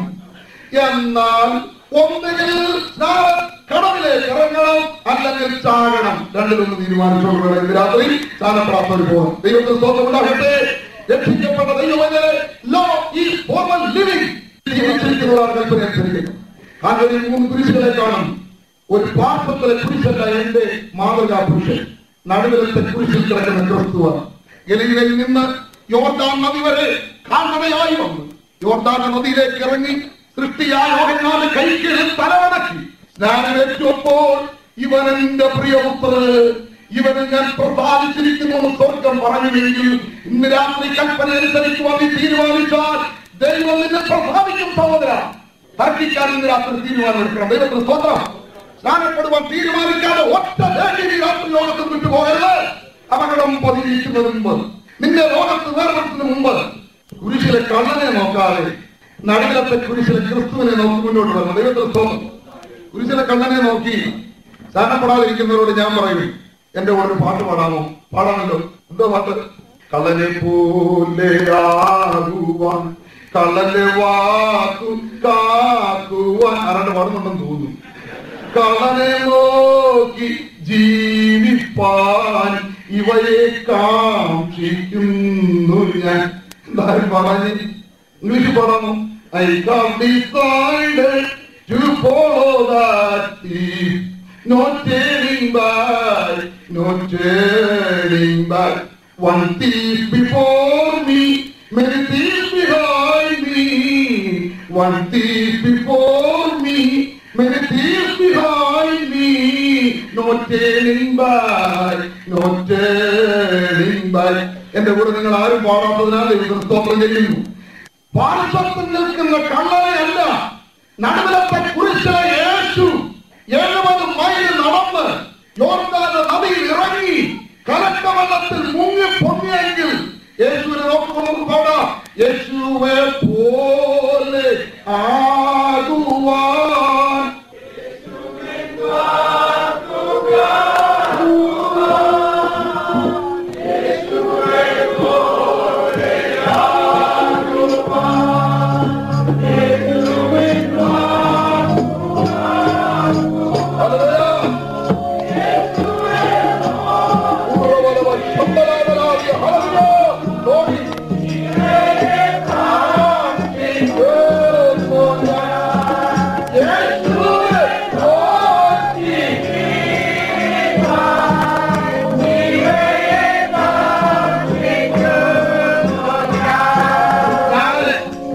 എന്നാൽ ഒന്നുകിൽ സ്നാന കടവിലേക്ക് ഇറങ്ങണം അല്ലെങ്കിൽ ചാകണം രണ്ടിലൊന്ന് തീരുമാനിച്ചോളൂ ഇന്ന് രാത്രി സ്നാനപ്പെടാത്തവർ പോകണം ദൈവത്തിന് സ്തോത്രം ഉണ്ടാകട്ടെ രക്ഷിക്കപ്പെട്ട ദൈവമേ ലോ ഈ ഫോർമൽ ലിവിംഗ് ജീവിച്ചിരിക്കുന്നവരാണ് കൽപ്പന അനുസരിക്കുന്നത് കാരണം ഈ മൂന്ന് കുരിശുകളെ കാണും ഒരു പാർശ്വത്തിലെ കുരിശല്ല എന്റെ മാതൃകാ പുരുഷൻ നടുവിലത്തെ കുരിശിൽ കിടക്കുന്ന ക്രിസ്തുവാണ് ഗലീലയിൽ നിന്ന് യോർദാൻ നദി വരെ കാൽനടയായി വന്നു യോർദാൻ നദിയിലേക്ക് ഇറങ്ങി സൃഷ്ടിയായ യോഹന്നാന് കൈക്കീഴിൽ തലവണക്കി സ്നാനമേറ്റപ്പോൾ ഇവൻ എന്റെ പ്രിയപുത്രന് ഇവന് ഞാൻ പ്രസാദിച്ചിരിക്കുന്നു എന്ന് സ്വർഗം പറഞ്ഞുവെങ്കിൽ ഇന്ന് രാത്രി കൽപ്പന അനുസരിക്കുവാൻ നീ തീരുമാനിച്ചാൽ ദൈവം നിന്നെ പ്രസാദിക്കും സഹോദര തർക്കിക്കാൻ ഇന്ന് രാത്രി തീരുമാനമെടുക്കണം ദൈവത്തിന് സ്വന്തം സ്നാനപ്പെടുവാൻ തീരുമാനിക്കാതെ ഒറ്റ ദേഹി ഈ രാത്രി ലോകത്ത് വിട്ടു പോകരുത് അപകടം പതിയിരിക്കുന്നതിന് മുമ്പ് നിന്റെ ലോകത്ത് വേർപെടുത്തുന്നതിന് മുമ്പ് കുരിശിലെ കള്ളനെ നോക്കാതെ നടുവിലത്തെ കുരിശിലെ ക്രിസ്തുവിനെ നോക്കി മുന്നോട്ട് വരണം ദൈവത്തിന് സ്തോത്രം കുരിശിലെ കള്ളനെ നോക്കി സ്നാനപ്പെടാതിരിക്കുന്നവരോട് ഞാൻ പറയും എന്റെ കൂടെ ഒരു പാട്ട് പാടാമോ പാടാമല്ലോ എന്തോ പാട്ട് കള്ളനെ പോലെ ആകുവാൻ കള്ളന്റെ വാക്കു കാക്കുവാൻ ആരാണ്ട് പാടുന്നുണ്ടെന്ന് തോന്നുന്നു കള്ളനെ നോക്കി ജീവിപ്പാൻ ഇവയെ കാക്ഷിക്കുന്നു ഞാൻ എന്തായാലും പാടാൻ ഇംഗ്ലീഷ് പാടാമോ I have decided to follow that no turning back, no turning back. One thief before me, many thieves behind me. One thief before me, many thieves behind me. No turning back, no turning back. എന്റെ കൂടെ നിങ്ങൾ ആരും പാടാത്തതിനാൽ ദൈവത്തിന് സ്തോത്രം ചെയ്യുന്നു പാർശ്വത്തിൽ നിൽക്കുന്ന കള്ളനെ അല്ല നടുവിലത്തെ കുരിശിലെ യേശു എഴുപത് മൈൽ നടന്ന് യോർദാന്റെ നദിയിൽ ഇറങ്ങി കലക്കവെള്ളത്തിൽ മുങ്ങി പൊങ്ങിയെങ്കിൽ യേശുവിനെ നോക്കുമ്പോൾ നമുക്ക് പാടാം യേശുവെ പോലെ Hallelujah. Glory. ഞാന്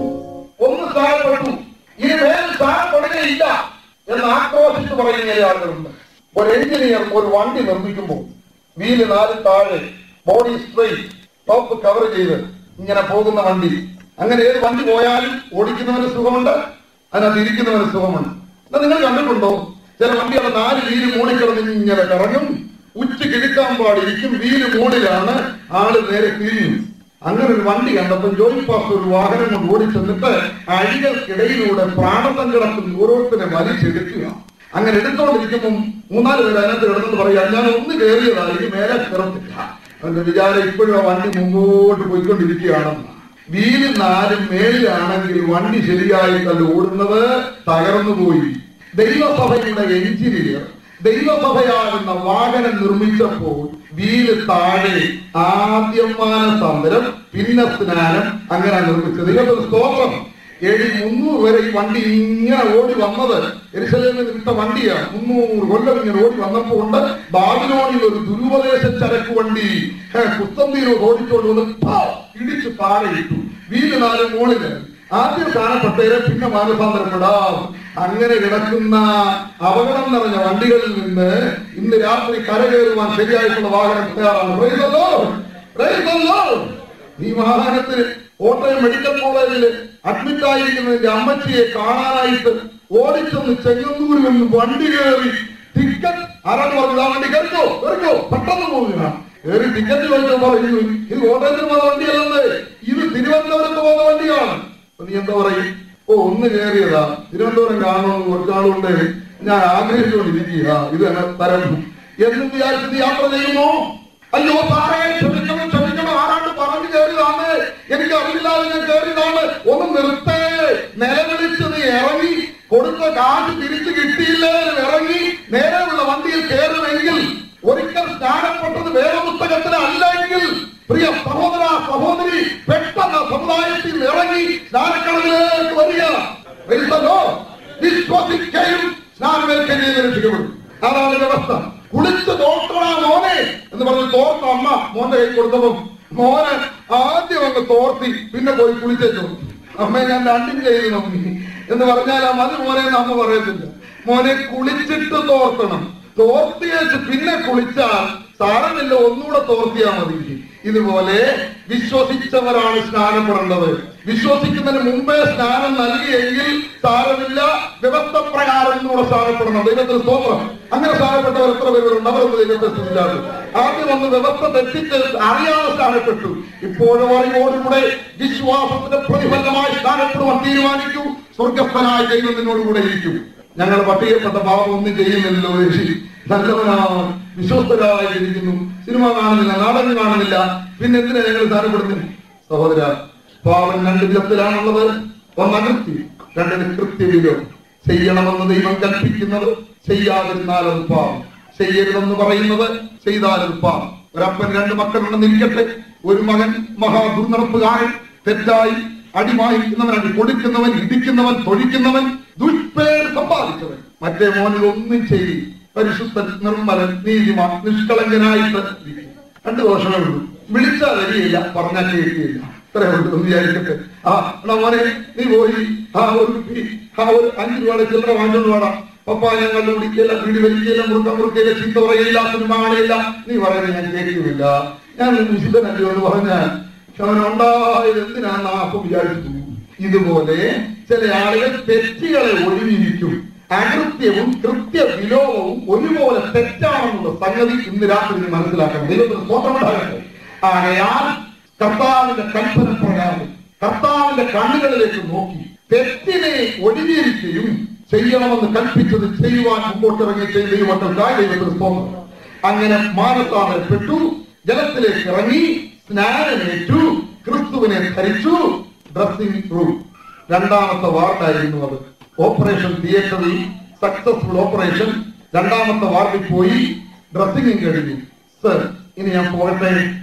ഒന്ന് സ്ഥാനപ്പെട്ടു ഇനി വേറെ സ്ഥാനപ്പെടുകയില്ല എന്ന് ആക്രോശിച്ച് പറയുന്ന ചില ആളുകളുണ്ട് ഒരു എഞ്ചിനീയർ ഒരു വണ്ടി നിർമ്മിക്കുമ്പോൾ വീല് നാല് താഴെ ബോഡി സ്ട്രെയിറ്റ് ടോപ്പ് കവർ ചെയ്ത് ഇങ്ങനെ പോകുന്ന വണ്ടി അങ്ങനെ ഏത് വണ്ടി പോയാലും ഓടിക്കുന്നവന് സുഖമുണ്ട് അതിനകത്ത് ഇരിക്കുന്നവന് സുഖമുണ്ട് എന്നാ നിങ്ങൾ കണ്ടിട്ടുണ്ടോ ചില വണ്ടികളുടെ നാല് വീല് മൂടിക്കിടന്ന് ഇങ്ങനെ കറങ്ങും ഉച്ച കിഴക്കാൻ പാടിരിക്കും വീല് മൂടിലാണ് ആള് നേരെ തിരിയും അങ്ങനെ ഒരു വണ്ടി കണ്ടപ്പോൾ ജോയി പാസ് ഒരു വാഹനം കൊണ്ട് ഓടി ചെന്നിട്ട് അഴികൾക്കിടയിലൂടെ പ്രാണസങ്കടത്തിൽ ഓരോരുത്തരെ വലിച്ചെടുക്കുക അങ്ങനെ എടുത്തോണ്ടിരിക്കുമ്പോൾ മൂന്നാല് പേര് അതിനകത്ത് കിടന്നെന്ന് പറയാ ഞാൻ ഒന്ന് കയറിയതാണ് എനിക്ക് മേലെ കയറത്തില്ല അവന്റെ വിചാരം ഇപ്പോഴും ആ വണ്ടി മുമ്പോട്ട് പോയിക്കൊണ്ടിരിക്കുകയാണെന്ന് വീല് നാലും മേലിലാണെങ്കിൽ വണ്ടി ശരിയായിട്ടല്ല ഓടുന്നത് തകർന്നു പോയി ദൈവസഭയുടെ എഞ്ചിനീയർ ദൈവസഭയാകുന്ന വാഹനം നിർമ്മിച്ചപ്പോൾ വീല് താഴെ ആദ്യം മാനസാന്തരം പിന്നെ സ്നാനം അങ്ങനെ നിർമ്മിച്ചത് ദൈവത്തിന് സ്തോത്രം ഏഴ് മുന്നൂറ് വരെ ഈ വണ്ടി ഇങ്ങനെ ഓടി വന്നത് എരിശലേമിൽ വിട്ട വണ്ടിയാണ് മുന്നൂറ് കൊല്ലം ഇങ്ങനെ ഓടി വന്നപ്പോൾ ഉണ്ട് ബാബിലോണിൽ ഒരു ദുരുപദേശ ചരക്ക് വണ്ടി കുത്തമ്പീരോ ഓടിച്ചോണ്ട് വന്ന് പാ, ഇടിച്ച് താഴെ ഇട്ടു വീല് നാല് മോളില് ആദ്യം സ്ഥാനപ്പെട്ടവരെ പിന്നെ മാനസാന്തരപ്പെടാം അങ്ങനെ കിടക്കുന്ന അപകടം നിറഞ്ഞ വണ്ടികളിൽ നിന്ന് ഇന്ന് രാത്രി കരകയറുവാൻ ശരിയായിട്ടുള്ള വാഹനം തയ്യാറാണ് Praise the Lord. Praise the Lord. ഈ വാഹനത്തിൽ കോട്ടയം മെഡിക്കൽ കോളേജിൽ അഡ്മിറ്റ് ആയിരിക്കുന്നതിന്റെ അമ്മച്ചിയെ കാണാനായിട്ട് ഓടിച്ചെന്ന് ചെങ്ങന്നൂരിൽ നിന്ന് വണ്ടി കയറി ടിക്കറ്റ് ആരാണ് പറഞ്ഞത് ആ വണ്ടി കയറിക്കോ കയറിക്കോ പെട്ടെന്ന് പോവുക കയറി ടിക്കറ്റ് ചോദിച്ചാൽ പറയുന്നു ഇത് കോട്ടയത്തിന് പോകുന്ന വണ്ടിയല്ലെന്ന് ഇത് തിരുവനന്തപുരത്ത് പോകുന്ന വണ്ടിയാണ് അപ്പൊ നീ എന്താ പറയും ഓ ഒന്ന് കയറിയതാ തിരുവനന്തപുരം കാണണമെന്ന് കുറച്ചാളുകൊണ്ട് ഞാൻ ആഗ്രഹിച്ചുകൊണ്ടിരിക്കുക ഇത് തന്നെ തരം എന്ന് വിചാരിച്ചത് യാത്ര ചെയ്യുന്നു അയ്യോ സാറേ ക്ഷമിക്കണം ക്ഷമിക്കണം ആരാണ്ട് പറഞ്ഞു കയറിയതാണ് എനിക്ക് അറിയില്ലാതെ ഞാൻ കയറിയതാണ് ഒന്ന് നിർത്തേ നിലവിളിച്ച് നീ ഇറങ്ങി കൊടുത്ത കാശ് തിരിച്ചു കിട്ടിയില്ലേ എന്ന് ഇറങ്ങി നേരെയുള്ള വണ്ടിയിൽ കയറുമെങ്കിൽ ഒരിക്കൽ സ്നാനപ്പെട്ടത് വേറെ പുസ്തകത്തിലല്ലെങ്കിൽ പ്രിയ സഹോദര സഹോദരി പെട്ടെന്ന് സമുദായത്തിൽ നിന്ന് ഇറങ്ങി സ്നാനക്കടവിലേക്ക് വരിക Praise the Lord. വിശ്വസിക്കുകയും സ്നാനമേൽക്കുകയും രക്ഷിക്കപ്പെടും അതാണ് വ്യവസ്ഥ കുളിച്ച് തോർത്തണ മോനെ എന്ന് പറഞ്ഞ് തോർത്ത അമ്മ മോന്റെ കൈ കൊടുത്തപ്പോ മോന് ആദ്യം അങ്ങ് തോർത്തി പിന്നെ പോയി കുളിച്ചു അമ്മ ഞാൻ രണ്ടും ചെയ്തു നമ്മി എന്ന് പറഞ്ഞാൽ ആ മതി മോനെ എന്ന് അമ്മ പറയത്തില്ല മോനെ കുളിച്ചിട്ട് തോർത്തണം തോർത്തിയേച്ച് പിന്നെ കുളിച്ചാൽ സാരമില്ല ഒന്നുകൂടെ തോർത്തിയാ മതി ഇതുപോലെ വിശ്വസിച്ചവരാണ് സ്നാനപ്പെടേണ്ടത് വിശ്വസിക്കുന്നതിന് മുമ്പേ സ്നാനം നൽകിയെങ്കിൽ സാരമില്ല വ്യവസ്ഥ പ്രകാരം കൂടെ സ്നാനപ്പെടണം ദൈവത്തിന് സ്തോത്രം അങ്ങനെ സ്നാനപ്പെട്ടവർ എത്ര പേരുണ്ട് അവരൊന്നും ദൈവത്തെ സ്ഥിതിയില്ലാതെ ആദ്യം ഒന്ന് വ്യവസ്ഥ തെറ്റിച്ച് അറിയാതെ സ്നാനപ്പെട്ടു ഇപ്പോഴും അറിവോടുകൂടെ വിശ്വാസത്തിന്റെ പ്രതിഫലമായി സ്നാനപ്പെടുവാൻ തീരുമാനിക്കൂ സ്വർഗസ്ഥനായ ദൈവം നിന്നോടുകൂടെ ഇരിക്കും ഞങ്ങൾ പട്ടികപ്പെട്ട പാപം ഒന്നും ചെയ്യുന്നില്ലല്ലോ യേശി നല്ലവനാണ് വിശ്വസ്തരായി ഇരിക്കുന്നു സിനിമ കാണുന്നില്ല നാടകം കാണുന്നില്ല പിന്നെ എന്തിനാ ഞങ്ങൾ സ്ഥാനപ്പെടുന്നു സഹോദര പാവൻ രണ്ട് വിധത്തിലാണുള്ളത് ഒന്ന് അകൃത്യം രണ്ടിന് കൃത്യവിലോ ചെയ്യണമെന്ന് ദൈവം കൽപ്പിക്കുന്നത് ചെയ്യാതിരുന്നാൽ അത് പാവം ചെയ്യരുതെന്ന് പറയുന്നത് ചെയ്താൽ അത് പാവം ഒരപ്പൻ രണ്ട് മക്കളുണ്ടെന്ന് ഇരിക്കട്ടെ ഒരു മകൻ മഹാദുർനടപ്പുകാരൻ തെറ്റായി അടിമായിരിക്കുന്നവൻ അടി കൊടുക്കുന്നവൻ ഇടിക്കുന്നവൻ തൊഴിക്കുന്നവൻ ദുഷ്പേര് സമ്പാദിച്ചവൻ മറ്റേ മോനിൽ ഒന്നും ചെയ്യും പരിശുദ്ധൻ നിർമ്മലൻ നീതിമാൻ നിഷ്കളങ്കനായിട്ട് ഇരിക്കും. രണ്ട് ദോഷമേ ഉള്ളൂ വിളിച്ചാൽ വരികയില്ല പറഞ്ഞാൽ കേൾക്കുകയില്ല ഇത്രേ ഉള്ളൂ എന്ന് വിചാരിക്കട്ടെ ആ എടാ മോനെ നീ പോയി ആ ഒരു കുപ്പി ആ ഒരു അഞ്ചു രൂപയുടെ ചില്ലറ വാങ്ങിച്ചോണ്ട് വേണം പപ്പ ഞാൻ കണ്ടു പിടിക്കില്ല പിടി വലിക്കില്ല മുറുക്ക മുറുക്കയില്ല ചീത്ത പറയില്ല സിനിമ കാണില്ല നീ പറയുന്നത് ഞാൻ കേൾക്കുന്നില്ല ഞാൻ വിശുദ്ധനല്ലോ എന്ന് പറഞ്ഞാൽ അവൻ ഉണ്ടായത് എന്തിനാണെന്ന് ആ അപ്പം വിചാരിച്ചു ഇതുപോലെ ചില ആളുകൾ തെറ്റുകളെ ഒഴിഞ്ഞിരിക്കും അകൃത്യവും കൃത്യ വിലോപവും ഒരുപോലെ തെറ്റാണെന്നുള്ള സംഗതി ഇന്ന് രാത്രി നീ മനസ്സിലാക്കണം ദൈവത്തിന് സ്വന്തമുണ്ടാകട്ടെ ആകയാൽ കർത്താവിന്റെ കൽപ്പന പ്രകാരം കർത്താവിന്റെ കണ്ണുകളിലേക്ക് നോക്കി തെറ്റിനെ ഒഴിഞ്ഞിരിക്കുകയും ചെയ്യണമെന്ന് കൽപ്പിച്ചത് ചെയ്യുവാൻ മുമ്പോട്ടിറങ്ങി ചെയ്ത ദൈവമക്കൾക്കായി ദൈവത്തിന് സ്തോത്രം അങ്ങനെ മാനസാന്തരപ്പെട്ടു ജലത്തിലേക്ക് ഇറങ്ങി സ്നാനമേറ്റു ക്രിസ്തുവിനെ ധരിച്ചു ഡ്രസ്സിംഗ് റൂം രണ്ടാമത്തെ വാർഡായിരുന്നു അത് ഓപ്പറേഷൻ തിയേറ്ററിൽ സക്സസ്ഫുൾ ഓപ്പറേഷൻ രണ്ടാമത്തെ വാർഡിൽ പോയി ഡ്രസ്സിംഗും കഴിഞ്ഞു സർ ഇനി ഞാൻ പോകട്ടെ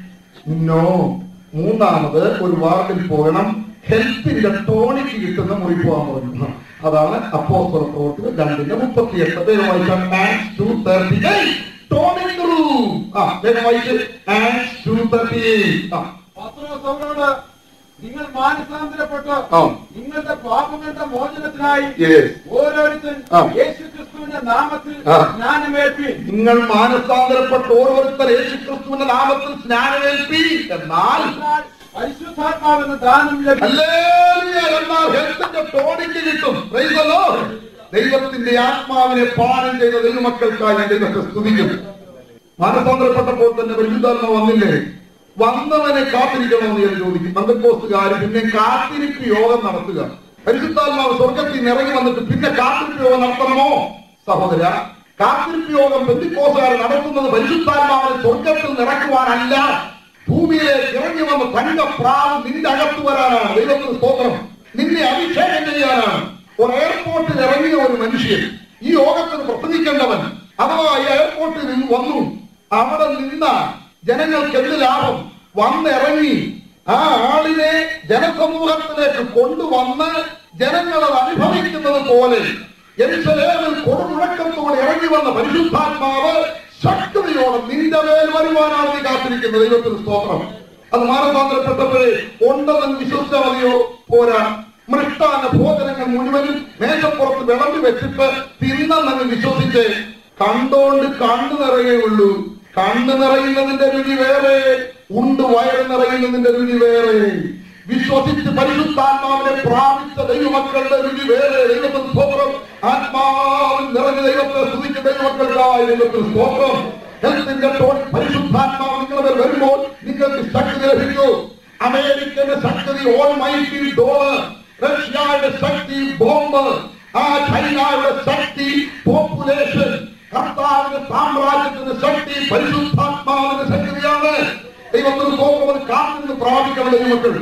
നോ മൂന്നാമത് ഒരു വാർഡിൽ പോകണം ഹെൽത്തിന്റെ ടോണിക്ക് കിട്ടുന്ന മുറി പോകാൻ പറഞ്ഞു അതാണ് അപ്പോസ്തല പ്രവർത്തനം രണ്ടിന്റെ മുപ്പത്തിയെട്ട് വേഗം വായിക്കാം ആക്സ് ടു തേർട്ടി ടോണിക് റൂം ആ വേഗം വായിച്ച് ആക്സ് ടു തേർട്ടി ആ പത്രോസ് അവരോട് നിങ്ങൾ മാനസാന്തരപ്പെട്ട് ആ. നിങ്ങളുടെ പാപങ്ങളുടെ മോചനത്തിനായി Yes. ഓരോരുത്തൻ ആ. യേശു ക്രിസ്തുവിന്റെ നാമത്തിൽ ആ. ജ്ഞാനമേൽപ്പി നിങ്ങൾ മാനസാന്തരപ്പെട്ട് ഓരോരുത്തർ യേശുക്രിസ്തുവിന്റെ നാമത്തിൽ സ്നാനമേൽപ്പി എന്നാൽ എന്നാൽ പരിശുദ്ധാത്മാവെന്ന ദാനം ലഭിക്കും ഹല്ലേലൂയ എന്നാൽ ഹെൽത്തിന്റെ ടോണിക്ക് കിട്ടും Praise the Lord. ദൈവത്തിന്റെ ആത്മാവിനെ പാനം ചെയ്ത ദൈവമക്കൾക്കായി ഞാൻ ദൈവത്തെ സ്തുതിക്കും മാനസാന്തരപ്പെട്ടപ്പോൾ തന്നെ പരിശുദ്ധാത്മ വന്നില്ലേ വന്നവനെ കാത്തിരിക്കണമെന്ന് ഞാൻ ചോദിക്കും ബന്ധക്കോസ്തുകാർ പിന്നെ കാത്തിരിപ്പ് യോഗം നടത്തുക പരിശുദ്ധാത്മാവ് സ്വർഗത്തിൽ നിന്ന് ഇറങ്ങി വന്നിട്ട് പിന്നെ കാത്തിരിപ്പ് യോഗം നടത്തണമോ സഹോദര കാത്തിരിപ്പ് യോഗം ബന്ധുക്കോസുകാർ നടത്തുന്നത് പരിശുദ്ധാത്മാവിനെ സ്വർഗത്തിൽ നിറക്കുവാനല്ല ഭൂമിയിലേക്ക് ഇറങ്ങി വന്ന് തങ്കപ്രാവ് നിന്റെ അകത്ത് വരാനാണ് ദൈവത്തിന് സ്തോത്രം നിന്നെ അഭിഷേകം ചെയ്യാനാണ് ഒരു എയർപോർട്ടിൽ ഇറങ്ങിയ ഒരു മനുഷ്യൻ ഈ യോഗത്തിന് പ്രസംഗിക്കേണ്ടവൻ അഥവാ ഈ എയർപോർട്ടിൽ നിന്ന് വന്നു അവിടെ നിന്ന ജനങ്ങൾക്ക് എന്ത് ലാഭം വന്നിറങ്ങി ആ ആളിനെ ജനസമൂഹത്തിലേക്ക് കൊണ്ടുവന്ന് ജനങ്ങൾ അത് അനുഭവിക്കുന്നത് പോലെ എരിശലേമിൽ കൊടുമുഴക്കത്തോടെ ഇറങ്ങി വന്ന പരിശുദ്ധാത്മാവ് ശക്തിയോടെ നിന്റെ മേൽ വരുവാനാണ് നീ കാത്തിരിക്കുന്നത് ദൈവത്തിന് സ്തോത്രം അത് മാനസാന്തരപ്പെട്ടപ്പോഴേ ഉണ്ടെന്ന് വിശ്വസിച്ചാൽ മതിയോ പോരാ മൃഷ്ടാന ഭോജനങ്ങൾ മുഴുവനും മേശപ്പുറത്ത് വിളമ്പി വെച്ചിട്ട് തിന്നെന്നങ്ങ് വിശ്വസിച്ച് കണ്ടോണ്ട് കണ്ണു നിറയുള്ളൂ കണ്ണു നിറയുന്നതിന്റെ രുചി വേറെ ഉണ്ട് വയറ് നിറയുന്നതിന്റെ രുചി വേറെ വിശ്വസിച്ച് പരിശുദ്ധാത്മാവിനെ പ്രാപിച്ച ദൈവമക്കളുടെ രുചി വേറെ ദൈവത്തിന് സ്തോത്രം ആത്മാവിൽ നിറഞ്ഞ ദൈവത്തെ സ്തുതിച്ച ദൈവമക്കൾക്കായി ദൈവത്തിന് സ്തോത്രം ഹെൽത്തിന്റെ ടോൺ പരിശുദ്ധാത്മാവ് നിങ്ങളുടെ മേൽ വരുമ്പോൾ നിങ്ങൾക്ക് ശക്തി ലഭിക്കൂ അമേരിക്കയുടെ ശക്തി ഓൾ മൈറ്റി ഡോളർ റഷ്യയുടെ ശക്തി ബോംബ് ആ ചൈനയുടെ ശക്തി പോപ്പുലേഷൻ കർത്താവിന്റെ സാമ്രാജ്യത്തിന്റെ ശക്തി പരിശുദ്ധാത്മാവിന്റെ ശക്തിയാണ് ദൈവത്തിന് പോകുന്നത് കാത്തിരുന്ന് പ്രാപിക്കണം ദൈവമക്കൾ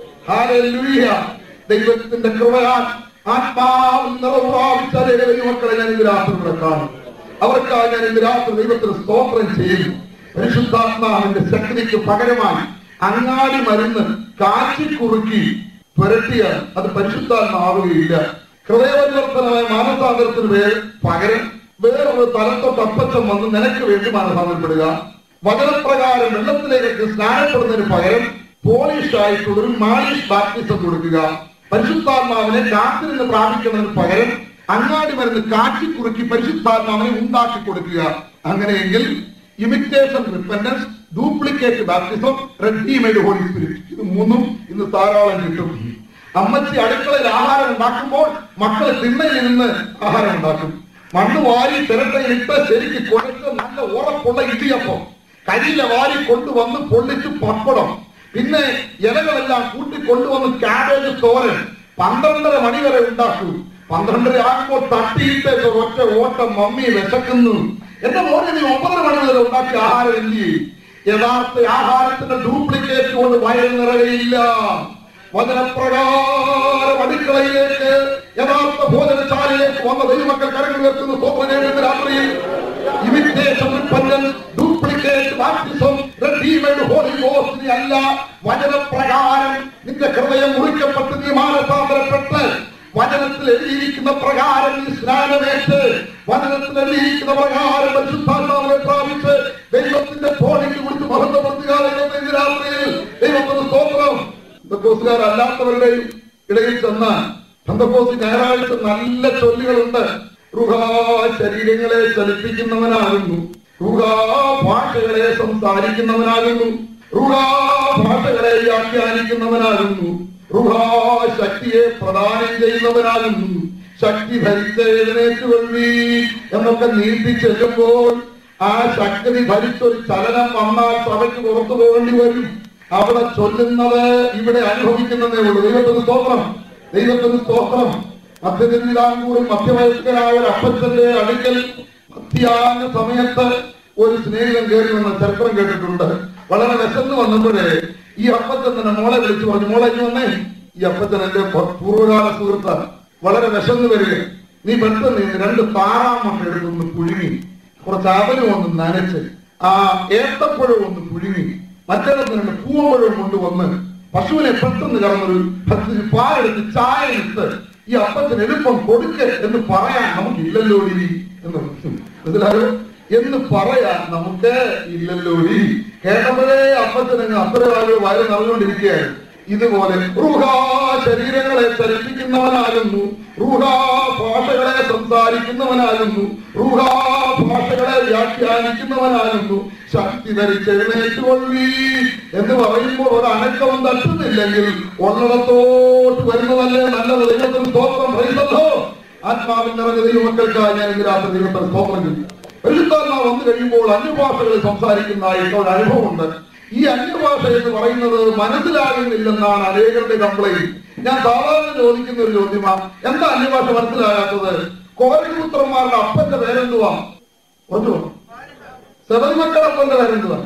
ഹാലൂയ ദൈവത്തിന്റെ കൃപയാൽ ആത്മാവിൽ നിറവ് പ്രാപിച്ച ദൈവമക്കളെ ഞാൻ ഇന്ന് രാത്രി ഇവിടെ കാണും അവർക്കായി ഞാൻ ഇന്ന് രാത്രി ദൈവത്തിന് സ്തോത്രം ചെയ്യുന്നു പരിശുദ്ധാത്മാവിന്റെ ശക്തിക്ക് പകരമായി അങ്ങാടി മരുന്ന് കാച്ചി കുറുക്കി പുരട്ടിയാൽ അത് പരിശുദ്ധാത്മാവുകയില്ല ഹൃദയപരിവർത്തനമായ മാനസാന്തരത്തിന് പേര് പകരം വേറൊരു തലത്തൊട്ട് അപ്പച്ചം വന്ന് നിനക്ക് വേണ്ടി മാനസാന്തരപ്പെടുക വചനപ്രകാരം വെള്ളത്തിലേക്ക് സ്നാനപ്പെടുന്നതിന് പകരം പോളിഷ് ആയിട്ടുള്ള ഒരു മാലിഷ് ബാപ്റ്റിസം കൊടുക്കുക പരിശുദ്ധാത്മാവിനെ കാത്തിരുന്ന് പ്രാപിക്കുന്നതിന് പകരം അങ്ങാടി മരുന്ന് കാച്ചി കുറുക്കി പരിശുദ്ധാത്മാവിനെ ഉണ്ടാക്കി കൊടുക്കുക അങ്ങനെയെങ്കിൽ imitation repentance duplicate baptism readymade holy spirit ഇത് മൂന്നും ഇന്ന് ധാരാളം കിട്ടും അമ്മച്ചി അടുക്കളയിൽ ആഹാരം ഉണ്ടാക്കുമ്പോൾ മക്കൾ തിണ്ണയിൽ നിന്ന് ആഹാരം ഉണ്ടാക്കും മണ്ണ് വാരി തിരട്ടയിലിട്ട് ശരിക്ക് കുഴച്ച് നല്ല ഉറപ്പുള്ള ഇടിയപ്പം കരിയില വാരി കൊണ്ടുവന്ന് പൊള്ളിച്ച് പപ്പടം പിന്നെ ഇലകളെല്ലാം കൂട്ടി കൊണ്ടുവന്ന് ക്യാബേജ് തോരൻ പന്ത്രണ്ടര മണി വരെ ഉണ്ടാക്കൂ പന്ത്രണ്ടര ആകുമ്പോൾ തട്ടിയിട്ട് ഒറ്റ ഓട്ടം മമ്മി വിശക്കുന്നു എന്റെ മോനെ നീ ഒമ്പതര മണി വരെ ഉണ്ടാക്കിയ ആഹാരം എന്ത് ചെയ്യും യഥാർത്ഥ ആഹാരത്തിന്റെ ഡ്യൂപ്ലിക്കേറ്റ് കൊണ്ട് വയറ് നിറയില്ല വചനപ്രകാരം അടുക്കളയിലേക്ക് യഥാർത്ഥ ഭോജനശാലയിലേക്ക് വന്ന ദൈവമക്കൾ കരങ്ങൾ വെക്കുന്ന സ്വപ്നം രാത്രിയിൽ imitation repentance duplicate baptism readymade holy ഗോസ്റ്റിനെ അല്ല വചനപ്രകാരം നിന്റെ ഹൃദയം മുറിക്കപ്പെട്ട് നീ മാനസാന്തരപ്പെട്ട് വചനത്തിൽ എഴുതിയിരിക്കുന്ന പ്രകാരം നീ സ്നാനമേറ്റ് വചനത്തിൽ എഴുതിയിരിക്കുന്ന പ്രകാരം പരിശുദ്ധാത്മാവിനെ പ്രാപിച്ച് ദൈവത്തിന്റെ തോണിക്ക് കുറിച്ച് മഹത്വപ്പെടുത്തുക ദൈവത്തിന്റെ രാത്രിയിൽ ദൈവത്തിന്റെ സ്തോത്രം അല്ലാത്തവരുടെയും ഇടയിൽ ചെന്ന് പന്തക്കോസ് ഞായറാഴ്ച നല്ല ചൊല്ലുകളുണ്ട് റുഹാ ശരീരങ്ങളെ ചലിപ്പിക്കുന്നവനാകുന്നു റുഹാ ഭാഷകളെ സംസാരിക്കുന്നവനാകുന്നു റുഹാ ഭാഷകളെ വ്യാഖ്യാനിക്കുന്നവനാകുന്നു റുഹാ ശക്തിയെ പ്രദാനം ചെയ്യുന്നവനാകുന്നു ശക്തി ഭരിച്ച എഴുന്നേറ്റുകൊള്ളി എന്നൊക്കെ നീട്ടി ചെല്ലുമ്പോൾ ആ ശക്തി ഭരിച്ചൊരു ചലനം വന്നാൽ സഭയ്ക്ക് പുറത്തു പോകേണ്ടി വരും അവിടെ ചൊല്ലുന്നത് ഇവിടെ അനുഭവിക്കുന്നതേ ഉള്ളൂ ദൈവത്തിന് സ്തോത്രം ദൈവത്തിന് സ്തോത്രം മധ്യതിരുവിതാംകൂറും മധ്യവയസ്കനായ ഒരു അപ്പച്ചന്റെ അടുക്കൽ മധ്യാഹ്ന സമയത്ത് ഒരു സ്നേഹിതൻ കയറി വന്ന ചരിത്രം കേട്ടിട്ടുണ്ട് വളരെ വിശന്ന് വന്നപ്പോഴേ ഈ അപ്പച്ചൻ തന്നെ മോളെ വിളിച്ചു പറഞ്ഞു മോളെ ഇനി വന്നേ ഈ അപ്പച്ചൻ എന്റെ പ- പൂർവ്വകാല സുഹൃത്താണ് വളരെ വിശന്ന് വരിക നീ പെട്ടെന്ന് ഈ രണ്ട് താറാമുട്ട എടുത്തൊന്ന് പുഴുങ്ങി കുറച്ച് അവനും ഒന്ന് നനച്ച് ആ ഏത്തപ്പഴം ഒന്ന് പുഴുങ്ങി മറ്റേടത്ത് നിന്ന് പൂവമ്പഴം കൊണ്ടുവന്ന് പശുവിനെ പെട്ടെന്ന് കറന്നൊരു പത്ത് പാലെടുത്ത് ചായ ഇട്ട് ഈ അപ്പത്തിന് എളുപ്പം കൊടുക്ക് എന്ന് പറയാൻ നമുക്കില്ലല്ലോ ഇനി എന്ന് മനസ്സിലായോ എന്ന് പറയാൻ നമുക്ക് ഇല്ലല്ലോ ഇനി കേട്ടപ്പോഴേ അപ്പത്തിനങ്ങ് അത്ര ആളുകൾ വയറ് നിറഞ്ഞുകൊണ്ടിരിക്കുകയാണ് ഇതുപോലെ റൂഹാ ശരീരങ്ങളെ ചലിപ്പിക്കുന്നവനാകുന്നു റൂഹാ ഭാഷകളെ സംസാരിക്കുന്നവനാകുന്നു റൂഹാ ഭാഷകളെ വ്യാഖ്യാനിക്കുന്നവനാകുന്നു ശക്തി ധരിച്ച് എഴുന്നേറ്റുകൊള്ളി എന്ന് പറയുമ്പോൾ ഒരു അനക്കവും തട്ടുന്നില്ലെങ്കിൽ ഉള്ളിടത്തോട്ട് വരുന്നതല്ലേ നല്ലത് ദൈവത്തിന് സ്തോത്രം പറയുന്നല്ലോ ആത്മാവിൽ നിറഞ്ഞ ദൈവമക്കൾക്കായി ഞാൻ ഇന്ന് രാത്രി ദൈവത്തിന് സ്തോത്രം ചെയ്യും വെളുത്താത്മാവ് വന്നു കഴിയുമ്പോൾ അന്യഭാഷകളിൽ സംസാരിക്കുന്നതായിട്ട് ഒരു അനുഭവമുണ്ട് ഈ അന്യഭാഷ എന്ന് പറയുന്നത് മനസ്സിലാകുന്നില്ലെന്നാണ് അനേകരുടെ കംപ്ലൈന്റ് ഞാൻ സാധാരണ ചോദിക്കുന്ന ഒരു ചോദ്യമാണ് എന്താ അന്യഭാഷ മനസ്സിലാകാത്തത് കോരപുത്രന്മാരുടെ അപ്പന്റെ പേരെന്തുവാ ഒറ്റ സെവന്മക്കളപ്പന്റെ പേരെന്തുവാ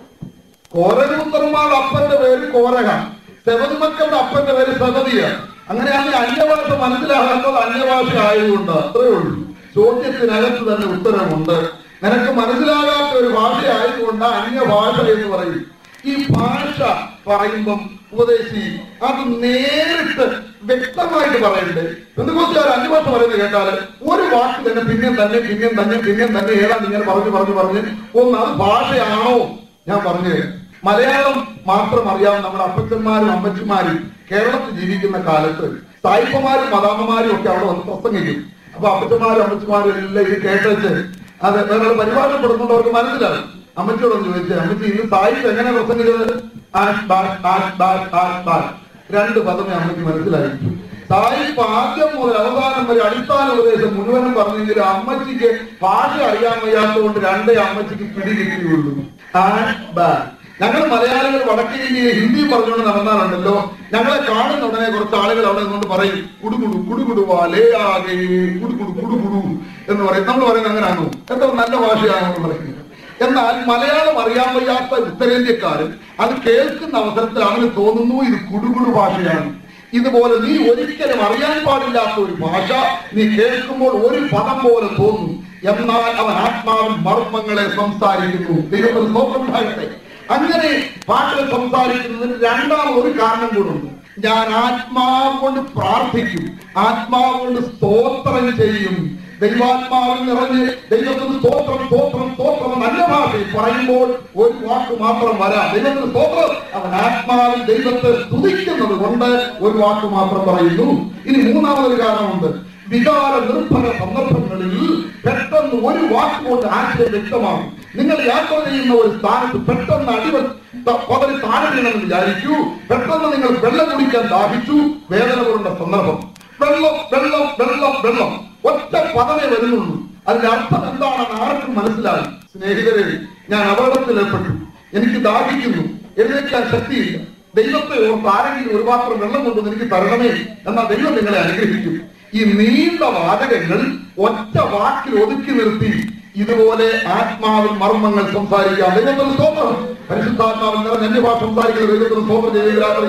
കോരപുത്രന്മാരുടെ അപ്പന്റെ പേര് കോരക സെവന്മക്കളുടെ അപ്പന്റെ പേര് സബദിയ അങ്ങനെയാണെങ്കിൽ അന്യഭാഷ മനസ്സിലാകാത്തത് അന്യഭാഷ ആയതുകൊണ്ട് അത്രേ ഉള്ളൂ ചോദ്യത്തിനകത്ത് തന്നെ ഉത്തരമുണ്ട് നിനക്ക് മനസ്സിലാകാത്ത ഒരു ഭാഷ ആയതുകൊണ്ട് അന്യഭാഷ എന്ന് പറയും ഈ ഭാഷ പറയുമ്പം ഉപദേശി അത് നേരിട്ട് വ്യക്തമായിട്ട് പറയണ്ടേ എന്തുകൊണ്ടാൽ അന്യഭാഷ പറയുന്നത് കേട്ടാൽ ഒരു വാക്ക് തന്നെ പിന്നെയും തന്നെ പിന്നെയും തന്നെ പിന്നെയും തന്നെ ഏതാണ്ട് ഇങ്ങനെ പറഞ്ഞു പറഞ്ഞു പറഞ്ഞ് ഒന്ന് അത് ഭാഷയാണോ ഞാൻ പറഞ്ഞു തരാം. മലയാളം മാത്രം അറിയാവുന്ന നമ്മുടെ അപ്പച്ചന്മാരും അമ്മച്ചിമാരും കേരളത്തിൽ ജീവിക്കുന്ന കാലത്ത് സായിപ്പന്മാരും മദാമ്മമാരും ഒക്കെ അവിടെ വന്ന് പ്രസംഗിക്കും അപ്പൊ അപ്പച്ചന്മാരും അമ്മച്ചിമാരും എല്ലാം ഇത് കേട്ടേച്ച് അത് വേറെ പരിഭാഷപ്പെടുന്നവർക്ക് മനസ്സിലാവും അമ്മച്ചിയോടൊന്ന് ചോദിച്ചേ അമ്മച്ചി ഇന്ന് സായിപ്പ് എങ്ങനെ പ്രസംഗിച്ചത് ആഷ് ബാഷ് ആഷ് ബാഷ് ആഷ് ബാഷ് രണ്ട് പദമേ അമ്മയ്ക്ക് മനസ്സിലായിരിക്കും സായിപ്പ് ആദ്യം മുതൽ അവസാനം വരെ അടിസ്ഥാന ഉപദേശം മുഴുവനും പറഞ്ഞെങ്കിലും അമ്മച്ചിക്ക് ഭാഷ അറിയാൻ വയ്യാത്തതുകൊണ്ട് രണ്ടേ അമ്മച്ചിക്ക് പിടി കിട്ടിയുള്ളൂ ആഷ് ബാഷ് ഞങ്ങൾ മലയാളികൾ വടക്കേ ഇന്ത്യയിൽ ഹിന്ദി പറഞ്ഞുകൊണ്ട് നടന്നാലുണ്ടല്ലോ ഞങ്ങളെ കാണുന്ന ഉടനെ കുറച്ച് ആളുകൾ അവിടെ നിന്നുകൊണ്ട് പറയും കുടുകുടു കുടുകുടുവാ ലേ ആകെ കുടുകുടു കുടുകുടു എന്ന് പറയും നമ്മൾ പറയുന്നത് അങ്ങനെയാണോ എത്ര നല്ല ഭാഷയാണെന്ന് പറയുന്നത് എന്നാൽ മലയാളം അറിയാൻ വയ്യാത്ത ഉത്തരേന്ത്യക്കാരൻ അത് കേൾക്കുന്ന അവസരത്തിൽ അവന് തോന്നുന്നു ഇത് കുടുകുടു ഭാഷയാണ് ഇതുപോലെ നീ ഒരിക്കലും അറിയാൻ പാടില്ലാത്ത ഒരു ഭാഷ നീ കേൾക്കുമ്പോൾ ഒരു പദം പോലെ തോന്നും എന്നാൽ അവൻ ആത്മാവിൽ മർമ്മങ്ങളെ സംസാരിക്കുന്നു ദൈവത്തിന് നോക്കുണ്ടാകട്ടെ അങ്ങനെ ഭാഷ സംസാരിക്കുന്നതിന് രണ്ടാമത് ഒരു കാരണം കൂടുണ്ട് ഞാൻ ആത്മാവ് കൊണ്ട് പ്രാർത്ഥിക്കും ആത്മാവ് കൊണ്ട് സ്തോത്രം ചെയ്യും ദൈവാത്മാവിൽ നിറഞ്ഞ് ദൈവത്തിന് സ്തോത്രം സ്തോത്രം സ്തോത്രം നല്ല ഭാഷയിൽ പറയുമ്പോൾ ഒരു വാക്ക് മാത്രം വരാം ദൈവത്തിന് സ്തോത്രം അവൻ ആത്മാവിൽ ദൈവത്തെ സ്തുതിക്കുന്നത് കൊണ്ട് ഒരു വാക്ക് മാത്രം പറയുന്നു ഇനി മൂന്നാമതൊരു കാരണമുണ്ട് വികാര നിർഭര സന്ദർഭങ്ങളിൽ പെട്ടെന്ന് ഒരു വാക്കുകൊണ്ട് ആശയം വ്യക്തമാകും നിങ്ങൾ യാത്ര ചെയ്യുന്ന ഒരു സ്ഥാനത്ത് പെട്ടെന്ന് അടിവ പതറി താഴെ വീണെന്ന് വിചാരിക്കൂ പെട്ടെന്ന് നിങ്ങൾ വെള്ളം കുടിക്കാൻ ദാഹിച്ചു വേദന കൊണ്ട സന്ദർഭം വെള്ളം വെള്ളം വെള്ളം വെള്ളം ഒറ്റ പദമേ വരുന്നുള്ളൂ അതിന്റെ അർത്ഥം എന്താണെന്ന് ആർക്കും മനസ്സിലായി സ്നേഹിതരെ ഞാൻ അപകടത്തിലേർപ്പെട്ടു എനിക്ക് ദാഹിക്കുന്നു എഴുന്നേക്കാൻ ശക്തിയില്ല ദൈവത്തെ ഓർത്ത് ആരെങ്കിലും ഒരു പാത്രം വെള്ളം കൊണ്ടുവന്ന് എനിക്ക് തരണമേ എന്നാൽ ദൈവം നിങ്ങളെ അനുഗ്രഹിക്കും ഈ നീണ്ട വാചകങ്ങൾ ഒറ്റ വാക്കിൽ ഒതുക്കി നിർത്തി ഇതുപോലെ ആത്മാവിൽ മർമ്മങ്ങൾ സംസാരിക്കാം ദൈവത്തിന് സ്തോത്രം പരിശുദ്ധാത്മാവിൽ നിറഞ്ഞ അന്യഭാഷ സംസാരിക്കുന്ന ദൈവത്തിന് സ്തോത്രം ചെയ്യുന്ന രാത്രി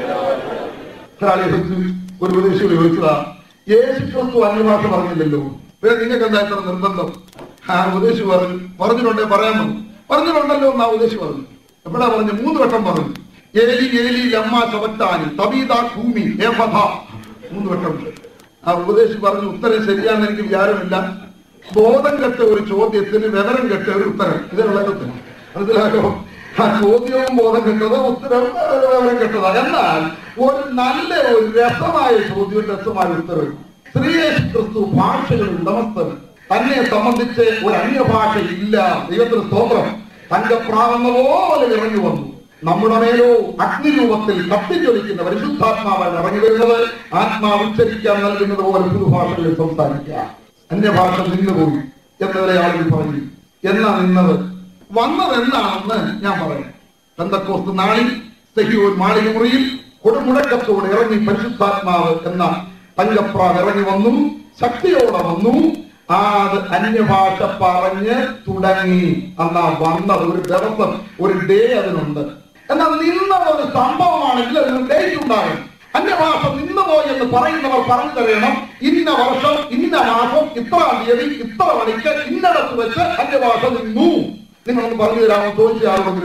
ഒരാളെ വിളിച്ച് ഒരു ഉപദേശിയോട് ചോദിച്ചതാ യേശു ക്രിസ്തു അന്യഭാഷ പറഞ്ഞില്ലല്ലോ പിന്നെ നിങ്ങൾക്ക് എന്താ ഇത്ര നിർബന്ധം ആ ഉപദേശി പറഞ്ഞു പറഞ്ഞിട്ടുണ്ടേ പറയാൻ പറഞ്ഞു പറഞ്ഞിട്ടുണ്ടല്ലോ എന്ന് ആ ഉപദേശി പറഞ്ഞു എപ്പോഴാ പറഞ്ഞു മൂന്ന് വട്ടം പറഞ്ഞു ഏലി ഏലി ലമ്മ ചവറ്റാനി തബീത ഭൂമി ഏഫഥ മൂന്ന് വട്ടം ആ ഉപദേശി പറഞ്ഞു ഉത്തരം ശരിയാണെന്ന് എനിക്ക് വിചാരമില്ല ബോധം കെട്ട ഒരു ചോദ്യത്തിന് വിവരം കെട്ട ഒരു ഉത്തരം ഇതിനുള്ള ഉത്തരം മനസ്സിലായോ ആ ചോദ്യവും ബോധം കെട്ടത് ഉത്തരം ഏഹ്, വിവരം കെട്ടതാ എന്നാൽ ഒരു നല്ല ഒരു രസമായ ചോദ്യവും രസമായ ഉത്തരവും ശ്രീയേശു ക്രിസ്തു ഭാഷകളുടെ ഉടമസ്ഥൻ തന്നെ സംബന്ധിച്ച് ഒരു അന്യഭാഷ ഇല്ല ദൈവത്തിന് സ്തോത്രം തങ്കപ്രാവെന്ന പോലെ ഇറങ്ങി വന്നു നമ്മുടെ മേലോ അഗ്നിരൂപത്തിൽ കത്തിജ്വലിക്കുന്ന പരിശുദ്ധാത്മാവാണ് ഇറങ്ങി വരുന്നത് ആത്മാവ് ഉച്ചരിക്കാൻ നൽകുന്നത് പോലെ പുതുഭാഷകളിൽ സംസാരിക്കുക അന്യഭാഷ നിന്നുപോയി എന്നവരെ ആളുകൾ പറഞ്ഞു എന്നാ നിന്നത് വന്നത് എന്താണെന്ന് ഞാൻ പറയാം പെന്തക്കോസ്ത് നാളിൽ സെഹിയോൻ മാളിക മുറിയിൽ കൊടുമുടക്കത്തോടെ ഇറങ്ങി പരിശുദ്ധാത്മാവ് എന്ന തങ്കപ്രാവ് ഇറങ്ങി വന്നു ശക്തിയോടെ വന്നു ആ അത് അന്യഭാഷ പറഞ്ഞ് തുടങ്ങി എന്നാ വന്നത് ഒരു ദിവസം ഒരു ഡേ അതിനുണ്ട് എന്നാൽ നിന്ന ഒരു സംഭവമാണെങ്കിൽ അതിന് ഡേറ്റ് ഉണ്ടാകും അന്യഭാഷ നിന്നുപോയി എന്ന് പറയുന്നവർ പറഞ്ഞു തരണം ഇന്ന വർഷം ഇന്ന മാസം ഇത്രാം തീയതി ഇത്ര മണിക്ക് ഇന്നടത്ത് വെച്ച് അന്യഭാഷ നിന്നു നിങ്ങളൊന്ന് പറഞ്ഞു തരാമോ ചോദിച്ച ആരോടെങ്കിലും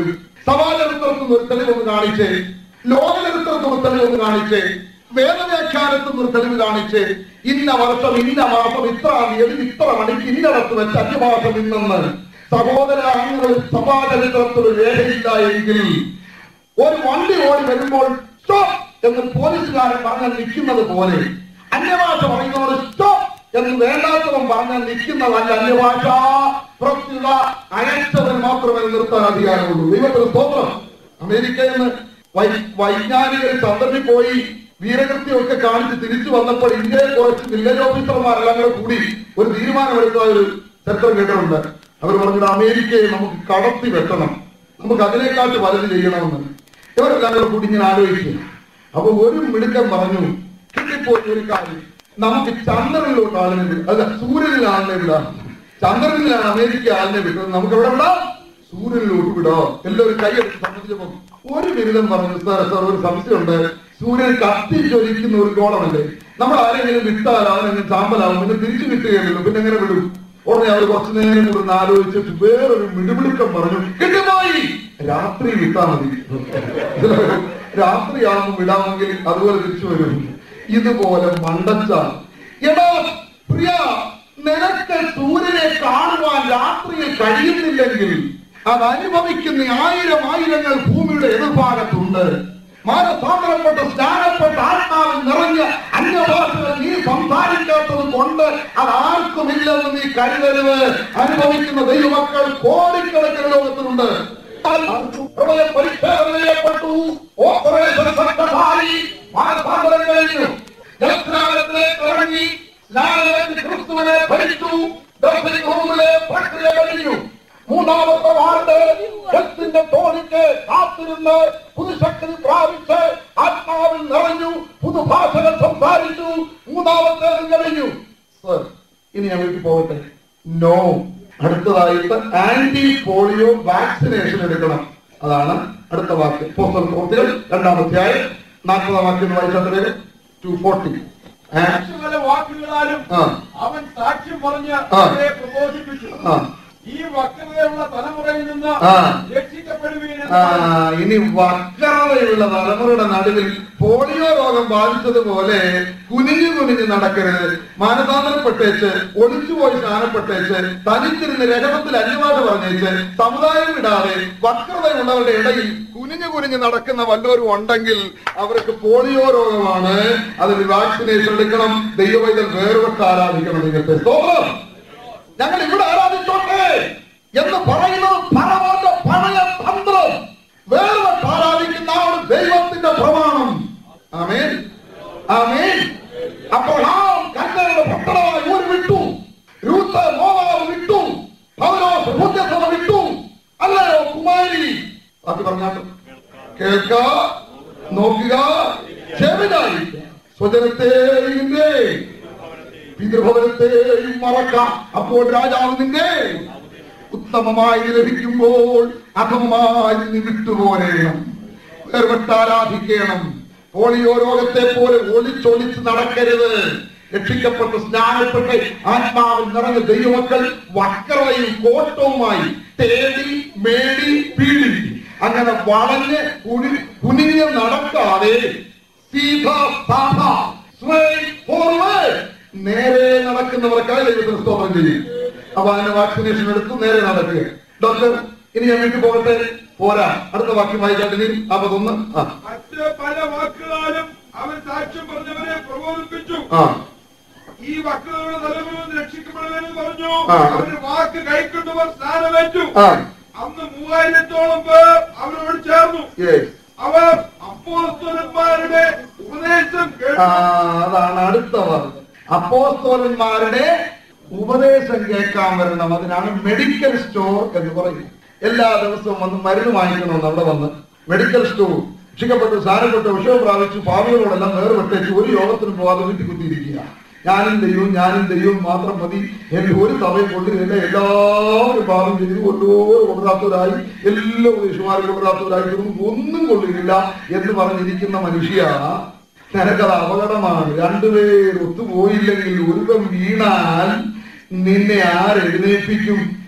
സമാചരിത്രത്തിൽ ഒരു തെളിവൊന്ന് കാണിച്ചേ ലോകചരിത്രത്തിൽ ഒരു തെളിവൊന്ന് കാണിച്ചേ വേദവ്യാഖ്യാനത്തിൽ ഒരു തെളിവ് കാണിച്ച് ഇന്ന വർഷം ഇന്ന മാസം ഇത്ര തീയതി ഇത്ര മണിക്ക് ഇന്നടത്ത് വെച്ച് അന്യമാസം ഇന്നെന്ന് സഹോദര അങ്ങനെ ഒരു സഭാചരിത്രത്തിൽ ഒരു രേഖയില്ല എങ്കിൽ ഒരു വണ്ടി ഓടി വരുമ്പോൾ സ്റ്റോപ്പ് എന്ന് പോലീസുകാരൻ പറഞ്ഞാൽ നിൽക്കുന്നത് പോലെ അന്യഭാഷ പറയുന്നവർ സ്റ്റോപ്പ് എന്ന് വേണ്ടാത്തവൻ പറഞ്ഞാൽ നിൽക്കുന്നതല്ല അന്യഭാഷ പ്രസ്തുത അയച്ചവൻ മാത്രമേ നിർത്താൻ അധികാരമുള്ളൂ ദൈവത്തിന് സ്തോത്രം അമേരിക്കയിൽ നിന്ന് വൈ- വൈജ്ഞാനികർ ചന്ദ്രനിൽ പോയി വീരകൃത്യമൊക്കെ കാണിച്ച് തിരിച്ചു വന്നപ്പോൾ ഇന്ത്യയിൽ കുറച്ച് വില്ലേജ് ഓഫീസർമാരെല്ലാം കൂടെ കൂടി ഒരു തീരുമാനമെടുത്ത ഒരു ചരിത്രം കേട്ടിട്ടുണ്ട് അവർ പറഞ്ഞത് അമേരിക്കയെ നമുക്ക് കടത്തി വെട്ടണം നമുക്ക് അതിനെക്കാട്ട് വലുത് ചെയ്യണമെന്ന് ഇവരെല്ലാം കൂടെ കൂടി ഇങ്ങനെ ആലോചിക്കുക അപ്പൊ ഒരു മിടുക്കൻ പറഞ്ഞു കിട്ടിപ്പോയി ഒരു കാര്യം നമുക്ക് ചന്ദ്രനിലോട്ട് ആളിനെ വിടാം അല്ല സൂര്യനിൽ ആളിനെ വിടാം ചന്ദ്രനിലാണ് അമേരിക്ക ആളിനെ വിട്ടത് നമുക്ക് എവിടെ വിടാം സൂര്യനിലോട്ട് വിടാം എല്ലാവരും കൈയെടുത്ത് സമ്മതിച്ചപ്പോ ഒരു ബിരുദം പറഞ്ഞു സാർ സാർ ഒരു സംശയമുണ്ട് സൂര്യൻ കത്തിച്ചൊലിക്കുന്ന ഒരു ഗോളമല്ലേ നമ്മൾ ആരെങ്കിലും വിട്ടാൽ അവനെങ്ങനെ ചാമ്പലാവും പിന്നെ തിരിച്ചു കിട്ടുകയല്ലോ പിന്നെ എങ്ങനെ വിടും ഉടനെ അവർ കുറച്ചു നേരം കൂടെ ആലോചിച്ചിട്ട് വേറൊരു മിടുമിടുക്കം പറഞ്ഞു കിട്ടുമായി രാത്രി വിട്ടാ മതി രാത്രിയാകുമ്പോൾ വിടാമെങ്കിൽ അതുപോലെ തിരിച്ചു വരും ഇതുപോലെ മണ്ടച്ച എടാ പ്രിയ നിനക്ക് സൂര്യനെ കാണുവാൻ രാത്രിയിൽ കഴിയുന്നില്ലെങ്കിൽ അത് അനുഭവിക്കുന്ന ആയിരം ആയിരങ്ങൾ ഭൂമിയുടെ എതിർഭാഗത്തുണ്ട് മാനസാന്തരപ്പെട്ട് സ്നാനപ്പെട്ട് ആത്മാവിൽ നിറഞ്ഞ അന്യഭാഷകൾ നീ സംസാരിക്കാത്തത് കൊണ്ട് അത് ആർക്കുമില്ലെന്ന് നീ കരുതരുത് അനുഭവിക്കുന്ന ദൈവമക്കൾ കോടിക്കണക്കിന് ലോകത്തിലുണ്ട് ഹൃദയ പരിച്ഛേദന ചെയ്യപ്പെട്ടു ഓപ്പറേഷൻ സക്സസ്സായി മാനസാന്തരം കഴിഞ്ഞു ജലസ്നാനത്തിലേക്ക് ഇറങ്ങി സ്നാനത്തിൽ ക്രിസ്തുവിനെ ഭരിച്ചു ഡ്രസ്സിംഗ് റൂമിലെ പ്രക്രിയ കഴിഞ്ഞു മൂന്നാമത്തെ വാർഡ് ജലത്തിന്റെ തോണിക്ക് കാത്തിരുന്ന് പുതുശക്തി പ്രാപിച്ച് ആത്മാവിൽ നിറഞ്ഞു പുതുഭാഷകൾ സംസാരിച്ചു മൂന്നാമത്തെ കഴിഞ്ഞു സർ ഇനി ഞാൻ വീട്ടിൽ പോകട്ടെ നോ അടുത്തതായിട്ട് ആന്റി പോളിയോ വാക്സിനേഷൻ എടുക്കണം അതാണ് അടുത്ത വാക്ക് പോസ്റ്റൽ പ്രവൃത്തികൾ രണ്ടാമധ്യായം നാൽപ്പതാം വാക്യം വായിച്ചാൽ ടു ഫോർട്ടി പല വാക്കുകളാലും ആ. അവൻ സാക്ഷ്യം പറഞ്ഞ് ആ. അവരെ പ്രബോധിപ്പിച്ചു ആ ഈ വക്രതയുള്ള തലമുറയിൽ നിന്ന് ആ. രക്ഷിക്കപ്പെടുവീൻ ആ, ഇനി വക്രതയുള്ള തലമുറയുടെ നടുവിൽ പോളിയോ രോഗം ബാധിച്ചതുപോലെ കുനിഞ്ഞു കുനിഞ്ഞു നടക്കരുത് മാനസാന്തരപ്പെട്ടേച്ച് ഒളിച്ചുപോയി സ്നാനപ്പെട്ടേച്ച് തനിച്ചിരുന്ന് രഹസ്യത്തിൽ അന്യമായിട്ട് പറഞ്ഞേച്ച് സമുദായം വിടാതെ വക്രതയുള്ളവരുടെ ഇടയിൽ കുനിഞ്ഞു കുനിഞ്ഞു നടക്കുന്ന വല്ലവരും ഉണ്ടെങ്കിൽ അവർക്ക് പോളിയോ രോഗമാണ് അതിന് വാക്സിനേഷൻ എടുക്കണം ദൈവവൈദ്യൻ വേർപെട്ട് ആരാധിക്കണം നിങ്ങൾക്ക് സ്തോത്രം ഞങ്ങൾ ഇവിടെ ആരാധിച്ചോട്ടെ എന്ന് പറയുന്നത് ഫറവോന്റെ പഴയ തന്ത്രം വേർപെട്ട് ആരാധിക്കുന്ന ആ ഒരു ദൈവത്തിന്റെ പ്രമാണം ആമേൻ ആമേൻ അപ്പോൾ ആ കണ്ണയുടെ പട്ടണമായി ഊരി വിട്ടു രൂത്ത് മോവാവ് വിട്ടു പൗലോസ് ബുദ്ധസഭ വിട്ടു അല്ലയോ കുമാരി അത് പറഞ്ഞാട്ട് കേൾക്ക നോക്കുക ചെവിതായിരിക്കുക സ്വജനത്തെ പിതൃഭവനത്തെയും മറക്കാം അപ്പോൾ രാജാവ് നിന്നെ ഉത്തമമായി ലഭിക്കുമ്പോൾ അധമമായി നീ വിട്ടുപോരേണം വേർപെട്ട് ആരാധിക്കണം പോളിയോ രോഗത്തെ പോലെ ഒളിച്ചൊളിച്ച് നടക്കരുത് രക്ഷിക്കപ്പെട്ട് സ്നാനപ്പെട്ട് ആത്മാവിൽ നിറഞ്ഞ ദൈവമക്കൾ വക്രതയും കോട്ടവുമായി തേടി മേടി പീടി അങ്ങനെ വളഞ്ഞ് കുനി- കുനിഞ്ഞ് നടക്കാതെ സീത സാധ straight forward. നേരെ നടക്കുന്നവർക്കായി ദൈവത്തിന് സ്തോത്രം ചെയ്യും അപ്പൊ അതിന്റെ വാക്സിനേഷൻ എടുത്ത് നേരെ നടക്കുക ഡോക്ടർ ഇനി ഞാൻ വീട്ടിൽ പോകട്ടെ പോരാ അടുത്ത വാക്യം വായിച്ചാട്ട് നീ അപ്പതൊന്ന് ആ മറ്റ് പല വാക്കുകളാലും അവൻ സാക്ഷ്യം പറഞ്ഞവരെ പ്രബോധിപ്പിച്ചു ആ ഈ വക്രതയുടെ തലമുറയിൽ നിന്ന് രക്ഷിക്കപ്പെടുമെന്ന് പറഞ്ഞു ആ. അവന്റെ വാക്ക് കൈക്കൊണ്ടവർ സ്നാനമേറ്റു ആ അന്ന് മൂവായിരത്തോളം പേർ അവരോട് ചേർന്നു യെസ് അവർ അപ്പോസ്തലന്മാരുടെ ഉപദേശം ആ, കേട്ടു അതാണ് അടുത്ത വാക്ക് അപ്പോസ്തോലന്മാരുടെ ഉപദേശം കേൾക്കാൻ വരണം അതിനാണ് മെഡിക്കൽ സ്റ്റോർ എന്ന് പറയും എല്ലാ ദിവസവും വന്ന് മരുന്ന് വാങ്ങിക്കണമെന്ന് അവിടെ വന്ന് മെഡിക്കൽ സ്റ്റോർ രക്ഷിക്കപ്പെട്ടു സാരപ്പെട്ടു വിഷയം പ്രാപിച്ചു പാവികളോടെല്ലാം വേർപെട്ടേച്ച് ഒരു യോഗത്തിനും പോവാതെ വീട്ടിൽ കുത്തിയിരിക്കുക ഞാനും ദൈവവും ഞാനും ദൈവവും മാത്രം മതി എന്നെ ഒരു സഭയും കൊണ്ടിരുന്നില്ല എല്ലാവരും പാപം ചെയ്തു കൊല്ലോരും കൊള്ളാത്തവരായി എല്ലാ ഉപദേശമാരും കൊള്ളാത്തവരായി തീർന്നു ഒന്നും കൊള്ളുന്നില്ല എന്ന് പറഞ്ഞിരിക്കുന്ന മനുഷ്യ നിനക്കത് അപകടമാണ് രണ്ടുപേർ ഒത്തുപോയില്ലെങ്കിൽ ഒരുവൻ വീണാൽ നിന്നെ ആരെഴുന്നേൽപ്പിക്കും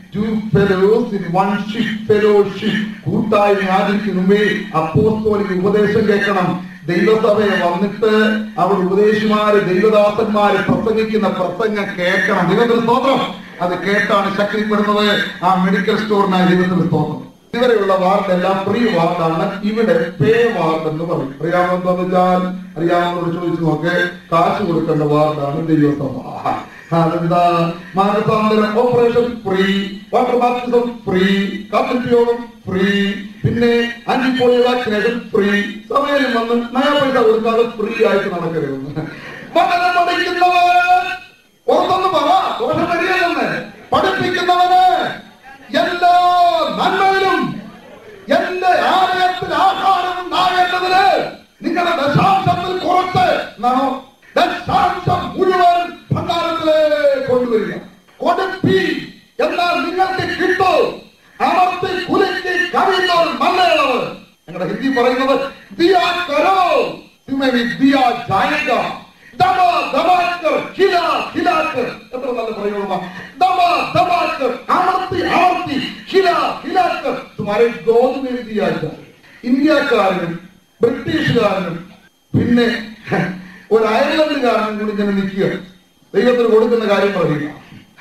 two fellows in one ship fellowship കൂട്ടായ്മ ആചരിക്കുന്ന മുമ്പേ അപ്പോസ്തോലിക്ക് ഉപദേശം കേൾക്കണം ദൈവസഭയെ വന്നിട്ട് അവർ ഉപദേശിമാര് ദൈവദാസന്മാര് പ്രസംഗിക്കുന്ന പ്രസംഗം കേൾക്കണം ദൈവത്തിന് സ്തോത്രം അത് കേട്ടാണ് ശക്തിപ്പെടുന്നത് ആ മെഡിക്കൽ സ്റ്റോറിനായി ദൈവത്തിന് സ്തോത്രം ഇതുവരെയുള്ള വാർഡ് എല്ലാം ഫ്രീ വാർഡാണ് ഇവിടെ പേ വാർഡ് എന്ന് പറയും അറിയാമെന്ന് വെച്ചാൽ അറിയാമെന്നോട് ചോദിച്ചു നോക്ക് കാശ് കൊടുക്കേണ്ട വാർഡാണ് ദൈവസഭ അതെന്താ മാനസാന്തരം operation free water baptism free കാത്തിരിപ്പിയോഗം ഫ്രീ പിന്നെ ആന്റിപോളിയോ വാക്സിനേഷൻ ഫ്രീ സമയം വന്ന് നയ പൈസ കൊടുക്കാതെ ഫ്രീ ആയിട്ട് നടക്കരുതെന്ന് പഠനം പഠിക്കുന്നവർ പുറത്തൊന്ന് പറ ദോഷം വരികയെന്ന് പഠിപ്പിക്കുന്നവന് എല്ലാ നന്മയിലും എന്റെ ആലയത്തിൽ ആഹാരം ഉണ്ടാകേണ്ടതിന് നിങ്ങളുടെ ദശാംശത്തിൽ കുറച്ച് നാം ദശാംശം മുഴുവൻ ഭണ്ഡാരത്തിലേക്ക് കൊണ്ടുവരിക കൊടുപ്പി എന്നാൽ നിങ്ങൾക്ക് കിട്ടൂ അമർത്തി കുലുക്കി കവിയുന്നവർ നല്ലയുള്ളവർ ഞങ്ങളുടെ ഹിന്ദി പറയുന്നത് ദിയാ കരോ തുമേ ദിയാ ജായക ദമ ദമാക്കർ ഖില ഖിലാക്കർ എത്ര നല്ല പ്രയോഗമാണ് ദമ ദമാക്കർ അമർത്തി അമർത്തി ഖില ഖിലാക്കർ തുമാരെ ഗോതമ്പ് ദിയാ ജായക ഇന്ത്യക്കാരനും ബ്രിട്ടീഷുകാരനും പിന്നെ ഒരു അയർലൻഡുകാരനും കൂടി ഇങ്ങനെ നിൽക്കുക ദൈവത്തിന് കൊടുക്കുന്ന കാര്യം പറയുക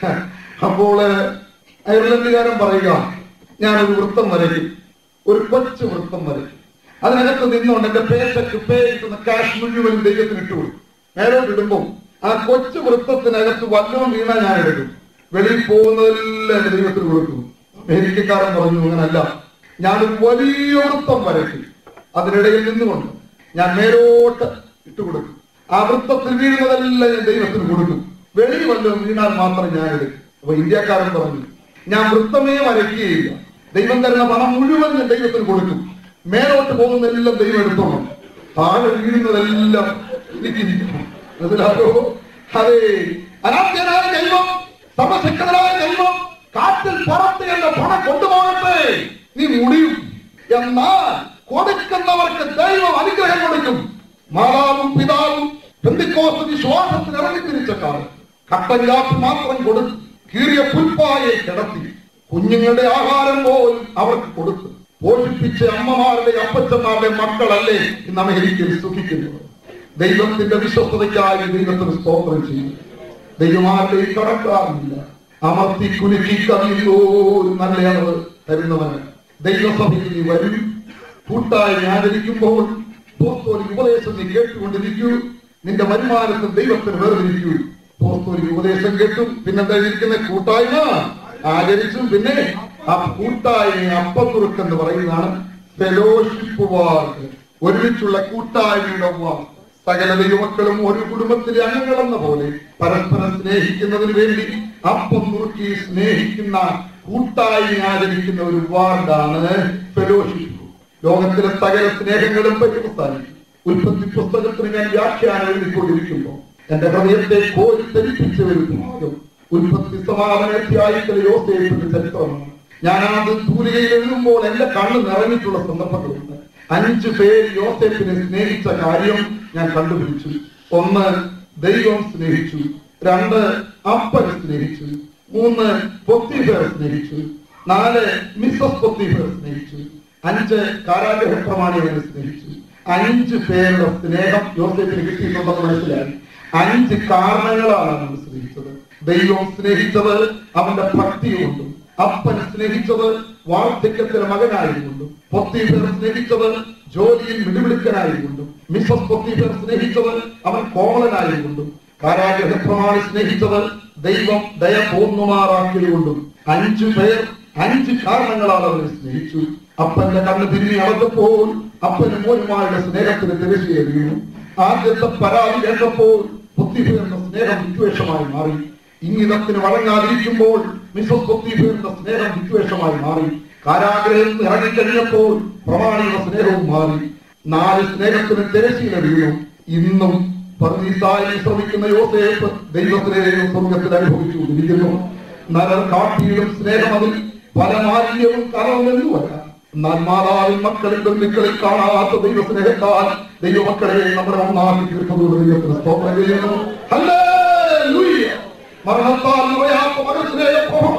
അപ്പോൾ അയർലൻഡുകാരൻ പറയുക ഞാനൊരു വൃത്തം വരയ്ക്കും ഒരു കൊച്ചു വൃത്തം വരയ്ക്കും അതിനകത്ത് നിന്നുകൊണ്ട് എന്റെ പേശക്ക് പേ കിട്ടുന്ന കാശ് മുഴുവനും ദൈവത്തിന് ഇട്ടു കൊടുക്കും മേലോട്ട് ഇടുമ്പോൾ ആ കൊച്ചു വൃത്തത്തിനകത്ത് വല്ലതും വീണ ഞാൻ എടുക്കും വെളിയിൽ പോകുന്നതെല്ലാം എന്റെ ദൈവത്തിന് കൊടുക്കും അമേരിക്കക്കാരൻ പറഞ്ഞു അങ്ങനല്ല ഞാനൊരു വലിയ വൃത്തം വരയ്ക്കും അതിനിടയിൽ നിന്നുകൊണ്ട് ഞാൻ മേലോട്ട് ഇട്ടുകൊടുക്കും ആ വൃത്തത്തിൽ വീഴുന്നതെല്ലാം ഞാൻ ദൈവത്തിന് കൊടുക്കും വെളി വല്ലതും വീണാൽ മാത്രം ഞാൻ എടുക്കും അപ്പൊ ഇന്ത്യക്കാരൻ പറഞ്ഞു ഞാൻ വൃത്തമേ വരയ്ക്കുകയില്ല ദൈവം തരുന്ന പണം മുഴുവൻ ഞാൻ ദൈവത്തിന് കൊടുക്കും മേലോട്ട് പോകുന്നതെല്ലാം ദൈവം എടുത്തോണം താഴെ വീഴുന്നതെല്ലാം എനിക്കിരിക്കണം മനസ്സിലായോ അതെ അനാദ്യനായ ദൈവം സർവശക്തനായ ദൈവം കാറ്റിൽ പറത്ത് എന്റെ പണം കൊണ്ടുപോകട്ടെ നീ മുടിയും എന്നാൽ കൊടുക്കുന്നവർക്ക് ദൈവം അനുഗ്രഹം കൊടുക്കും മാതാവും പിതാവും പെന്തിക്കോസ് വിശ്വാസത്തിൽ ഇറങ്ങി തിരിച്ച കാലം കട്ടൻ കാപ്പി മാത്രം കൊടുത്തു കീറിയ പുൽപ്പായെ കിടത്തി കുഞ്ഞുങ്ങളുടെ ആഹാരം പോലും അവർക്ക് കൊടുത്തു പോഷിപ്പിച്ച അമ്മമാരുടെ അപ്പച്ചന്മാരുടെ മക്കളല്ലേ ഇന്ന് അമേരിക്കയിൽ സുഖിക്കുന്നത് ദൈവത്തിന്റെ വിശ്വസ്തതയ്ക്കായി ദൈവത്തിന് സ്തോത്രം ചെയ്യുന്നു ദൈവമാരുടെയും കടക്കാറില്ല അമർത്തി കുലുക്കി കവിയുന്നോരും നല്ല അളവ് തരുന്നവന് ദൈവസഭയിൽ നീ വരും കൂട്ടായി ആചരിക്കുമ്പോൾ പോസ്തോലിക്ക് ഉപദേശം നീ കേട്ടുകൊണ്ടിരിക്കൂ നിന്റെ വരുമാനത്തിൽ ദൈവത്തിന് വേർതിരിക്കൂ പോസ്തോലിക്ക് ഉപദേശം കേട്ടും പിന്നെന്താ ഇരിക്കുന്ന കൂട്ടായ്മ ആചരിച്ചും പിന്നെ ആ കൂട്ടായ്മ അപ്പത്തുറുക്ക് എന്ന് പറയുന്നതാണ് ഫെലോഷിപ്പ് വാർക്ക് ഒരുമിച്ചുള്ള കൂട്ടായ്മയുടെ വാക്ക് സകല ദൈവമക്കളും ഒരു കുടുംബത്തിലെ അംഗങ്ങളെന്ന പോലെ പരസ്പരം സ്നേഹിക്കുന്നതിന് വേണ്ടി അപ്പം നുറുക്കി സ്നേഹിക്കുന്ന കൂട്ടായ്മ ആചരിക്കുന്ന ഒരു വാർഡാണ് ഫെലോഷിപ്പ് ലോകത്തിലെ സകല സ്നേഹങ്ങളും പര്യവസാനിക്കും ഉൽപ്പത്തി പുസ്തകത്തിന് ഞാൻ വ്യാഖ്യാനം എഴുതിക്കൊണ്ടിരിക്കുമ്പോൾ എന്റെ ഹൃദയത്തെ കോരിത്തരിപ്പിച്ച ഒരു ഭാഗം ഉൽപ്പത്തി സമാപന അധ്യായത്തിലെ യോസേപ്പിന്റെ ചരിത്രമാണ് ഞാൻ അത് തൂലികയിൽ എഴുതുമ്പോൾ എന്റെ കണ്ണ് നിറഞ്ഞിട്ടുള്ള സന്ദർഭങ്ങളുണ്ട് അഞ്ചു പേര് യോസേപ്പിനെ സ്നേഹിച്ച കാര്യം ഞാൻ കണ്ടുപിടിച്ചു ഒന്ന് ദൈവം സ്നേഹിച്ചു രണ്ട് അപ്പനെ സ്നേഹിച്ചു മൂന്ന് പൊത്തിഫേർ സ്നേഹിച്ചു നാല് മിസസ് പൊത്തിഫേർ സ്നേഹിച്ചു അഞ്ച് കാരാഗ്രഹ പ്രമാണികളെ സ്നേഹിച്ചു അഞ്ച് പേരുടെ സ്നേഹം യോസേപ്പിന് കിട്ടിയിട്ടുണ്ടെന്ന് മനസ്സിലായി അഞ്ച് കാരണങ്ങളാണ് അവൻ സ്നേഹിച്ചത് ദൈവം സ്നേഹിച്ചത് അവന്റെ ഭക്തിയുമുണ്ട് അപ്പൻ സ്നേഹിച്ചത് വാർദ്ധക്യത്തിലെ മകനായിരുന്നുണ്ട് പൊത്തീഫർ സ്നേഹിച്ചത് ജോലിയിൽ മിടിമിടുക്കനായിരുന്നുണ്ട് മിസസ് പൊത്തീഫർ സ്നേഹിച്ചത് അവൻ കോമളനായിരുന്നുണ്ട് കാരാഗ്രഹ പ്രമാണി സ്നേഹിച്ചത് ദൈവം ദയ പൂർണ്ണമാറാക്കിയതുകൊണ്ടും അഞ്ചു പേർ അഞ്ച് കാരണങ്ങളാൽ അവനെ സ്നേഹിച്ചു അപ്പന്റെ കണ്ണ് തിരിഞ്ഞ് അടച്ചപ്പോൾ അപ്പന് മോനുമാരുടെ സ്നേഹത്തിന് തിരശ്ശീല വീണു ആദ്യത്തെ പരാതി കേട്ടപ്പോൾ പൊത്തിഫേറിന്റെ സ്നേഹം വിദ്വേഷമായി മാറി ഇംഗിതത്തിന് വഴങ്ങാതിരിക്കുമ്പോൾ മിസസ് പൊത്തിഫേറിന്റെ സ്നേഹം വിദ്വേഷമായി മാറി കാരാഗ്രഹത്തിൽ നിന്ന് ഇറങ്ങിക്കഴിഞ്ഞപ്പോൾ പ്രമാണിയുടെ സ്നേഹവും മാറി നാല് സ്നേഹത്തിന് തിരശ്ശീല വീണു ഇന്നും പർദീസായി ശ്രമിക്കുന്ന യോസേഫ് ദൈവത്തിനെയും സ്വർഗത്തിൽ അനുഭവിച്ചുകൊണ്ടിരിക്കുന്നു നരർ കാട്ടിയിലും സ്നേഹം അതിൽ പല മാലിന്യവും കലർന്നെന്നു വരാം എന്നാൽ മാതാവിൻ മക്കളിൽ ബന്ധുക്കളിൽ കാണാത്ത ദൈവ സ്നേഹത്താൽ ദൈവമക്കളെ നമ്മുടെ ഒന്നാക്കി തീർക്കുന്നതോട് ദൈവത്തിന് സ്തോത്രം ചെയ്യുന്നു ഹല്ലേലൂയ. മരണത്താൽ നിറയാത്ത മകസ്നേഹപ്രഭം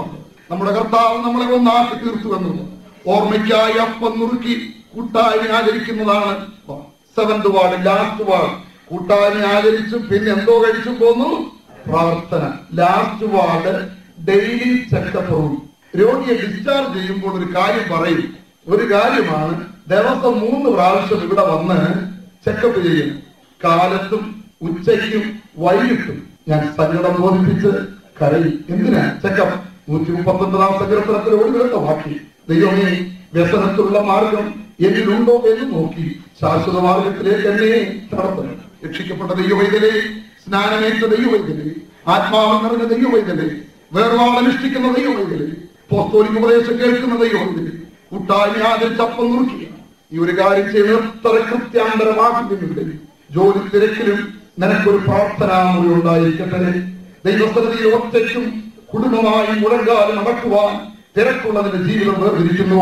നമ്മുടെ കർത്താവ് നമ്മളെ ഒന്നാക്കി തീർത്തു എന്നത് ഓർമ്മയ്ക്കായി അപ്പം നുറുക്കി കൂട്ടായ്മ ആചരിക്കുന്നതാണ് സെവന്ത് വാർഡ് ലാസ്റ്റ് വാർഡ് കൂട്ടായ്മ ആചരിച്ചും പിന്നെ എന്തോ കഴിച്ചും പോന്നു പ്രാർത്ഥന ലാസ്റ്റ് വാർഡ് ഡെയിലി ചെക്കപ്പ് രോഗിയെ ഡിസ്ചാർജ് ചെയ്യുമ്പോൾ ഒരു കാര്യം പറയും ഒരു കാര്യമാണ് ദിവസം മൂന്ന് പ്രാവശ്യം ഇവിടെ വന്ന് ചെക്കപ്പ് ചെയ്യും കാലത്തും ഉച്ചയ്ക്കും വൈകിട്ടും ഞാൻ സങ്കടം ബോധിപ്പിച്ച് കരയും എന്തിനാ ചെക്കപ്പ് നൂറ്റി മുപ്പത്തൊൻപതാം സങ്കീർത്തനത്തിലോട് കേട്ട വാക്കി ദൈവമേ വ്യസനത്തിലുള്ള മാർഗം എന്നിലുണ്ടോ എന്ന് നോക്കി ശാശ്വത മാർഗത്തിലേക്ക് എന്നെ നടത്തണം രക്ഷിക്കപ്പെട്ട ദൈവവൈദ്യരെ സ്നാനമേറ്റ ദൈവവൈദ്യരെ ആത്മാവ് നിറഞ്ഞ ദൈവവൈദ്യരെ വേർവാൾ അനുഷ്ഠിക്കുന്ന ദൈവവൈദ്യരെ പോസ്തോലിക ഉപദേശം കേൾക്കുന്ന ദൈവവൈദ്യരെ കൂട്ടായ്മ ആദരിച്ച് അപ്പം നുറുക്കിയ ഈ ഒരു കാര്യം ചെയ്യുന്ന എത്ര കൃത്യാന്തരമാക്കുന്നുണ്ട് ജോലി തിരക്കിലും നിനക്കൊരു പ്രാർത്ഥനാ മുറി ഉണ്ടായിരിക്കട്ടെ ദൈവസ്ഥലതിയിൽ ഒറ്റയ്ക്കും കുടുംബമായി മുഴങ്കാലം നടക്കുവാൻ തിരക്കുള്ളതിന്റെ ജീവിതം വേർതിരിക്കുന്നു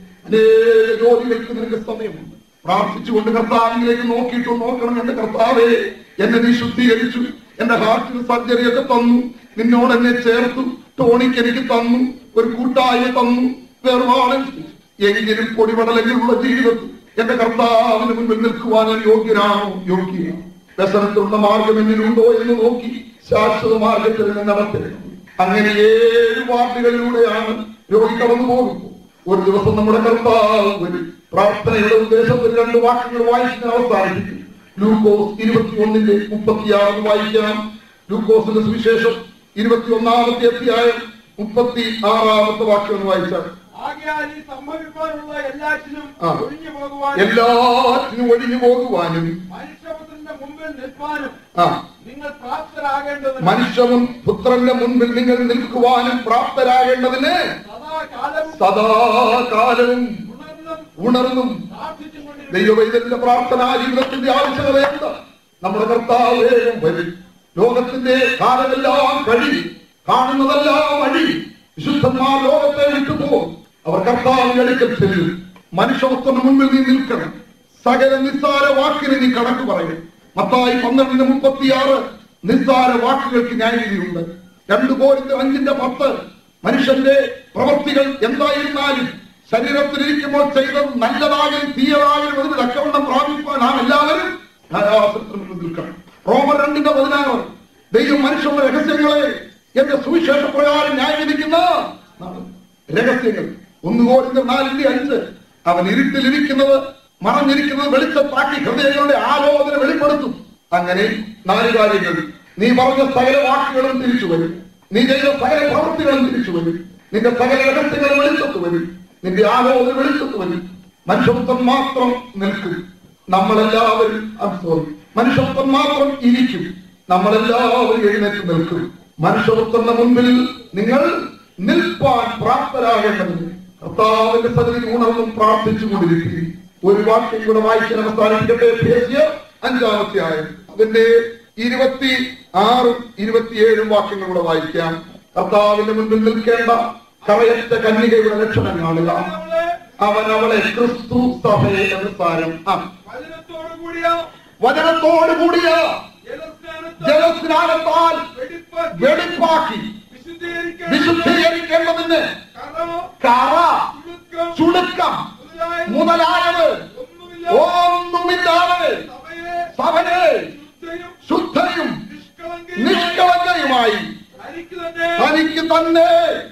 അനേക ജോലികൾക്ക് നിനക്ക് സമയമുണ്ട് പ്രാർത്ഥിച്ചുകൊണ്ട് കർത്താവിലേക്ക് നോക്കിയിട്ട് നോക്കണം എന്റെ കർത്താവേ എന്നെ നീ ശുദ്ധീകരിച്ചു എന്റെ ഹാർട്ടിന് സർജറി ഒക്കെ തന്നു നിന്നോട് എന്നെ ചേർത്തു ടോണിക്ക് എനിക്ക് തന്നു ഒരു കൂട്ടായ്മ തന്നു വേർവാളൻ എങ്കിലും പൊടിപടലെങ്കിലുള്ള ജീവിതത്തിൽ എന്റെ കർത്താവിന് മുൻപിൽ നിൽക്കുവാൻ ഞാൻ യോഗ്യനാണോ യോഗ്യ വ്യസനത്തിലുള്ള മാർഗം എന്നിലുണ്ടോ എന്ന് നോക്കി ശാശ്വത മാർഗത്തിൽ നിന്ന് നടത്തരുത് അങ്ങനെ ഏഴ് വാർഡുകളിലൂടെയാണ് രോഗി കടന്നു പോകുമ്പോൾ ഒരു ദിവസം നമ്മുടെ കർത്താവ് വരും പ്രാർത്ഥനയുടെ ഉദ്ദേശത്തിൽ രണ്ട് വാക്കുകൾ വായിക്കുന്ന അവസാനിപ്പിക്കും ലൂക്കോസ് ഇരുപത്തിയൊന്നിന്റെ മുപ്പത്തിയാറ് വായിക്കാം ലൂക്കോസിന്റെ സുവിശേഷം ഇരുപത്തിയൊന്നാമത്തെ അധ്യായം മുപ്പത്തി ആറാമത്തെ വാക്യം വായിച്ചാൽ ആകയാൽ ഈ സംഭവിക്കാനുള്ള എല്ലാറ്റിനും ആ. ഒഴിഞ്ഞു പോകുവാൻ എല്ലാറ്റിനും ഒഴിഞ്ഞു പോകുവാനും മനുഷ്യപുത്രന്റെ മുമ്പിൽ നിൽപ്പാനും ആ നിങ്ങൾ പ്രാപ്തരാകേണ്ടതിന് മനുഷ്യനും പുത്രന്റെ മുൻപിൽ നിങ്ങൾ നിൽക്കുവാനും പ്രാപ്തരാകേണ്ടതിന് സദാകാലവും സദാകാലവും ഉണർന്നും ഉണർന്നും പ്രാർത്ഥിച്ചും കൊണ്ടിരിക്കും ദൈവവൈദ്യന്റെ പ്രാർത്ഥനാ ജീവിതത്തിന്റെ ആവശ്യകത എന്താ നമ്മുടെ കർത്താവ് വേഗം വരും ലോകത്തിന്റെ കാലമെല്ലാം കഴി കാണുന്നതെല്ലാം വഴി വിശുദ്ധന്മാർ ലോകത്തെ വിട്ടുപോകും അവർ കർത്താവിന്റെ അടുക്കൽ ചെല്ലും മനുഷ്യത്വത്തിന് മുമ്പിൽ നീ നിൽക്കണം സകല നിസ്സാര വാക്കിന് നീ കണക്ക് പറയും മത്തായി പന്ത്രണ്ടിന് മുപ്പത്തിയാറ് നിസ്സാര വാക്കുകൾക്ക് ന്യായവിധിയുണ്ട് രണ്ടു കോരിന്റെ അഞ്ചിന്റെ പത്ത് മനുഷ്യന്റെ പ്രവൃത്തികൾ എന്തായിരുന്നാലും ശരീരത്തിലിരിക്കുമ്പോൾ ചെയ്തത് നല്ലതാകലും തീയതാകലും അതിന് തക്കവണ്ണം പ്രാപിപ്പാൻ നാം എല്ലാവരും ന്യായാസനത്തിന് മുന്നിൽ നിൽക്കണം റോമർ രണ്ടിന്റെ പതിനാറ് ദൈവം മനുഷ്യന്റെ രഹസ്യങ്ങളെ എന്റെ സുവിശേഷ പ്രകാരം ന്യായവിധിക്കുന്ന നാം. രഹസ്യങ്ങൾ ഒന്ന് കോരിന്റെ നാലിന്റെ അഞ്ച് അവൻ ഇരുട്ടിലിരിക്കുന്നത് മറഞ്ഞിരിക്കുന്നത് വെളിച്ചത്താക്കി ഹൃദയങ്ങളുടെ ആലോചന വെളിപ്പെടുത്തും അങ്ങനെ നാല് കാര്യങ്ങൾ നീ പറഞ്ഞ സകല വാക്കുകളും തിരിച്ചു വരും നീ ചെയ്ത സകല പ്രവൃത്തികളും തിരിച്ചു വരും നിന്റെ സകല രഹസ്യങ്ങളും വെളിച്ചത്ത് വരും നിന്റെ ആലോചന വെളിച്ചത്ത് വരും മനുഷ്യത്വം മാത്രം നിൽക്കും നമ്മളെല്ലാവരും സോറി മനുഷ്യത്വം മാത്രം ഇരിക്കും നമ്മളെല്ലാവരും എഴുന്നേറ്റ് നിൽക്കും മനുഷ്യത്വത്തിന്റെ മുൻപിൽ നിങ്ങൾ നിൽപ്പാൻ പ്രാപ്തരാകേണ്ടതിന് കർത്താവിന്റെ സന്നിധി ഉണർന്നും പ്രാർത്ഥിച്ചുകൊണ്ടിരിക്കും ഒരു വാക്യം കൂടെ വായിക്കാൻ അവസാനിപ്പിക്കട്ടെ ഫേസ്യ അഞ്ചാമത്തെ ആയം അതിന്റെ ഇരുപത്തി ആറും ഇരുപത്തിയേഴും വാക്യങ്ങൾ കൂടെ വായിക്കാം കർത്താവിന്റെ മുൻപിൽ നിൽക്കേണ്ട കറയറ്റ കന്യകയുടെ ലക്ഷണം കാണുക നമ്മളെ അവൻ അവളെ ക്രിസ്തു സഭയെ എന്ന് സാരം ആ വചനത്തോടു കൂടിയ വചനത്തോടു കൂടിയ ജലസ്നാനത്താൽ ജലസ്നാനത്താൽ വെടിപ്പാക്കി വെടിപ്പാക്കി വിശുദ്ധീകരിക്കാൻ വിശുദ്ധീകരിക്കേണ്ടതിന് കറ കറ ചുരുക്കം ചുളുക്കം മുതലായ മുതലായത് ഒന്നുമില്ല ഒന്നുമില്ലാതെ സഭയെ സഭനെ ശുദ്ധയും ശുദ്ധയും നിഷ്കളങ്കയും നിഷ്കളങ്കയുമായി തനിക്ക് തന്നെ തനിക്ക് തന്നെ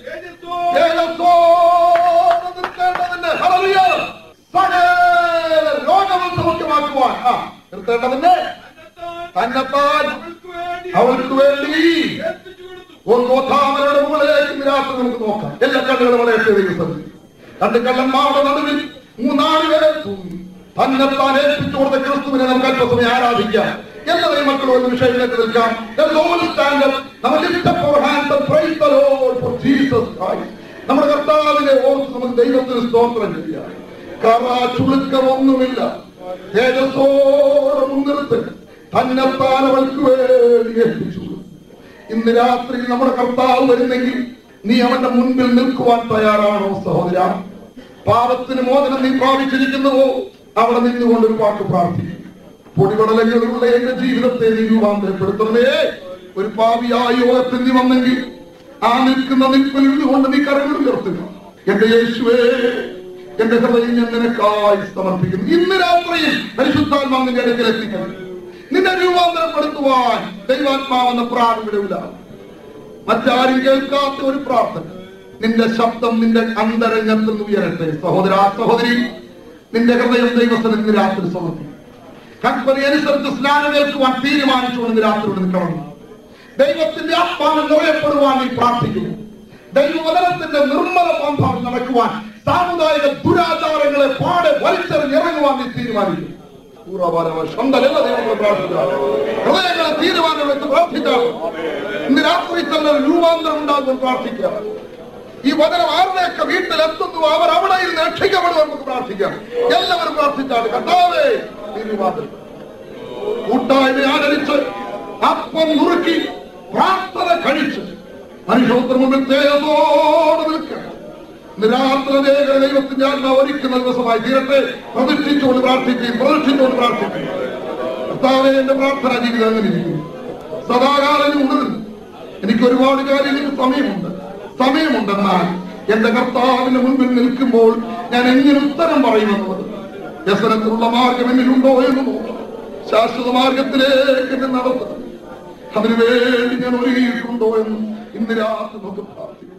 തേജസ്സോ തേജസ്സോടെ നിർത്തേണ്ടതിന് ഹല്ലേലൂയ. സകല രോഗവും സൗഖ്യമാക്കുവാൻ ആ നിർത്തേണ്ടതിന് തന്നെത്താൻ തന്നെത്താൻ അവൾക്ക് വേണ്ടി അവൾക്ക് വേണ്ടി ഏൽപ്പിച്ചു കൊടുത്തു ഒന്നോഥാമരുടെ മുകളിലേക്ക് നിരാശ നമുക്ക് നോക്കാം എല്ലാ കണ്ണുകളും വളയട്ടെ ദിവസം രണ്ട് കള്ളന്മാരുടെ നടുവിൽ മൂന്നാല് പേരെ തൂങ്ങി തന്നെത്താൻ ഏൽപ്പിച്ചു കൊടുത്ത ക്രിസ്തുവിനെ നമുക്ക് അല്പസമയം ആരാധിക്കാം എല്ലാവരെയും മക്കളും ഒരു വിഷയത്തിലേക്ക് നിൽക്കാം Let's all stand up. നമ്മൾ lift up our hands and praise the Lord for Jesus Christ. നമ്മുടെ കർത്താവിനെ ഓർത്ത് നമുക്ക് ദൈവത്തിന് സ്തോത്രം ചെയ്യാം കറ ചുളുക്കമൊന്നുമില്ല തേജസ്സോടെ മുൻനിർത്ത് തന്നെത്താൻ അവൾക്ക് വേണ്ടി ഏൽപ്പിച്ചു ഇന്ന് രാത്രി നമ്മുടെ കർത്താവ് വരുന്നെങ്കിൽ നീ അവന്റെ മുൻപിൽ നിൽക്കുവാൻ തയ്യാറാണോ സഹോദര പാപത്തിന് മോചനം നീ പ്രാപിച്ചിരിക്കുന്നുവോ അവിടെ നിന്നുകൊണ്ട് ഒരു വാക്ക് പ്രാർത്ഥിക്കും പൊടിപടലങ്ങളിലുള്ള എന്റെ ജീവിതത്തെ നീ രൂപാന്തരപ്പെടുത്തണമേ ഒരു പാപിയായ യോഗത്തിൽ നീ വന്നെങ്കിൽ ആ നിൽക്കുന്ന നിൽപ്പിൽ ഇരുന്നുകൊണ്ട് നീ കരങ്ങൾ ഉയർത്തുക എന്റെ യേശുവേ എന്റെ ഹൃദയം ഞാൻ നിനക്കായി സമർപ്പിക്കുന്നു ഇന്ന് രാത്രിയിൽ പരിശുദ്ധാത്മാവ് നിന്റെ അടുക്കൽ എത്തിക്കണം നിന്നെ രൂപാന്തരപ്പെടുത്തുവാൻ ദൈവാത്മാവെന്ന പ്രാർത്ഥന മറ്റാരും കേൾക്കാത്ത ഒരു പ്രാർത്ഥന നിന്റെ ശബ്ദം നിന്റെ അന്തരംഗത്തിൽ നിന്ന് ഉയരട്ടെ സഹോദര സഹോദരി നിന്റെ ഹൃദയം ദൈവസ്ഥലം ഇന്ന് രാത്രി സമർപ്പിക്കും കൽപ്പന അനുസരിച്ച് സ്നാനം ഏൽക്കുവാൻ തീരുമാനിച്ചുകൊണ്ട് രാത്രി ഇവിടെ കടന്നു ദൈവത്തിന്റെ ആത്മാവ് നിറയപ്പെടുവാൻ നീ പ്രാർത്ഥിക്കുന്നു ദൈവവചനത്തിന്റെ നിർമ്മല പന്ഥാവ് നടക്കുവാൻ സാമുദായിക ദുരാചാരങ്ങളെ പാടെ വലിച്ചെറിഞ്ഞിറങ്ങുവാൻ നീ തീരുമാനിക്കുന്നു പൂർവ്വഭാരവ ശന്തലെന്ന ദൈവങ്ങളെ പ്രാർത്ഥിക്കാം ഹൃദയങ്ങളെ തീരുമാനമെടുത്ത് പ്രാർത്ഥിക്കാം ഇന്ന് രാത്രി തന്നെ ഒരു രൂപാന്തരം ഉണ്ടാകുമെന്ന് പ്രാർത്ഥിക്കാം ഈ വചനം ആരുടെയൊക്കെ വീട്ടിലെത്തുന്നു അവർ അവിടെ ഇരുന്ന് രക്ഷിക്കപ്പെടും നമുക്ക് പ്രാർത്ഥിക്കാം എല്ലാവരും പ്രാർത്ഥിച്ചാണ് കർത്താവേ തിരുവാതിരം കൂട്ടായ്മ ആദരിച്ച് അപ്പം നുറുക്കി പ്രാർത്ഥന കഴിച്ച് മനുഷ്യത്തിന് മുമ്പിൽ തേജോടെ നിൽക്കണം നിരാത്രതേക ദൈവത്തിന്റെ ആത്മാവ് ഒരുക്കുന്ന ദിവസമായി തീരട്ടെ പ്രതിഷ്ഠിച്ചുകൊണ്ട് പ്രാർത്ഥിക്കുകയും പ്രതിഷ്ഠിച്ചുകൊണ്ട് പ്രാർത്ഥിക്കുകയും കർത്താവെ എന്റെ പ്രാർത്ഥന ജീവിതം അങ്ങനെ ഇരിക്കുന്നു സദാകാലം ഉണരുന്നു എനിക്ക് ഒരുപാട് കാര്യങ്ങൾക്ക് സമയമുണ്ട് സമയമുണ്ടെന്നാൽ എന്റെ കർത്താവിന്റെ മുൻപിൽ നിൽക്കുമ്പോൾ ഞാൻ എങ്ങനെ ഉത്തരം പറയുമെന്നത് വ്യസനത്തിനുള്ള മാർഗം എന്നിലുണ്ടോ എന്ന് നോക്കണം ശാശ്വത മാർഗത്തിലേക്ക് എന്നെ നടത്തണം അതിനുവേണ്ടി ഞാൻ ഒരുങ്ങിയിട്ടുണ്ടോ എന്ന് ഇന്ന് രാത്രി നമുക്ക് പ്രാർത്ഥിക്കാം